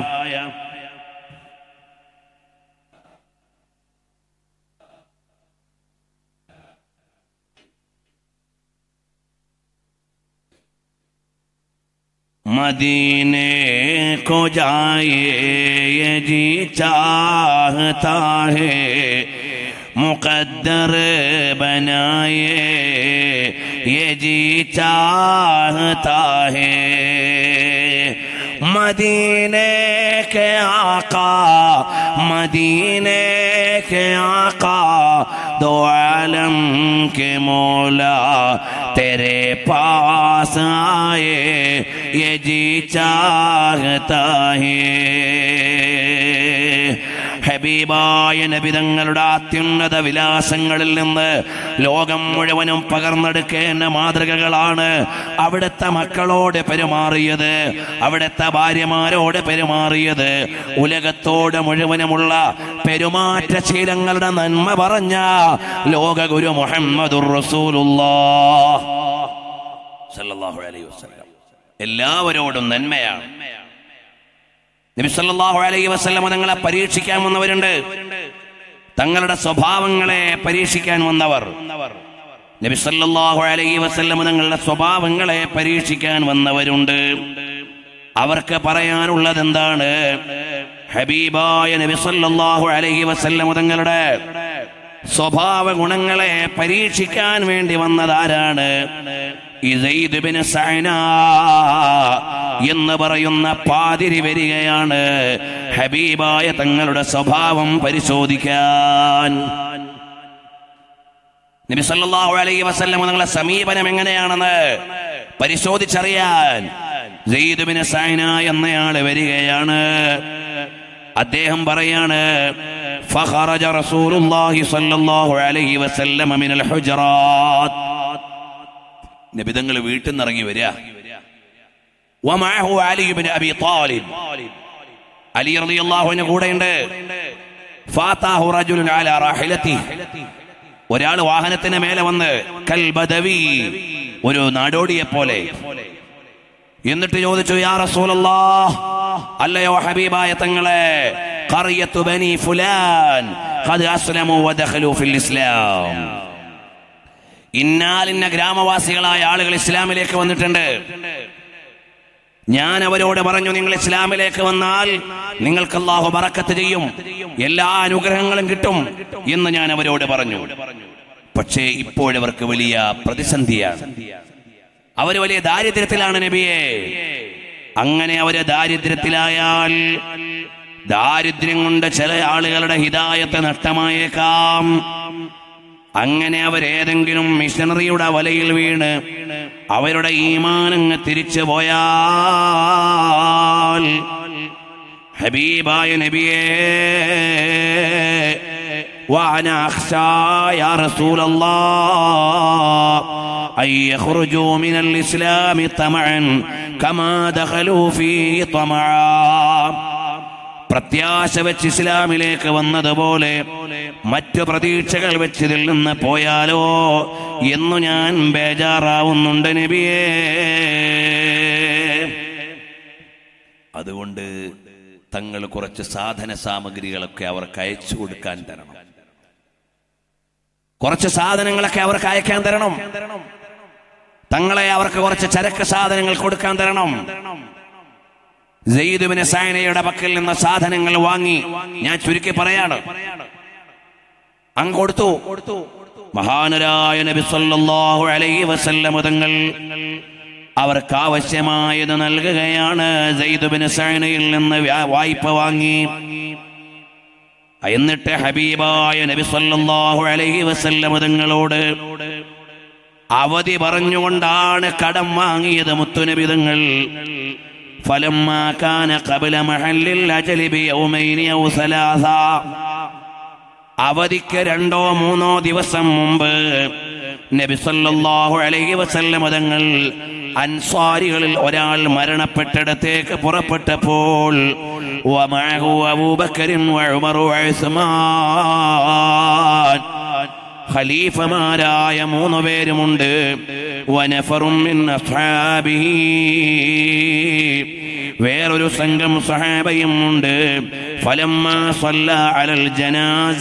मदीने को जाए ये जी चाहता है मुकद्दर बनाए ये जी चाहता है मदीने के आका मदीने के आका दो आलम के मौला तेरे पास आए ये जी चाहता है ഹബീബായ നബിതങ്ങളുടെ അത്യുന്നത വിലാസങ്ങളിൽ നിന്ന് ലോകം മുഴുവനും പകർന്നെടുക്കേണ്ട മാതൃകകളാണ് അവിടുത്തെ മക്കളോട് പെരുമാറിയത് അവിടുത്തെ ഭാര്യമാരോട് പെരുമാറിയത് ഉലകത്തോട് മുഴുവനുമുള്ള പെരുമാറ്റശീലങ്ങളുടെ നന്മ പറഞ്ഞ ലോകഗുരു മുഹമ്മദുർ റസൂലുള്ളാഹ് സല്ലല്ലാഹു അലൈഹി വസല്ലം എല്ലാവരോടും നന്മയാണ് നബി സല്ലല്ലാഹു അലൈഹി വസല്ലം തങ്ങളെ പരീക്ഷിക്കാൻ വന്നവരുണ്ട് തങ്ങളുടെ സ്വഭാവങ്ങളെ പരീക്ഷിക്കാൻ വന്നവർ നബി സല്ലല്ലാഹു അലൈഹി വസല്ലം തങ്ങളുടെ സ്വഭാവങ്ങളെ പരീക്ഷിക്കാൻ വന്നവരുണ്ട് അവർക്ക് പറയാനുള്ളത് എന്താണ് ഹബീബായ നബി സല്ലല്ലാഹു അലൈഹി വസല്ലം തങ്ങളുടെ സ്വഭാവ ഗുണങ്ങളെ പരീക്ഷിക്കാൻ വേണ്ടി വന്നതാരാണ് ഇസൈദ് ബിൻ സഅന എന്ന് പറയുന്ന പാതിരി വരികയാണ് ഹബീബായ തങ്ങളുടെ സ്വഭാവം പരിശോധിക്കാൻ നബി സല്ലല്ലാഹു അലൈഹി വസല്ലം നിങ്ങളുടെ സമീപനം എങ്ങനെയാണെന്ന് പരിശോധിച്ചറിയാൻ സെയ്ദ് ബിൻ സഅന എന്നയാള് വരികയാണ് അദ്ദേഹം പറയാണ് فخرج رسول الله صلى الله عليه وسلم من الحجرات നബിതങ്ങൾ വീട്ടിൽ നിന്ന് ഇറങ്ങി വരിക ومعه علي بن ابي طالب അലി റളിയല്ലാഹു അൻഹു കൂടെയുണ്ട് ഫാതാഹു റജുലുൻ അലാ റാഹിലതി ഒരാൾ വാഹനത്തിന് മേലെ വന്ന് കൽ ബദവി ഒരു നാടോടിയെ പോലെ എന്നിട്ട് ചോദിച്ചു യാ റസൂലല്ലാഹ് അല്ലയോ ഹബീബായ തങ്ങളെ ഖറിയത്തു ബനി ഫുലാൻ ഖദ് അസ്ലമു വദഖലു ഫിൽ ഇസ്ലാം ഇന്നാലിന്ന ഗ്രാമവാസികളായ ആളുകൾ ഇസ്ലാമിലേക്ക് വന്നിട്ടുണ്ട് ഞാൻ അവരോട് പറഞ്ഞു നിങ്ങൾ ഇസ്ലാമിലേക്ക് വന്നാൽ നിങ്ങൾക്ക് അള്ളാഹു ബറക്കത്ത് ചെയ്യും എല്ലാ അനുഗ്രഹങ്ങളും കിട്ടും എന്ന് ഞാൻ അവരോട് പറഞ്ഞു പക്ഷേ ഇപ്പോഴവർക്ക് വലിയ പ്രതിസന്ധിയാണ് അവർ വലിയ ദാരിദ്ര്യത്തിലാണ് നബിയെ അങ്ങനെ അവര് ദാരിദ്ര്യത്തിലായാൽ ദാരിദ്ര്യം കൊണ്ട് ചില ആളുകളുടെ ഹിതായത്തെ നഷ്ടമായേക്കാം അങ്ങനെ അവരേതെങ്കിലും മിഷണറിയുടെ വലയിൽ വീണ് അവരുടെ ഈമാനങ്ങ് തിരിച്ചു പോയാൽ ഹബീബായ നബിയേ وأنا أخشى يا رسول الله أن يخرجوا من الإسلام طمعا كما دخلوا فيه طمعا പ്രത്യാശ വെച്ച് ഇസ്ലാമിലേക്ക് വന്നതുപോലെ മറ്റു പ്രതീക്ഷകൾ വെച്ച് ഇതിൽ നിന്ന് പോയാലോ എന്നു ഞാൻ ബേജാറാവുന്നുണ്ട് നബിയേ അതുകൊണ്ട് തങ്ങൾ കുറച്ച് സാധന സാമഗ്രികളൊക്കെ അവർക്ക് അയച്ചു കൊടുക്കാൻ തരണം കുറച്ച് സാധനങ്ങളൊക്കെ അവർക്ക് അയക്കാൻ തരണം തങ്ങളെ അവർക്ക് കുറച്ച് ചരക്ക് സാധനങ്ങൾ കൊടുക്കാൻ തരണം സെയ്ദുബിന് സൈനയുടെ പക്കൽ നിന്ന് സാധനങ്ങൾ വാങ്ങി ഞാൻ ചുരുക്കി പറയാണ് അങ്ങ് കൊടുത്തു മഹാനരായ നബി സല്ലല്ലാഹു അലൈഹി വസല്ലം തങ്ങൾ അവർക്ക് ആവശ്യമായത് നൽകുകയാണ് സെയ്ദുബിന് സൈനയിൽ നിന്ന് വ്യാ- വായ്പ വാങ്ങി എന്നിട്ട് ഹബീബായ നബി സല്ലല്ലാഹു അലൈഹി വസല്ലം തങ്ങളോട് അവധി പറഞ്ഞുകൊണ്ടാണ് കടം വാങ്ങിയത് മുത്തുനബിതങ്ങൾ فلما كان قبل محل الأجل بيومين أو ثلاثة അവധിക്ക് രണ്ടോ മൂന്നോ ദിവസം മുമ്പ് നബി സല്ലല്ലാഹു അലൈഹി വസല്ലം തങ്ങൾ അൻസാരികളിൽ ഒരാൾ മരണപ്പെട്ടിടത്തേക്ക് പുറപ്പെട്ടപ്പോൾ വമഅഹു അബൂബക്കറിൻ വഉമറു ഉസ്മാൻ ഖലീഫമാരായ മൂന്ന് പേരുമുണ്ട് വനഫറും മിൻ അസ്ഹാബിഹി വേറൊരു സംഘം സഹാബയും ഉണ്ട് ഫലമ്മ സല്ല അലൽ ജനാസ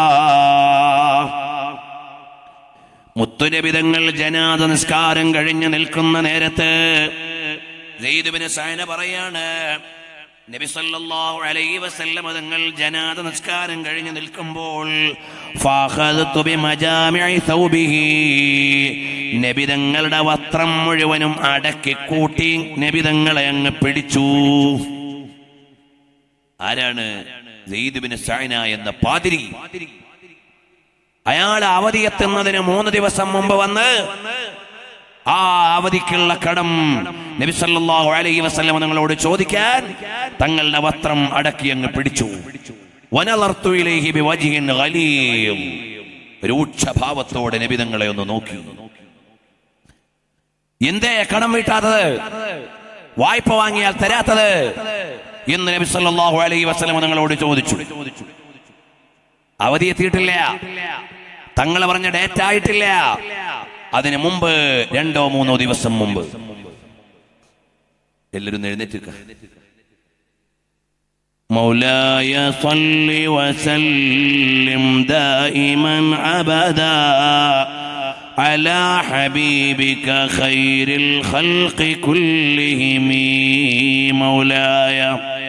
മുത്തുരബിതങ്ങൾ ജനാദ നിസ്കാരം കഴിഞ്ഞ് നിൽക്കുന്ന നേരത്ത് സെയ്ദുബിന് സൈന പറയാണ് നബി സല്ലല്ലാഹു അലൈഹി വസല്ലം തങ്ങൾ ജനാദ നിസ്കാരം കഴിഞ്ഞ് നിൽക്കുമ്പോൾ ഫാഖദതു ബിമജാമിഇ സൗബിഹി നബി തങ്ങളുടെ വസ്ത്രം മുഴുവനും അടക്കി കൂട്ടി നബി തങ്ങളെ അങ്ങ് പിടിച്ചു ആരാണ് സെയ്ദുബിന് സൈന എന്ന പാതിരി അയാൾ അവധി എത്തുന്നതിന് മൂന്ന് ദിവസം മുമ്പ് വന്ന് ആ അവധിക്കുള്ള കടം നബി സല്ലല്ലാഹു അലൈഹി വസല്ലം നിങ്ങളോട് ചോദിക്കാൻ തങ്ങളുടെ വസ്ത്രം അടക്കി അങ്ങ് പിടിച്ചു വനലർത്തു ഇലൈഹി ബിവജ്ഹിൻ ഗലീം രൂക്ഷഭാവത്തോടെ നബി തങ്ങളെ ഒന്ന് നോക്കി എന്തേ കടം വീട്ടാത്തത് വായ്പ വാങ്ങിയാൽ തരാത്തത് എന്ന് നബി സല്ലല്ലാഹു അലൈഹി വസല്ലം നിങ്ങളോട് ചോദിച്ചു അവധി എത്തിയിട്ടില്ല തങ്ങൾ പറഞ്ഞ ഡേറ്റ് ആയിട്ടില്ല അതിന് മുമ്പ് രണ്ടോ മൂന്നോ ദിവസം മുമ്പ് എല്ലാവരും എഴുന്നേറ്റ് مولاي صل وسلم دائما ابدا على حبيبك خير الخلق كلهم مولاي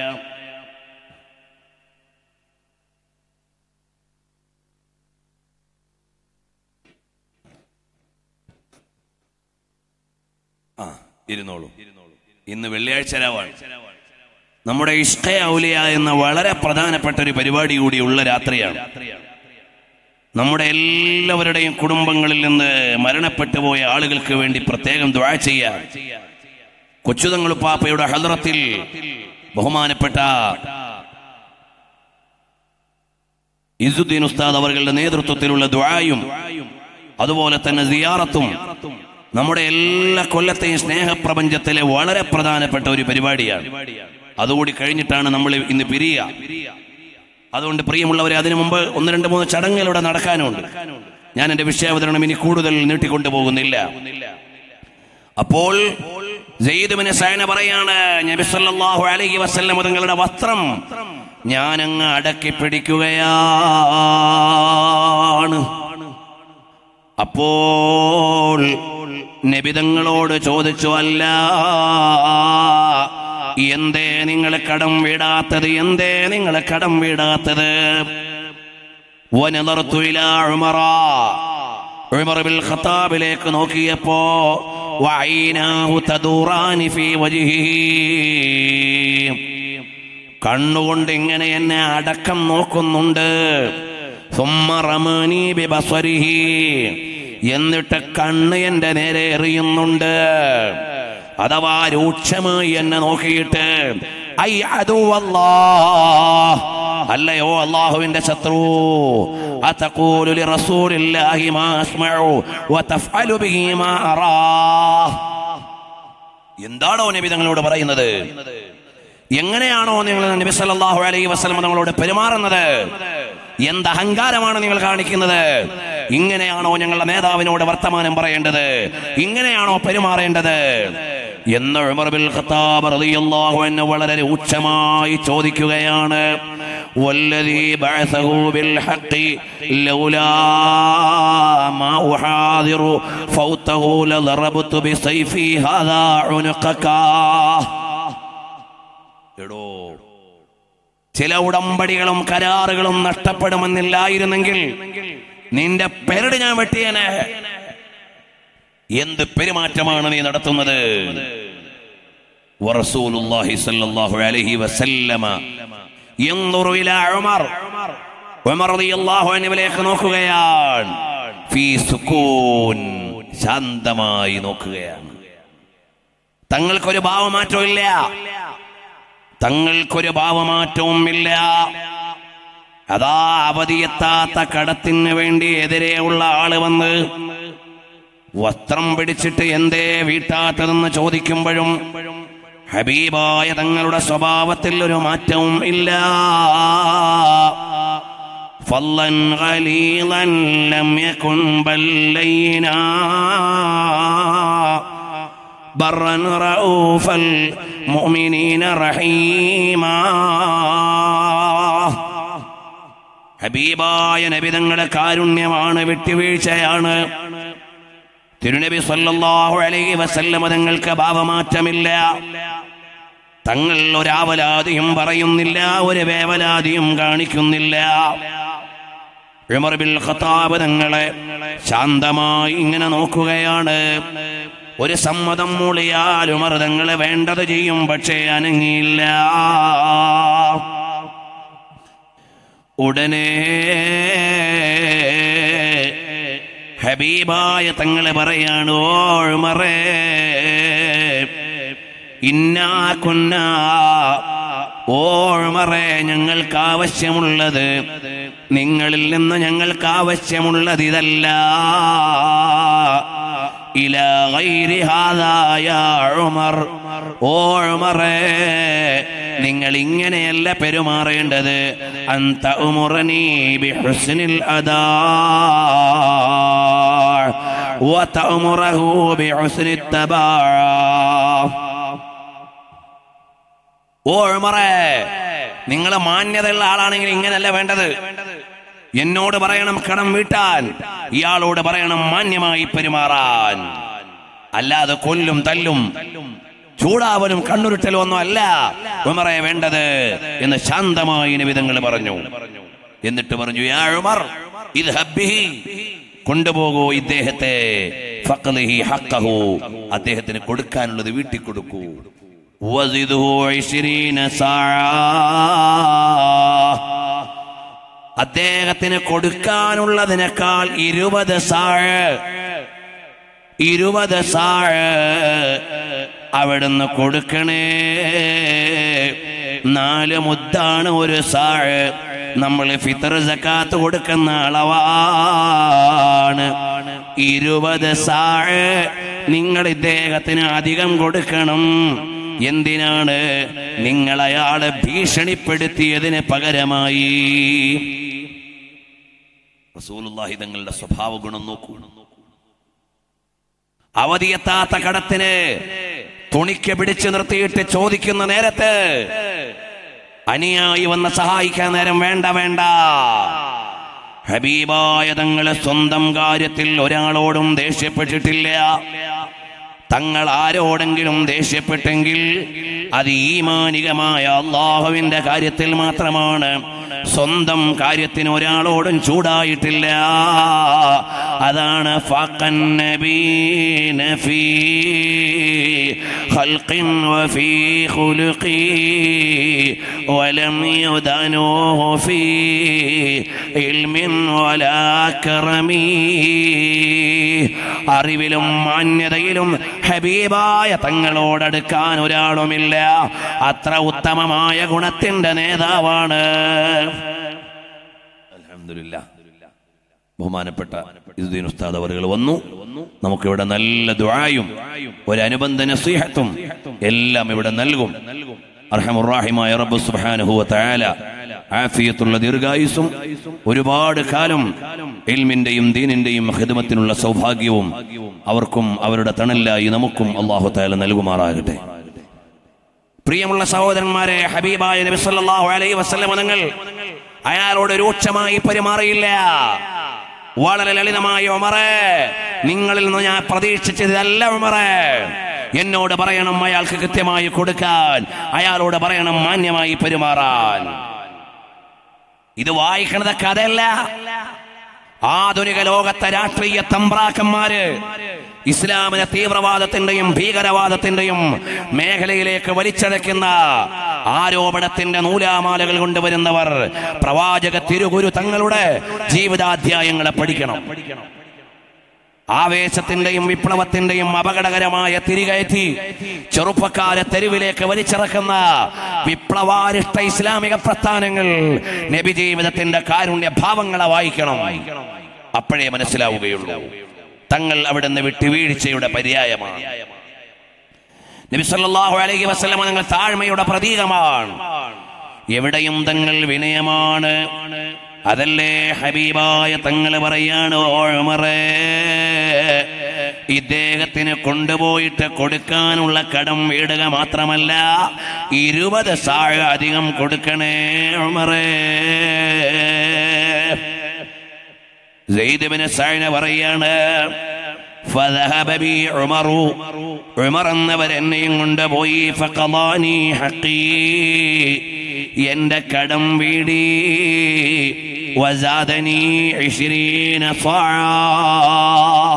ആ ഇരുന്നോളൂ ഇന്ന് വെള്ളിയാഴ്ച രാവാണ് നമ്മുടെ ഇഷ്ക ഔലിയ എന്ന വളരെ പ്രധാനപ്പെട്ട ഒരു പരിപാടി കൂടി ഉള്ള രാത്രിയാണ് നമ്മുടെ എല്ലാവരുടെയും കുടുംബങ്ങളിൽ നിന്ന് മരണപ്പെട്ടു പോയ ആളുകൾക്ക് വേണ്ടി പ്രത്യേകം ദ്വാ ചെയ്യാൻ കൊച്ചുതങ്ങളുപ്പാപ്പയുടെ ഹദ്റത്തിൽ ബഹുമാനപ്പെട്ട ഇസുദ്ദീൻ ഉസ്താദ് അവരുടെ നേതൃത്വത്തിലുള്ള ദ്വായും അതുപോലെ തന്നെ സിയാറത്തും നമ്മുടെ എല്ലാ കൊല്ലത്തെയും സ്നേഹപ്രപഞ്ചത്തിലെ വളരെ പ്രധാനപ്പെട്ട ഒരു പരിപാടിയാണ് അതുകൂടി കഴിഞ്ഞിട്ടാണ് നമ്മൾ ഇന്ന് പിരിയുക അതുകൊണ്ട് പ്രിയമുള്ളവരെ അതിനു മുമ്പ് ഒന്ന് രണ്ട് മൂന്ന് ചടങ്ങുകളിവിടെ നടക്കാനുണ്ട് ഞാൻ എന്റെ വിഷയാവതരണം ഇനി കൂടുതൽ നീട്ടിക്കൊണ്ടു പോകുന്നില്ല അപ്പോൾ ജയ്ദുബിന് സൈന പറയാണ് നബി സല്ലല്ലാഹു അലൈഹി വസല്ലം തങ്ങളുടെ വസ്ത്രം ഞാൻ അങ്ങ് അടക്കി പിടിക്കുകയാണ് അപ്പോൾ നബിതങ്ങളോട് ചോദിച്ചു അല്ല എന്തേ നിങ്ങൾ കടം വീടാത്തത് എന്തേ നിങ്ങൾ കടം വീടാത്തത് വനദർതു ഇലാ ഉമറ ഉമർ ബിൽ ഖത്താബിലേക്ക് നോക്കിയപ്പോ വഅൈനാഹു തദൂറാനി ഫീ വജ്ഹിഹി കണ്ണുകൊണ്ട് ഇങ്ങനെ എന്നെ അടക്കം നോക്കുന്നുണ്ട് സുമ്മ റമണി ബിബസ്വരിഹി എന്നിട്ട് കണ്ണ് എന്റെ നേരെ എറിയുന്നുണ്ട് അഥവാ രൂക്ഷമായി എന്നെ നോക്കിയിട്ട് ഐ അദുവല്ലാ അല്ലയോ അള്ളാഹുവിന്റെ ശത്രു അതഖൂലു ലിറസൂലില്ലാഹി മാ അസ്മഉ വതഫ്അലു ബിഹി മാ അറാ എന്താണോ നബി തങ്ങളോട് പറയുന്നത് എങ്ങനെയാണോ നിങ്ങൾ നബി സല്ലല്ലാഹു അലൈഹി വസല്ലം തങ്ങളോട് പെരുമാറുന്നത് എന്ത് അഹങ്കാരമാണ് നിങ്ങൾ കാണിക്കുന്നത് ഇങ്ങനെയാണോ ഞങ്ങളുടെ നേതാവിനോട് വർത്തമാനം പറയേണ്ടത് ഇങ്ങനെയാണോ പെരുമാറേണ്ടത് എന്ന് ഉമർ ബിൽ ഖത്താബ് റളിയല്ലാഹു അൻഹു വളരെ രൂക്ഷമായി ചോദിക്കുകയാണ് والذي بعثه بالحق لولا ما أحاذر فوته لضربت بسيفي هذا عنقك എടോ ചില ഉടമ്പടികളും കരാറുകളും നഷ്ടപ്പെടുമെന്നില്ലായിരുന്നെങ്കിൽ നിന്റെ പെരട് ഞാൻ വെട്ടിയനെ എന്ത് പെരുമാറ്റമാണ് നീ നടത്തുന്നത് വറസൂലുള്ളാഹി സ്വല്ലല്ലാഹു അലൈഹി വസല്ലമ യൻദുറു ഇലാ ഉമർ ഉമർ റളിയല്ലാഹു അൻഹുവിലേക്ക് നോക്കുകയാണ് ഫീ സുകൂൻ ശാന്തമായി നോക്കുകയാണ് തങ്ങൾക്കൊരു ഭാവമാറ്റവും ഇല്ല തങ്ങൾക്കൊരു ഭാവമാറ്റവും ഇല്ല അതാ അവധിയെത്താത്ത കടത്തിന് വേണ്ടി എതിരെയുള്ള ആള് വന്ന് വസ്ത്രം പിടിച്ചിട്ട് എന്തേ വീട്ടാത്തതെന്ന് ചോദിക്കുമ്പോഴും ഹബീബായ തങ്ങളുടെ സ്വഭാവത്തിൽ ഒരു മാറ്റവും ഇല്ല فضلا غليظا لم يكن بل لينا برا رؤوف المؤمنين رحيما ഹബീബായ നബിതങ്ങളുടെ കാരുണ്യമാണ് വിട്ടുവീഴ്ചയാണ് തിരുനബി സല്ലല്ലാഹു അലൈഹി വസല്ലമ തങ്ങൾക്ക് ഭാവമാറ്റമില്ല തങ്ങൾ ഒരാവലാതിയും പറയുന്നില്ല ഒരു വേവലാതിയും കാണിക്കുന്നില്ല ഉമർ ബിൻ ഖത്താബ് തങ്ങളെ ശാന്തമായി ഇങ്ങനെ നോക്കുകയാണ് ഒരു സമ്മതം മൂളിയാൽ ഉമർ തങ്ങളെ വേണ്ടത് ചെയ്യും പക്ഷേ അനങ്ങിയില്ല ഉടനെ ഹബീബായ തങ്ങളെ പറയാണ് ഓ ഉമറേ ഇന്നാ കുന്നാ ഓഴ്മറേ ഞങ്ങൾക്ക് ആവശ്യമുള്ളത് നിങ്ങളിൽ നിന്ന് ഞങ്ങൾക്ക് ആവശ്യമുള്ളത് ഇതല്ല ഇല ഗൈരി ഹാദാ യാ ഉമർ ഓ ഉമറേ നിങ്ങൾ ഇങ്ങനെയല്ല പെരുമാറേണ്ടത് അന്ത ഉമുറനീ ബിഹുസ്നിൽ അദാ وتأمره بحسن التباع ഓ ഉമറേ നിങ്ങൾ മാന്യതയുള്ള ആളാണെങ്കിൽ ഇങ്ങനല്ല വേണ്ടത് എന്നോട് പറയണം കടം വീട്ടാൻ ഇയാളോട് പറയണം മാന്യമായി പെരുമാറാൻ അല്ലാതെ കൊല്ലും തല്ലും ചൂടാവലും കണ്ണുരുട്ടലും ഒന്നും അല്ല ഉമറെ വേണ്ടത് എന്ന് ശാന്തമായി നിവിധങ്ങൾ പറഞ്ഞു എന്നിട്ട് പറഞ്ഞു യാ ഉമർ ഇത് ഹബ്ബിഹി കൊണ്ടുപോകൂ ഇദ്ദേഹത്തെ ഫഖ്ലിഹി ഹഖഹു അദ്ദേഹത്തിന് കൊടുക്കാനുള്ളത് വീട്ടിൽ കൊടുക്കൂ വസിദുഹു ഇശ്രീന സാഅ അദ്ദേഹത്തിന് കൊടുക്കാനുള്ളതിനേക്കാൾ ഇരുപത് സാഴ് ഇരുപത് സാഴ് അവിടുന്ന് കൊടുക്കണേ നാല് മുദ്ദാണ് ഒരു സാഴ് നമ്മൾ ഫിത്തർ സക്കാത്ത് കൊടുക്കുന്ന അളവാണ് ഇരുപത് സാഴ് നിങ്ങൾ ഇദ്ദേഹത്തിന് അധികം കൊടുക്കണം എന്തിനാണ് നിങ്ങൾ അയാളെ ഭീഷണിപ്പെടുത്തിയതിന് പകരമായി റസൂലുള്ളാഹി തങ്ങളുടെ സ്വഭാവ ഗുണം നോക്കൂ അവധിയെത്താത്ത കടത്തിന് തുണിക്ക് പിടിച്ചു നിർത്തിയിട്ട് ചോദിക്കുന്ന നേരത്ത് അനിയായി വന്ന് സഹായിക്കാൻ നേരം വേണ്ട വേണ്ട ഹബീബായ തങ്ങളെ സ്വന്തം കാര്യത്തിൽ ഒരാളോടും ദേഷ്യപ്പെട്ടിട്ടില്ല തങ്ങൾ ആരോടെങ്കിലും ദേഷ്യപ്പെട്ടെങ്കിൽ അത് ഈമാനികമായ അള്ളാഹുവിന്റെ കാര്യത്തിൽ മാത്രമാണ് സ്വന്തം കാര്യത്തിന് ഒരാളോടും ചൂടായിട്ടില്ല അതാണ് ഫഖൻ നബീന ഫീ ഖൽഖിൻ വഫീ ഖുലുഖി വലം യുദനുഹു ഫീ ഇൽമിൻ വലാ കറമീ അറിവിലും മാന്യതയിലും ഹബീബായ തങ്ങളോടടുക്കാൻ ഒരാളുമില്ല അത്ര ഉത്തമമായ ഗുണത്തിന്റെ നേതാവാണ് അൽഹംദുലില്ലാ ബഹുമാനപ്പെട്ട ഇസുദ്ദീൻ ഉസ്താദ് അവറുകൾ വന്നു നമുക്കിവിടെ നല്ല ദുആയും ഒരു അനുബന്ധ നസീഹത്തും എല്ലാം ഇവിടെ നൽകും അർഹമുറാഹിമായ റബ്ബ് സുബ്ഹാനഹു വ തആല ആഫിയത്തുള്ള ദീർഘായുസും ഒരുപാട് കാലം ഇൽമിന്റെയും ദീനിന്റെയും ഹിദമത്തിനുള്ള സൗഭാഗ്യവും അവർക്കും അവരുടെ തണലായി നമുക്കും അള്ളാഹു തആല നൽകുമാറാകട്ടെ പ്രിയമുള്ള സഹോദരന്മാരെ ഹബീബായ നബി സല്ലല്ലാഹു അലൈഹി വസല്ലം തങ്ങൾ അയാളോട് രൂക്ഷമായി പെരുമാറിയില്ല വളരെ ലളിതമായ ഉമറേ നിങ്ങളിൽ നിന്ന് ഞാൻ പ്രതീക്ഷിച്ചതല്ല ഉമറേ എന്നോട് പറയണം അയാൾക്ക് കൃത്യമായി കൊടുക്കാൻ അയാളോട് പറയണം മാന്യമായി പെരുമാറാൻ ഇത് വായിക്കണത് കഥയല്ല ആധുനിക ലോകത്തെ രാഷ്ട്രീയ തമ്പ്രാക്കന്മാര് ഇസ്ലാമിനെ തീവ്രവാദത്തിന്റെയും ഭീകരവാദത്തിന്റെയും മേഖലയിലേക്ക് വലിച്ചടയ്ക്കുന്ന ആരോപണത്തിന്റെ നൂലാമാലകൾ കൊണ്ടുവരുന്നവർ പ്രവാചക തിരുഗുരു തങ്ങളുടെ ജീവിതാധ്യായങ്ങളെ പഠിക്കണം ആവേശത്തിന്റെയും വിപ്ലവത്തിന്റെയും അപകടകരമായ തിരികയറ്റി ചെറുപ്പക്കാരെ തെരുവിലേക്ക് വലിച്ചിറക്കുന്ന വിപ്ലവാരിഷ്ട ഇസ്ലാമിക പ്രസ്ഥാനങ്ങൾ നബി ജീവിതത്തിന്റെ കാരുണ്യ ഭാവങ്ങളെ വായിക്കണം അപ്പോഴേ മനസ്സിലാവുകയുള്ളൂ തങ്ങൾ അവിടുന്ന് വിട്ടുവീഴ്ചയുടെ പര്യായമാണ് നബി സല്ലല്ലാഹു അലൈഹി വസല്ലമ നിങ്ങൾ താഴ്മയുടെ പ്രതീകമാണ് എവിടെയും തങ്ങൾ വിനയമാണ് അതല്ലേ ഹബീബായ തങ്ങൾ പറയാണ് "ഓ ഉമറേ ഇദ്ദേഹത്തിന് കൊണ്ടുപോയിട്ട് കൊടുക്കാനുള്ള കടം വീടുക മാത്രമല്ല ഇരുപത് സാഴ അധികം കൊടുക്കണേ ഉമറേ സെയ്ദ് സൈന പറയാണ് فذهب بي عمر عمر എന്നവർ എന്നെയും കൊണ്ടുപോയി فقضاني حقي എന്റെ കടം വീടി وزادني عشرين صاعا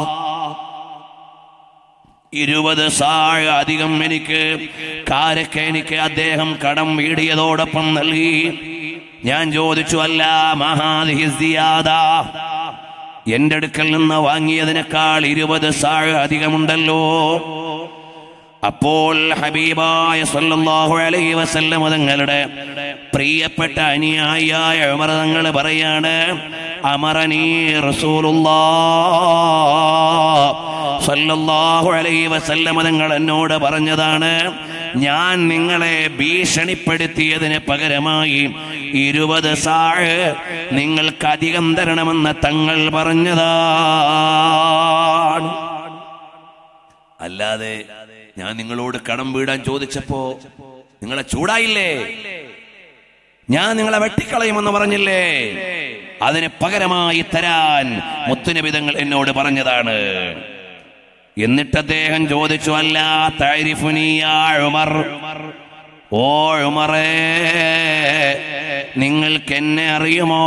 ഇരുപത് സാഴ് അധികം എനിക്ക് കാരൊക്കെ എനിക്ക് അദ്ദേഹം കടം വീടിയതോടൊപ്പം നൽകി ഞാൻ ചോദിച്ചു അല്ല മഹാദിഹിസിയാദ എന്റെ അടുക്കൽ നിന്ന് വാങ്ങിയതിനേക്കാൾ ഇരുപത് സാഴ് അധികമുണ്ടല്ലോ അപ്പോൾ ഹബീബായ സല്ലല്ലാഹു അലൈഹി വസല്ലം തങ്ങളുടെ പ്രിയപ്പെട്ട അനുയായിയായ ഉമർ തങ്ങൾ പറയാണ് അമറനീ റസൂലുള്ളാഹ് സല്ലല്ലാഹു അലൈഹി വസല്ലം തങ്ങൾ എന്നോട് പറഞ്ഞതാണ് ഞാൻ നിങ്ങളെ ഭീഷണിപ്പെടുത്തിയതിന് പകരമായി ഇരുപത് സാഴ് നിങ്ങൾക്ക് അധികം തരണമെന്ന് തങ്ങൾ പറഞ്ഞതാണ് അല്ലാതെ ഞാൻ നിങ്ങളോട് കടം വീടാൻ ചോദിച്ചപ്പോ നിങ്ങളെ ചൂടായില്ലേ ഞാൻ നിങ്ങളെ വെട്ടിക്കളയുമെന്ന് പറഞ്ഞില്ലേ അതിന് പകരമായി തരാൻ മുത്തുനിബിതങ്ങൾ എന്നോട് പറഞ്ഞതാണ് എന്നിട്ട് അദ്ദേഹം ചോദിച്ചു അല്ല താരിഫുനിയാ ഉമർ ഓ ഉമറേ നിങ്ങൾക്ക് എന്നെ അറിയുമോ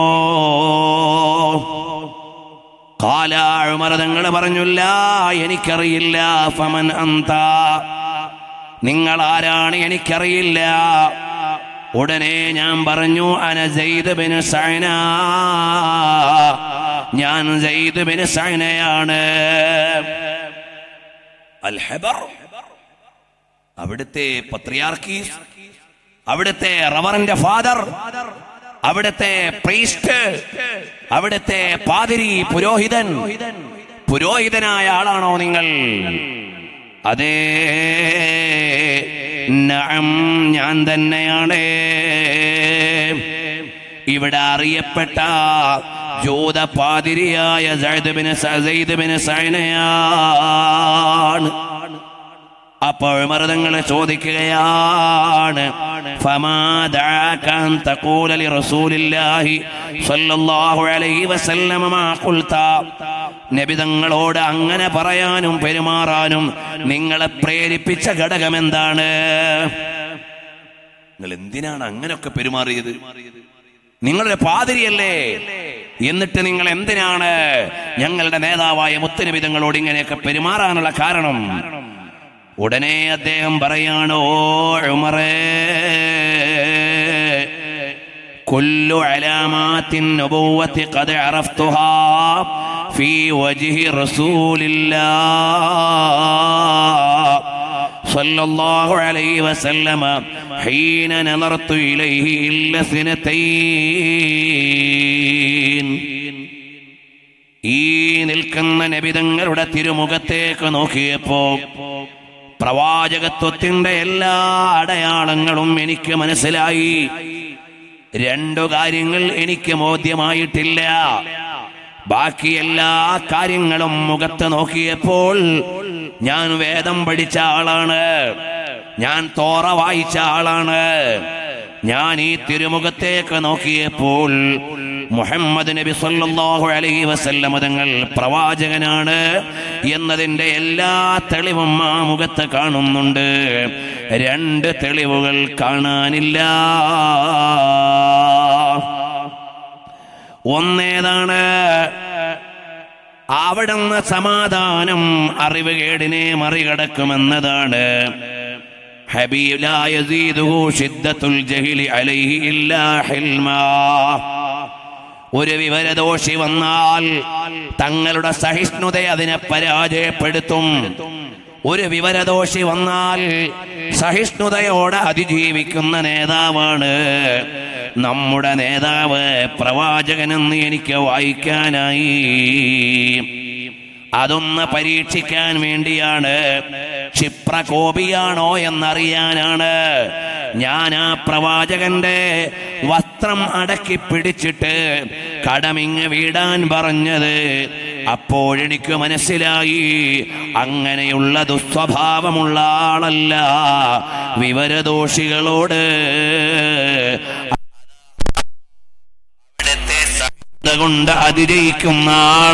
കാല ഉമർ തങ്ങൾ പറഞ്ഞില്ല എനിക്കറിയില്ല ഫമൻ അന്ത നിങ്ങൾ ആരാണ് എനിക്കറിയില്ല ഉടനെ ഞാൻ പറഞ്ഞു അന സെയ്ദ് ബിൻ സൈന ഞാൻ സെയ്ദ് ബിൻ സൈനയാണ് അൽ ഹെബർ അവിടുത്തെ പത്രിയാർക്കീസ് അവിടുത്തെ റവറിന്റെ ഫാദർ അവിടുത്തെ പ്രീസ്റ്റ് അവിടുത്തെ പാതിരി പുരോഹിതൻ പുരോഹിതനായ ആളാണോ നിങ്ങൾ അതേ നഅം ഞാൻ തന്നെയാണ് ഇവിടെ അറിയപ്പെട്ട ജൂത പാതിരിയായ സയ്യിദ് ബിൻ സ- സയ്യിദ് ബിൻ സൈനയാണ് അപ്പോൾ മൃതങ്ങൾ ചോദിക്കുകയാണ് فما دعاك أن تقول لرسول الله صلى الله عليه وسلم ما قلت നബി തങ്ങളോട് അങ്ങനെ പറയാനും പെരുമാറാനും നിങ്ങളെ പ്രേരിപ്പിച്ച ഘടകം എന്താണ് നിങ്ങൾ എന്തിനാണ് അങ്ങനെയൊക്കെ പെരുമാറിയത് നിങ്ങളുടെ പാതിരിയല്ലേ എന്നിട്ട് നിങ്ങൾ എന്തിനാണ് ഞങ്ങളുടെ നേതാവായ മുത്തനബി തങ്ങളോട് ഇങ്ങനെയൊക്കെ പെരുമാറാനുള്ള കാരണം ഉടനെ അദ്ദേഹം പറയാണ് ഓ ഉമറേ كل علامات النبوة قد عرفتها في وجه رسول الله صلى الله عليه وسلم حين نظرت إليه إلا اثنتين ഈ നിൽക്കുന്ന നബിതങ്ങളുടെ തിരുമുഖത്തേക്ക് നോക്കിയപ്പോ പ്രവാചകത്വത്തിന്റെ എല്ലാ അടയാളങ്ങളും എനിക്ക് മനസ്സിലായി രണ്ടു കാര്യങ്ങൾ എനിക്ക് ബോധ്യമായിട്ടില്ല ബാക്കി എല്ലാ കാര്യങ്ങളും മുഖത്ത് നോക്കിയപ്പോൾ ഞാൻ വേദം പഠിച്ച ആളാണ് ഞാൻ തോറ വായിച്ച ആളാണ് ഞാൻ ഈ തിരുമുഖത്തേക്ക് നോക്കിയപ്പോൾ മുഹമ്മദ് നബി സല്ലല്ലാഹു അലൈഹി വസല്ലമ തങ്ങൾ പ്രവാചകനാണ് എന്നതിന്റെ എല്ലാ തെളിവും ആ മുഖത്ത് കാണുന്നുണ്ട് രണ്ട് തെളിവുകൾ കാണാനില്ല ഒന്നേതാണ് അവിടുന്ന് സമാധാനം അറിവുകേടിനെ മറികടക്കുമെന്നതാണ് ഹബീബ് ലാ യസീദുഹു ശിദ്ദത്തുൽ ജഹിലി അലൈഹി ഇല്ലാ ഹിൽമാ ഒരു വിവരദോഷി വന്നാൽ തങ്ങളുടെ സഹിഷ്ണുത അതിനെ പരാജയപ്പെടുത്തും ഒരു വിവരദോഷി വന്നാൽ സഹിഷ്ണുതയോടെ അതിജീവിക്കുന്ന നേതാവാണ് നമ്മുടെ നേതാവ് പ്രവാചകനെന്ന് എനിക്ക് വായിക്കാനായി അതൊന്ന് പരീക്ഷിക്കാൻ വേണ്ടിയാണ് ക്ഷിപ്രകോപിയാണോ എന്നറിയാനാണ് ഞാൻ ആ പ്രവാചകന്റെ വസ്ത്രം അടക്കി പിടിച്ചിട്ട് കടമിങ് വീടാൻ പറഞ്ഞത് അപ്പോഴെനിക്ക് മനസ്സിലായി അങ്ങനെയുള്ള ദുസ്വഭാവമുള്ള ആളല്ല വിവരദോഷികളോട് അവിടുത്തെ സഹിഷ്ണുത കൊണ്ട് അതിജയിക്കുന്ന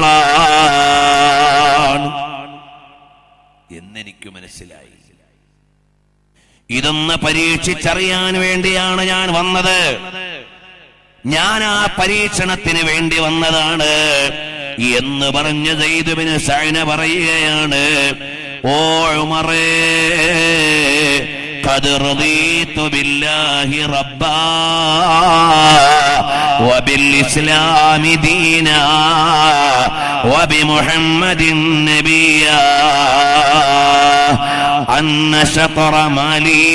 ആളാണ് എന്നെനിക്ക് മനസ്സിലായി ഇതൊന്ന് പരീക്ഷിച്ചറിയാൻ വേണ്ടിയാണ് ഞാൻ വന്നത് ഞാൻ ആ പരീക്ഷണത്തിന് വേണ്ടി വന്നതാണ് എന്ന് പറഞ്ഞ ജയ്തുബിന് സൈന പറയുകയാണ് ഓ ഉമറേ قد رضيت بالله ربا وبالإسلام دينا وبمحمد نبيا أن شطر مالي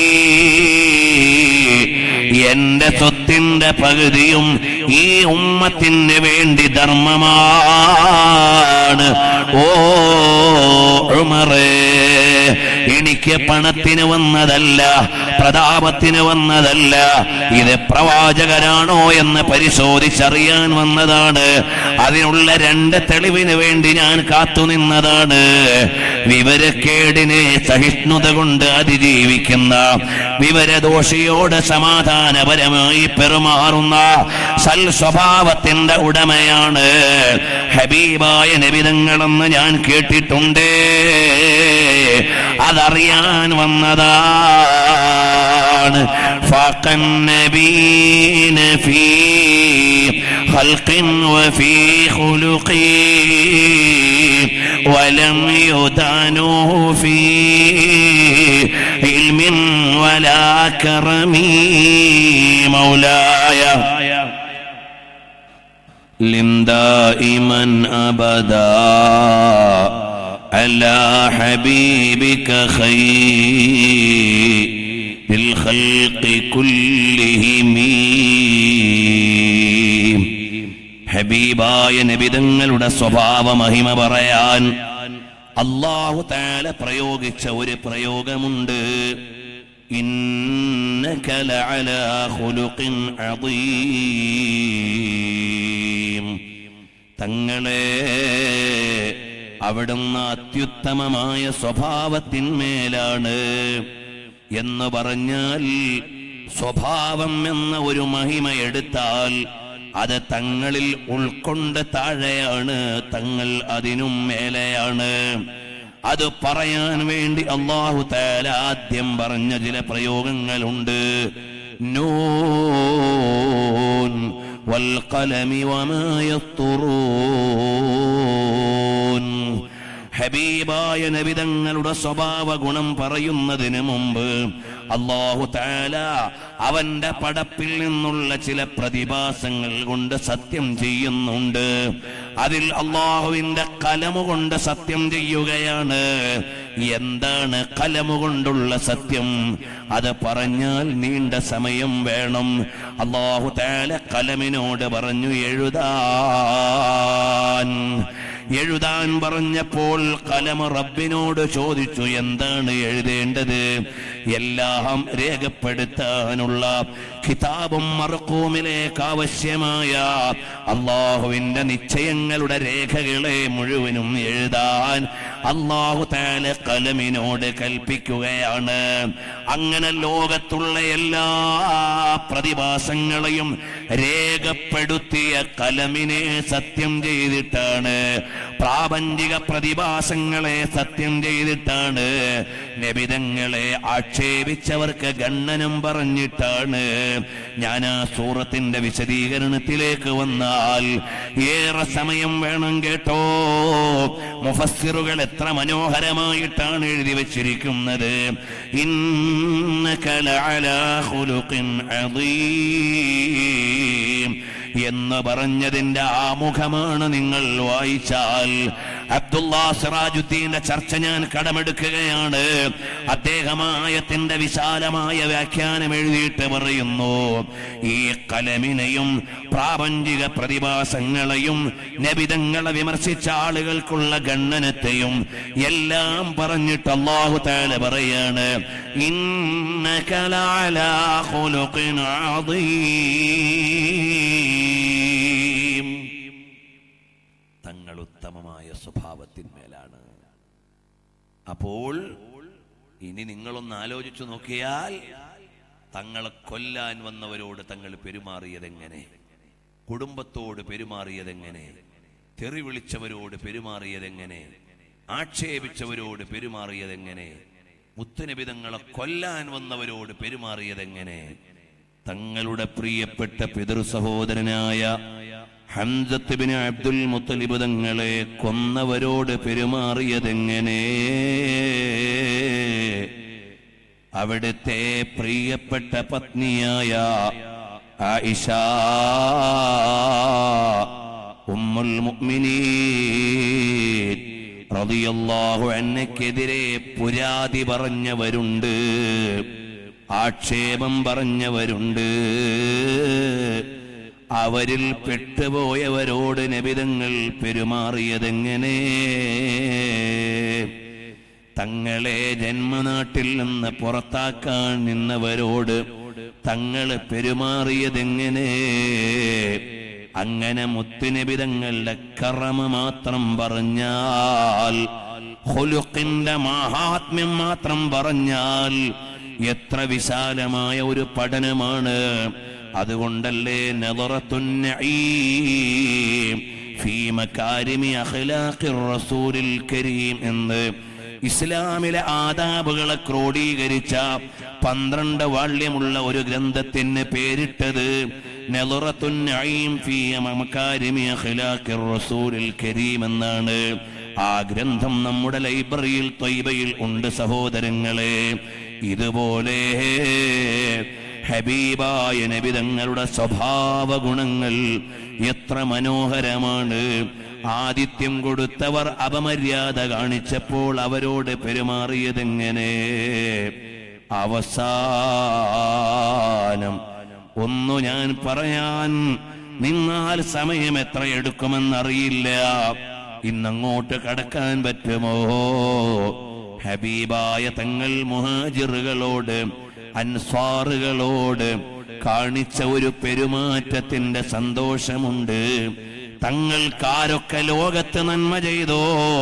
എന്റെ സ്വത്തിന്റെ പകുതിയും ഈ ഉമ്മത്തിന് വേണ്ടി ധർമ്മമാണ് ഓ ഉമറേ എനിക്ക് പണത്തിന് വന്നതല്ല പ്രതാപത്തിന് വന്നതല്ല ഇത് പ്രവാചകനാണോ എന്ന് പരിശോധിച്ചറിയാൻ വന്നതാണ് അതിനുള്ള രണ്ട് തെളിവിന് വേണ്ടി ഞാൻ കാത്തുനിന്നതാണ് വിവരക്കേടിനെ സഹിഷ്ണുത കൊണ്ട് അതിജീവിക്കുന്ന വിവരദോഷിയോട് സമാധാനപരമായി പെരുമാറുന്ന സൽ സ്വഭാവത്തിന്റെ ഉടമയാണ് ഹബീബായ നബിതങ്ങളെന്ന് ഞാൻ കേട്ടിട്ടുണ്ട് അതറിയാൻ വന്നതാണ് ഫാഖൻ നബീന ഫീ خلق وفي خلق ولم يدانوه في علم ولا كرم مولاي لم دائما أبدا على حبيبك خير الخلق كلهم ഹബീബായ നബിതങ്ങളുടെ സ്വഭാവ മഹിമ പറയാൻ അള്ളാഹു താല പ്രയോഗിച്ച ഒരു പ്രയോഗമുണ്ട് إنك لعلى خلق عظيم തങ്ങളെ അവിടുന്ന് അത്യുത്തമമായ സ്വഭാവത്തിന്മേലാണ് എന്ന് പറഞ്ഞാൽ സ്വഭാവം എന്ന ഒരു മഹിമ എടുത്താൽ അത് തങ്ങളിൽ ഉൾക്കൊണ്ട് താഴെയാണ് തങ്ങൾ അതിനും മേലെയാണ് അത് പറയാൻ വേണ്ടി അള്ളാഹു താല ആദ്യം പറഞ്ഞ ചില പ്രയോഗങ്ങളുണ്ട് നൂൻ والقلم وما يسطرون ഹബീബായ നബിതങ്ങളുടെ സ്വഭാവ ഗുണം പറയുന്നതിന് മുമ്പ് അള്ളാഹു താല അവന്റെ പടപ്പിൽ നിന്നുള്ള ചില പ്രതിഭാസങ്ങൾ കൊണ്ട് സത്യം ചെയ്യുന്നുണ്ട് അതിൽ അള്ളാഹുവിന്റെ കലമു കൊണ്ട് സത്യം ചെയ്യുകയാണ് എന്താണ് കലമു കൊണ്ടുള്ള സത്യം അത് പറഞ്ഞാൽ നീണ്ട സമയം വേണം അള്ളാഹു താല കലമിനോട് പറഞ്ഞു എഴുതാൻ എഴുതാൻ പറഞ്ഞപ്പോൾ കലമ റബ്ബിനോട് ചോദിച്ചു എന്താണ് എഴുതേണ്ടത് എല്ലാം രേഖപ്പെടുത്താനുള്ള കിതാബും മറക്കൂമിലേക്ക് ആവശ്യമായ അള്ളാഹുവിന്റെ നിശ്ചയങ്ങളുടെ രേഖകളെ മുഴുവനും എഴുതാൻ അള്ളാഹു താല കലമിനോട് കൽപ്പിക്കുകയാണ് അങ്ങനെ ലോകത്തുള്ള എല്ലാ പ്രതിഭാസങ്ങളെയും രേഖപ്പെടുത്തിയ കലമിനെ സത്യം ചെയ്തിട്ടാണ് പ്രാപഞ്ചിക പ്രതിഭാസങ്ങളെ സത്യം ചെയ്തിട്ടാണ് നബിതങ്ങളെ ആക്ഷേപിച്ചവർക്ക് ഗണ്ണനം പറഞ്ഞിട്ടാണ് ഞാൻ ആ സൂറത്തിന്റെ വിശദീകരണത്തിലേക്ക് വന്നാൽ ഏറെ സമയം വേണം കേട്ടോ മുഫസ്സിറുകൾ എത്ര മനോഹരമായിട്ടാണ് എഴുതി വച്ചിരിക്കുന്നത് ഇന്നക ലഅലാ ഖുലുഖിൻ അദീം എന്ന് പറഞ്ഞതിന്റെ ആമുഖമാണ് നിങ്ങൾ വായിച്ചാൽ അബ്ദുല്ലാ സിറാജുദ്ദീന്റെ ചർച്ച ഞാൻ കടമെടുക്കുകയാണ് അദ്ദേഹമായത്തിന്റെ വിശാലമായ വ്യാഖ്യാനം എഴുതിയിട്ട് പറയുന്നു ഈ കലമിനെയും പ്രാപഞ്ചിക പ്രതിഭാസങ്ങളെയും നബിതങ്ങളെ വിമർശിച്ച ആളുകൾക്കുള്ള ഗണ്ണനത്തെയും എല്ലാം പറഞ്ഞിട്ട് അള്ളാഹു താല പറയാണ് ഇന്നക ലഅലാ ഖുലുഖിൻ അദീം തങ്ങൾ ഉത്തമമായ സ്വഭാവത്തിന്മേലാണ് അപ്പോൾ ഇനി നിങ്ങളൊന്ന് ആലോചിച്ചു നോക്കിയാൽ തങ്ങളെ കൊല്ലാൻ വന്നവരോട് തങ്ങൾ പെരുമാറിയതെങ്ങനെ കുടുംബത്തോട് പെരുമാറിയതെങ്ങനെ തെറി വിളിച്ചവരോട് പെരുമാറിയതെങ്ങനെ ആക്ഷേപിച്ചവരോട് പെരുമാറിയതെങ്ങനെ മുത്തുനിബിതങ്ങളെ കൊല്ലാൻ വന്നവരോട് പെരുമാറിയതെങ്ങനെ തങ്ങളുടെ പ്രിയപ്പെട്ട പിതൃ സഹോദരനായ ഹംസത്ത് ബിൻ അബ്ദുൽ മുത്തലിബ് തങ്ങളെ കൊന്നവരോട് പെരുമാറിയതെങ്ങനെ അവിടുത്തെ പ്രിയപ്പെട്ട പത്നിയായ ആയിഷ ഉമ്മുൽ മുഅ്മിനീൻ റളിയല്ലാഹു അന്നക്കെതിരെ പുരാതി പറഞ്ഞവരുണ്ട് ആക്ഷേപം പറഞ്ഞവരുണ്ട് അവരിൽ പെട്ടുപോയവരോട് നബിതങ്ങൾ പെരുമാറിയതെങ്ങനെ തങ്ങളെ ജന്മനാട്ടിൽ നിന്ന് പുറത്താക്കാൻ നിന്നവരോട് തങ്ങൾ പെരുമാറിയതെങ്ങനെ അങ്ങനെ മുത്തുനിബിതങ്ങളുടെ കറമ മാത്രം പറഞ്ഞാൽ ഹുലുക്കിന്റെ മാഹാത്മ്യം മാത്രം പറഞ്ഞാൽ എത്ര വിശാലമായ ഒരു പഠനമാണ് അതുകൊണ്ടല്ലേ നദറത്തുന്നഈം ഫീ മകാരിമി അഖ്ലാഖിർ റസൂലിൽ കരീം എന്ന് ഇസ്ലാമിലെ ആദാബുകളെ ക്രോഡീകരിച്ച പന്ത്രണ്ട് വാള്യമുള്ള ഒരു ഗ്രന്ഥത്തിന് പേരിട്ടത് നദറത്തുന്നഈം ഫീ മകാരിമി അഖ്ലാഖിർ റസൂലിൽ കരീം എന്നാണ് ആ ഗ്രന്ഥം നമ്മുടെ ലൈബ്രറിയിൽ ത്വയ്ബയിൽ ഉണ്ട് സഹോദരങ്ങളെ ഇതുപോലെ ഹബീബായ നബി തങ്ങളുടെ സ്വഭാവ ഗുണങ്ങൾ എത്ര മനോഹരമാണ് ആദിത്യം കൊടുത്തവർ അപമര്യാദ കാണിച്ചപ്പോൾ അവരോട് പെരുമാറിയതെങ്ങനെ അവസാനം ഒന്നു ഞാൻ പറയാൻ നിന്നാൽ സമയം എത്ര എടുക്കുമെന്നറിയില്ല ഇന്നങ്ങോട്ട് കടക്കാൻ പറ്റുമോ ഹബീബായ തങ്ങൾ മുഹാജിറുകളോട് അൻസ്വാറുകളോട് കാണിച്ച ഒരു പെരുമാറ്റത്തിന്റെ സന്തോഷമുണ്ട് തങ്ങൾക്കാരൊക്കെ ലോകത്ത് നന്മ ചെയ്തോ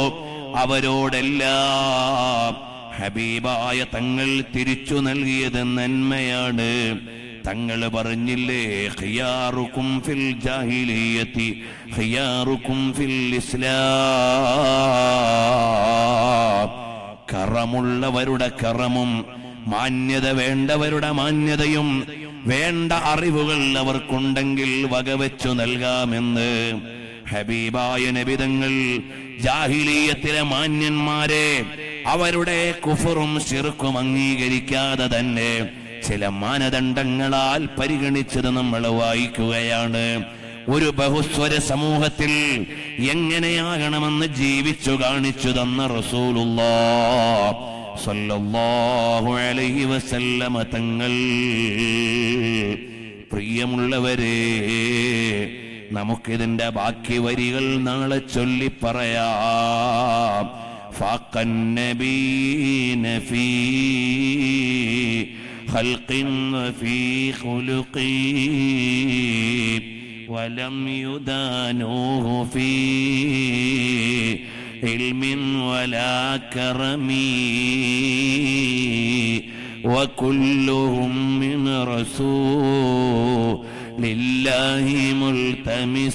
അവരോടെല്ലാം ഹബീബായ തങ്ങൾ തിരിച്ചു നൽകിയത് നന്മയാണ് തങ്ങൾ പറഞ്ഞില്ലേ ഖിയാറുക്കും ഫിൽ ജാഹിലിയത്തി ഖിയാറുക്കും ഫിൽ ഇസ്ലാം കറമുള്ളവരുടെ കറമും മാന്യത വേണ്ടവരുടെ മാന്യതയും വേണ്ട അറിവുകൾ അവർക്കുണ്ടെങ്കിൽ വകവെച്ചു നൽകാമെന്ന് ഹബീബായ നബിതങ്ങൾ ജാഹിലീയത്തിലെ മാന്യന്മാരെ അവരുടെ കുഫറും ശിർക്കും അംഗീകരിക്കാതെ തന്നെ ചില മാനദണ്ഡങ്ങളാൽ പരിഗണിച്ചത് നമ്മൾ വായിക്കുകയാണ് ഒരു ബഹുസ്വര സമൂഹത്തിൽ എങ്ങനെയാകണമെന്ന് ജീവിച്ചു കാണിച്ചു തന്ന റസൂലുള്ളാ സല്ലല്ലാഹു അലൈഹി വസല്ലമ തങ്ങൾ പ്രിയമുള്ളവരെ നമുക്കിതിന്റെ ബാക്കി വരികൾ നാളെ ചൊല്ലി പറയാം ഫാക്കന്നബീന ഫീ خلق وفي خلق ولم يدانوه في علم ولا كرم وكلهم من رسول لله ملتمس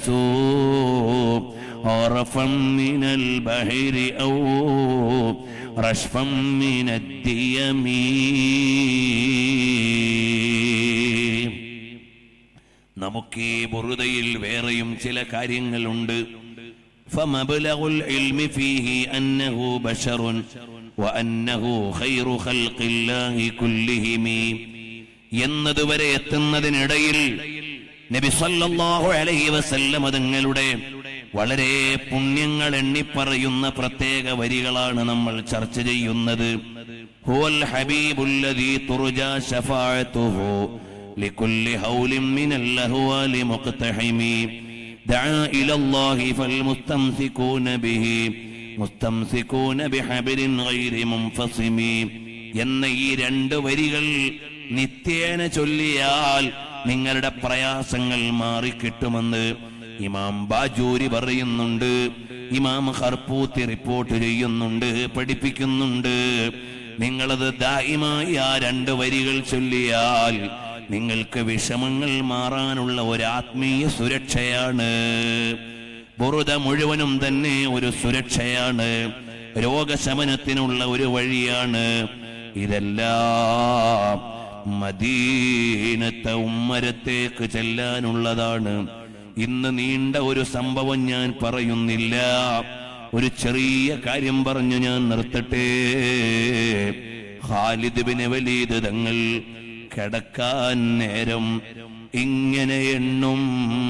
غرفا من البحر أو رشفا من الديم നമുക്ക് ഈ ബുറുദയിൽ വേറെയും ചില കാര്യങ്ങളുണ്ട് فمبلغ العلم فيه أنه بشر وأنه خير خلق الله كلهم എന്നതുവരെ എത്തുന്നതിനിടയിൽ നബി സല്ലല്ലാഹു അലൈഹി വസല്ലം തങ്ങളുടെ വളരെ പുണ്യങ്ങൾ എണ്ണിപ്പറയുന്ന പ്രത്യേക വരികളാണ് നമ്മൾ ചർച്ച ചെയ്യുന്നത് ഹുവൽ ഹബീബുല്ലദീ തുർജാ ശഫാഅത്തുഹു ലികുല്ലി ഹൗലിൻ മിനൽ അഹ്വാലി മുഖ്തഹിമി دعا إلى الله فالمستمسكون به مستمسكون بحبل غير منفصم എന്ന ഈ രണ്ട് വരികൾ നിത്യേന ചൊല്ലിയാൽ നിങ്ങളുടെ പ്രയാസങ്ങൾ മാറിക്കിട്ടുമെന്ന് ഇമാം ബാജൂരി പറയുന്നുണ്ട് ഇമാം ഹർപ്പൂത്തി റിപ്പോർട്ട് ചെയ്യുന്നുണ്ട് പഠിപ്പിക്കുന്നുണ്ട് നിങ്ങളത് ദായിമായി ആ രണ്ട് വരികൾ ചൊല്ലിയാൽ നിങ്ങൾക്ക് വിഷമങ്ങൾ മാറാനുള്ള ഒരു ആത്മീയ സുരക്ഷയാണ് ബുറുദ മുഴുവനും തന്നെ ഒരു സുരക്ഷയാണ് രോഗശമനത്തിനുള്ള ഒരു വഴിയാണ് ഇതെല്ലാം മദീനത്തെ ഉമ്മരത്തേക്ക് ചെല്ലാനുള്ളതാണ് ഇന്ന് നീണ്ട ഒരു സംഭവം ഞാൻ പറയുന്നില്ല ഒരു ചെറിയ കാര്യം പറഞ്ഞു ഞാൻ നിർത്തട്ടെ ഖാലിദ് ബിൻ വലീദ് തങ്ങൾ കിടക്കാൻ നേരം ഇങ്ങനെ എണ്ണും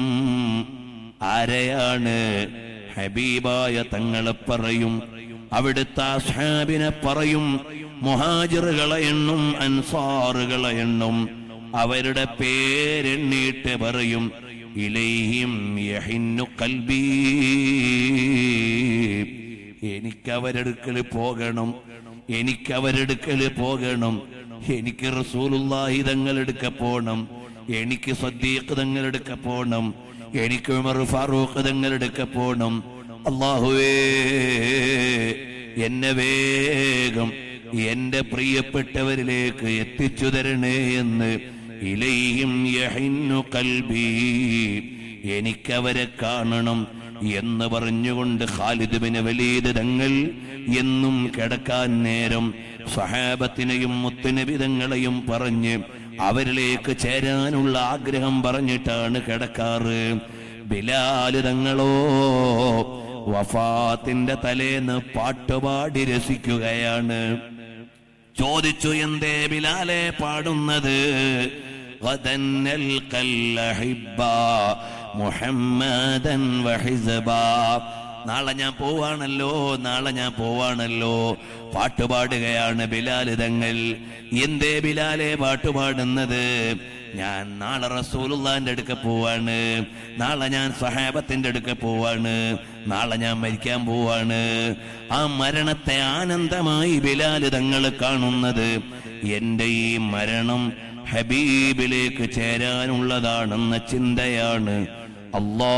ആരെയാണ് ഹബീബായ തങ്ങളെ പറയും അവിടുത്തെ അസ്ഹാബിനെ പറയും മുഹാജിറുകളെ എണ്ണും അൻസാറുകളെ എണ്ണും അവരുടെ പേരെണ്ണീട്ട് പറയും ഇലൈഹിം യഹിന്നു കൽബീ എനിക്ക് അവരെടുക്കൽ പോകണം എനിക്ക് അവരെടുക്കൽ പോകണം എനിക്ക് റസൂലുള്ളാഹി തങ്ങളെടുക്ക പോണം എനിക്ക് സദ്ദീഖ് തങ്ങളെടുക്ക പോണം എനിക്ക് ഉമർ ഫാറൂഖ് തങ്ങളെടുക്ക പോണം അള്ളാഹുവേ എന്നെ വേഗം എന്റെ പ്രിയപ്പെട്ടവരിലേക്ക് എത്തിച്ചു തരണേ എന്ന് ഇലയും യഹിന്നു കൽബി എനിക്കവരെ കാണണം എന്ന് പറഞ്ഞുകൊണ്ട് ഖാലിദ് ബിൻ വലീദ് തങ്ങൾ എന്നും കിടക്കാൻ നേരം സഹാബത്തിനെയും മുത്തുനബിതങ്ങളെയും പറഞ്ഞ് അവരിലേക്ക് ചേരാനുള്ള ആഗ്രഹം പറഞ്ഞിട്ടാണ് കിടക്കാറ് ബിലാല് തങ്ങളോ വഫാത്തിന്റെ തലേന്ന് പാട്ടുപാടി രസിക്കുകയാണ് ചോദിച്ചു എന്തേ ബിലാലെ പാടുന്നത് غداً نلقى الأحبة محمدا وحزبا നാളെ ഞാൻ പോവാണല്ലോ നാളെ ഞാൻ പോവാണല്ലോ പാട്ടുപാടുകയാണ് ബിലാൽ തങ്ങൾ എന്തേ ബിലാലെ പാട്ടുപാടുന്നത് ഞാൻ നാളെ റസൂലുള്ളാന്റെ അടുക്ക പോവാണ് നാളെ ഞാൻ സഹാബത്തിന്റെ അടുക്ക പോവാണ് നാളെ ഞാൻ മരിക്കാൻ പോവാണ് ആ മരണത്തെ ആനന്ദമായി ബിലാല് തങ്ങൾ കാണുന്നത് എന്റെ ഈ മരണം ഹബീബിലേക്ക് ചേരാനുള്ളതാണെന്ന ചിന്തയാണ് അല്ലാ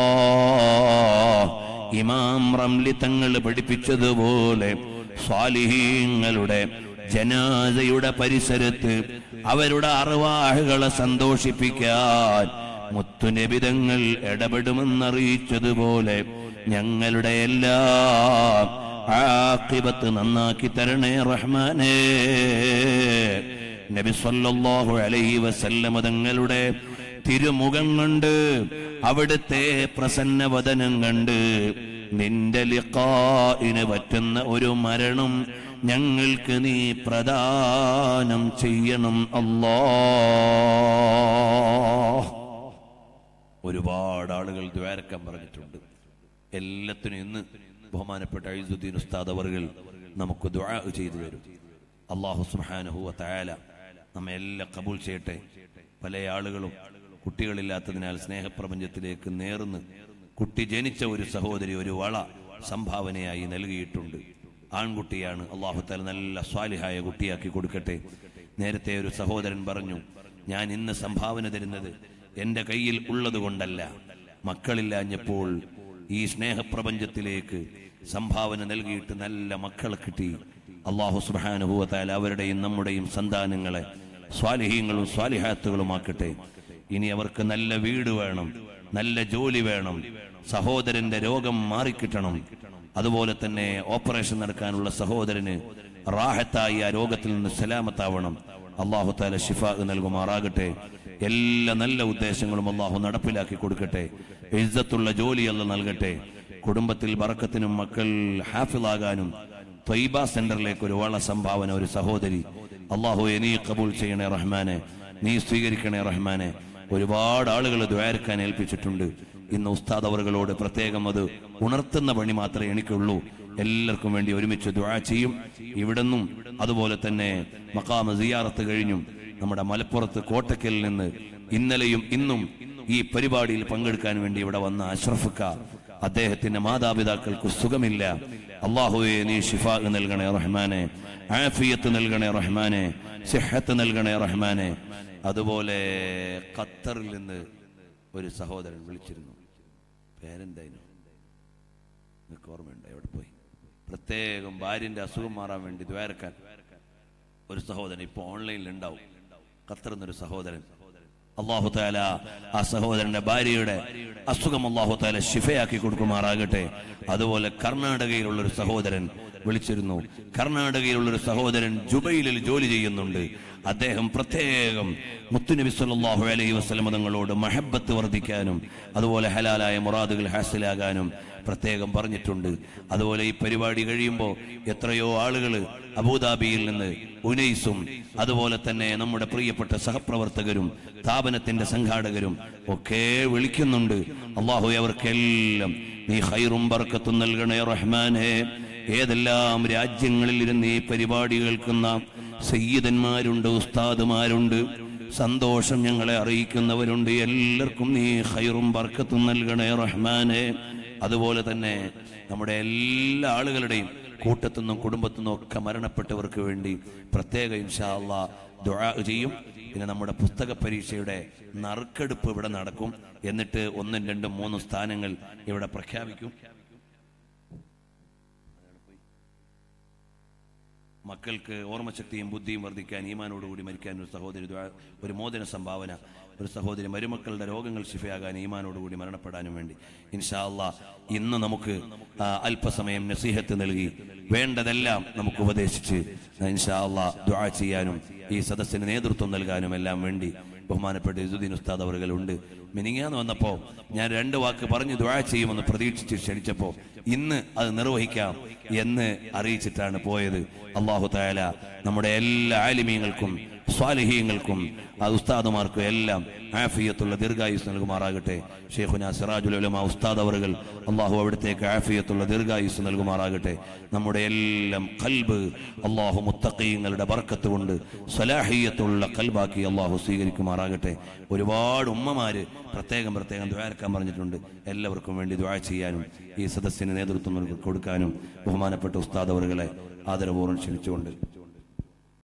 ഇമാം റംലി തങ്ങൾ പഠിപ്പിച്ചതുപോലെ സ്വാലിഹീങ്ങളുടെ ജനാസയുടെ പരിസരത്ത് അവരുടെ അറുവാഹുകളെ സന്തോഷിപ്പിക്കാൻ മുത്തുനിബിതങ്ങൾ ഇടപെടുമെന്നറിയിച്ചതുപോലെ ഞങ്ങളുടെ എല്ലാ ആക്കിബത്ത് നന്നാക്കി തരണേ റഹ്മാനേ നബി സല്ലല്ലാഹു അലൈഹി വസല്ലമ തങ്ങളുടെ തിരുമുഖം കണ്ട് അവിടുത്തെ പ്രസന്നവദനം കണ്ട് നിന്റെ ലിഖായിന് പറ്റുന്ന ഒരു മരണം ഞങ്ങൾക്ക് നീ പ്രദാനം ചെയ്യണം അല്ലാ ഒരുപാട് ആളുകൾ ദ്വാരക്കാൻ പറഞ്ഞിട്ടുണ്ട് എല്ലാത്തിനും ഇന്ന് ബഹുമാനപ്പെട്ട ഐസുദ്ദീൻ ഉസ്താദ് അവർകൾ നമുക്ക് ദുആ ചെയ്തു തരും അള്ളാഹു സുബ്ഹാനഹു വതആല നമ്മെ എല്ലാം കബൂൽ ചെയ്യട്ടെ പല ആളുകളും കുട്ടികളില്ലാത്തതിനാൽ സ്നേഹപ്രപഞ്ചത്തിലേക്ക് നേർന്ന് കുട്ടി ജനിച്ച ഒരു സഹോദരി ഒരു വള സംഭാവനയായി നൽകിയിട്ടുണ്ട് ആൺകുട്ടിയാണ് അള്ളാഹു താല നല്ല സ്വാലിഹായ കുട്ടിയാക്കി കൊടുക്കട്ടെ നേരത്തെ ഒരു സഹോദരൻ പറഞ്ഞു ഞാൻ ഇന്ന് സംഭാവന തരുന്നത് എന്റെ കയ്യിൽ ഉള്ളത് കൊണ്ടല്ല മക്കളില്ലാഞ്ഞപ്പോൾ ഈ സ്നേഹപ്രപഞ്ചത്തിലേക്ക് സംഭാവന നൽകിയിട്ട് നല്ല മക്കളെ കിട്ടി അള്ളാഹു സുബാനുഭവത്താൽ അവരുടെയും നമ്മുടെയും സന്താനങ്ങളെ സ്വാലിഹീങ്ങളും സ്വാലിഹാത്തുകളുമാക്കട്ടെ ഇനി അവർക്ക് നല്ല വീട് വേണം നല്ല ജോലി വേണം സഹോദരന്റെ രോഗം മാറിക്കിട്ടണം അതുപോലെ തന്നെ ഓപ്പറേഷൻ നടക്കാനുള്ള സഹോദരന് റാഹത്തായി ആ രോഗത്തിൽ നിന്ന് സലാമത്താവണം അള്ളാഹു താല ഷിഫ നൽകുമാറാകട്ടെ എല്ലാ നല്ല ഉദ്ദേശങ്ങളും അള്ളാഹു നടപ്പിലാക്കി കൊടുക്കട്ടെ ഇജ്ജത്തുള്ള ജോലി അല്ല നൽകട്ടെ കുടുംബത്തിൽ ബറക്കത്തിനും മക്കൾ ഹാഫിളാകാനും ത്വയ്ബ സെന്ററിലേക്ക് ഒരു വള സംഭാവന ഒരു സഹോദരി അള്ളാഹു നീ കബൂൽ ചെയ്യണേ റഹ്മാനെ നീ സ്വീകരിക്കണേ റഹ്മാനെ ഒരുപാട് ആളുകൾ ദ്വാരക്കാൻ ഏൽപ്പിച്ചിട്ടുണ്ട് ഇന്ന് ഉസ്താദ് അവറുകളോട് പ്രത്യേകം അത് ഉണർത്തുന്ന പണി മാത്രമേ എനിക്കുള്ളൂ എല്ലാവർക്കും വേണ്ടി ഒരുമിച്ച് ദ്വാ ചെയ്യും ഇവിടുന്നും അതുപോലെ തന്നെ മക്കാമ സിയാറത്ത് കഴിഞ്ഞും നമ്മുടെ മലപ്പുറത്ത് കോട്ടക്കലിൽ നിന്ന് ഇന്നലെയും ഇന്നും ഈ പരിപാടിയിൽ പങ്കെടുക്കാൻ വേണ്ടി ഇവിടെ വന്ന അഷ്റഫുക്ക അദ്ദേഹത്തിന്റെ മാതാപിതാക്കൾക്ക് സുഖമില്ല അള്ളാഹുവെ നീ ഷിഫാ നൽകണേ റഹ്മാനെ ആഫിയത്ത് നൽകണേ റഹ്മാനെ സിഹത്ത് നൽകണേ റഹ്മാനെ അതുപോലെ ഖത്തറിൽ നിന്ന് ഒരു സഹോദരൻ വിളിച്ചിരുന്നു പേരെന്തായിരുന്നു നിങ്ങൾക്ക് ഓർമ്മയുണ്ടോ എവിടെ പോയി പ്രത്യേകം ഭാര്യന്റെ അസുഖം മാറാൻ വേണ്ടി ദ്വാരക്കാൻ ഒരു സഹോദരൻ ഇപ്പോൾ ഓൺലൈനിൽ ഉണ്ടാവും ഖത്തറിൽ നിന്നൊരു സഹോദരൻ അള്ളാഹു താല ആ സഹോദരന്റെ ഭാര്യയുടെ അസുഖം അള്ളാഹു താല ശിഫയാക്കി കൊടുക്കുമാറാകട്ടെ അതുപോലെ കർണാടകയിലുള്ള ഒരു സഹോദരൻ വിളിച്ചിരുന്നു കർണാടകയിലുള്ള ഒരു സഹോദരൻ ജുബൈലിൽ ജോലി ചെയ്യുന്നുണ്ട് അദ്ദേഹം പ്രത്യേകം മുത്തുനബി സല്ലല്ലാഹു അലൈഹി വസല്ലം തങ്ങളോട് മഹബത്ത് വർദ്ധിക്കാനും അതുപോലെ ഹലാലായ മുറാദുകൾ ഹാസിലാകാനും പ്രത്യേകം പറഞ്ഞിട്ടുണ്ട് അതുപോലെ ഈ പരിപാടി കഴിയുമ്പോൾ എത്രയോ ആളുകൾ അബുദാബിയിൽ നിന്ന് ഉനൈസും അതുപോലെ തന്നെ നമ്മുടെ പ്രിയപ്പെട്ട സഹപ്രവർത്തകരും സ്ഥാപനത്തിന്റെ സംഘാടകരും ഒക്കെ വിളിക്കുന്നുണ്ട് അള്ളാഹു അവർക്കെല്ലാം നീ ഹൈറും ബർക്കത്തും നൽകണേ റഹ്മാനെ ഏതെല്ലാം രാജ്യങ്ങളിൽ ഇരുന്ന് ഈ പരിപാടി കേൾക്കുന്ന സയ്യിദന്മാരുണ്ട് ഉസ്താദുമാരുണ്ട് സന്തോഷം ഞങ്ങളെ അറിയിക്കുന്നവരുണ്ട് എല്ലാവർക്കും നീ ഹൈറും ബർക്കത്തും നൽകണേ റഹ്മാനെ അതുപോലെ തന്നെ നമ്മുടെ എല്ലാ ആളുകളുടെയും കൂട്ടത്തുനിന്നും കുടുംബത്തുനിന്നും ഒക്കെ മരണപ്പെട്ടവർക്ക് വേണ്ടി പ്രത്യേക ഇൻഷാ അള്ളാ ദുആ ചെയ്യും പിന്നെ നമ്മുടെ പുസ്തക പരീക്ഷയുടെ നറുക്കെടുപ്പ് ഇവിടെ നടക്കും എന്നിട്ട് ഒന്നും രണ്ടും മൂന്നും സ്ഥാനങ്ങൾ ഇവിടെ പ്രഖ്യാപിക്കും മക്കൾക്ക് ഓർമ്മശക്തിയും ബുദ്ധിയും വർദ്ധിക്കാൻ ഈമാനോടുകൂടി മരിക്കാൻ ഒരു സഹോദരി ദുആ- ഒരു മോചന സംഭാവന ഒരു സഹോദരി മരുമക്കളുടെ രോഗങ്ങൾ ശിഫയാകാൻ ഈമാനോടുകൂടി മരണപ്പെടാനും വേണ്ടി ഇൻഷാ അള്ളാ ഇന്ന് നമുക്ക് ആ, അല്പസമയം നസീഹത്ത് നൽകി വേണ്ടതെല്ലാം നമുക്ക് ഉപദേശിച്ച് ഇൻഷാ അള്ളാ ദുആ ചെയ്യാനും ഈ സദസ്സിന് നേതൃത്വം നൽകാനും എല്ലാം വേണ്ടി ബഹുമാനപ്പെട്ട ഇസുദ്ദീൻ ഉസ്താദ് അവറുകളുണ്ട് മിനിങ്ങാന്ന് വന്നപ്പോൾ ഞാൻ രണ്ട് വാക്ക് പറഞ്ഞ് ദുആ ചെയ്യുമെന്ന് പ്രതീക്ഷിച്ച് ക്ഷണിച്ചപ്പോൾ ഇന്ന് അത് നിർവഹിക്കാം എന്ന് അറിയിച്ചിട്ടാണ് പോയത് അള്ളാഹു തായാല നമ്മുടെ എല്ലാ ആലിമീങ്ങൾക്കും സ്വാലിഹീങ്ങൾക്കും ആ ഉസ്താദുമാർക്കും എല്ലാം ആഫിയത്തുള്ള ദീർഘായുസ് നൽകുമാറാകട്ടെ ഷെയ്ഖുന സിറാജുൽ ഉലമ ഉസ്താദ് അവറുകൾ അള്ളാഹു അവിടത്തേക്ക് ആഫിയത്തുള്ള ദീർഘായുസ് നൽകുമാറാകട്ടെ നമ്മുടെ എല്ലാം കൽബ് അള്ളാഹു മുത്തഖീങ്ങളുടെ ബർക്കത്ത് കൊണ്ട് സ്വലാഹിയത്തുള്ള കൽബാക്കി അള്ളാഹു സ്വീകരിക്കുമാറാകട്ടെ ഒരുപാട് ഉമ്മമാര് പ്രത്യേകം പ്രത്യേകം ദ്വാരക്കാൻ പറഞ്ഞിട്ടുണ്ട് എല്ലാവർക്കും വേണ്ടി ദ്വാ ചെയ്യാനും ഈ സദസ്സിന് നേതൃത്വം നൽകി കൊടുക്കാനും ബഹുമാനപ്പെട്ട ഉസ്താദ് അവറുകളെ ആദരപൂർവ്വം ക്ഷണിച്ചുകൊണ്ട്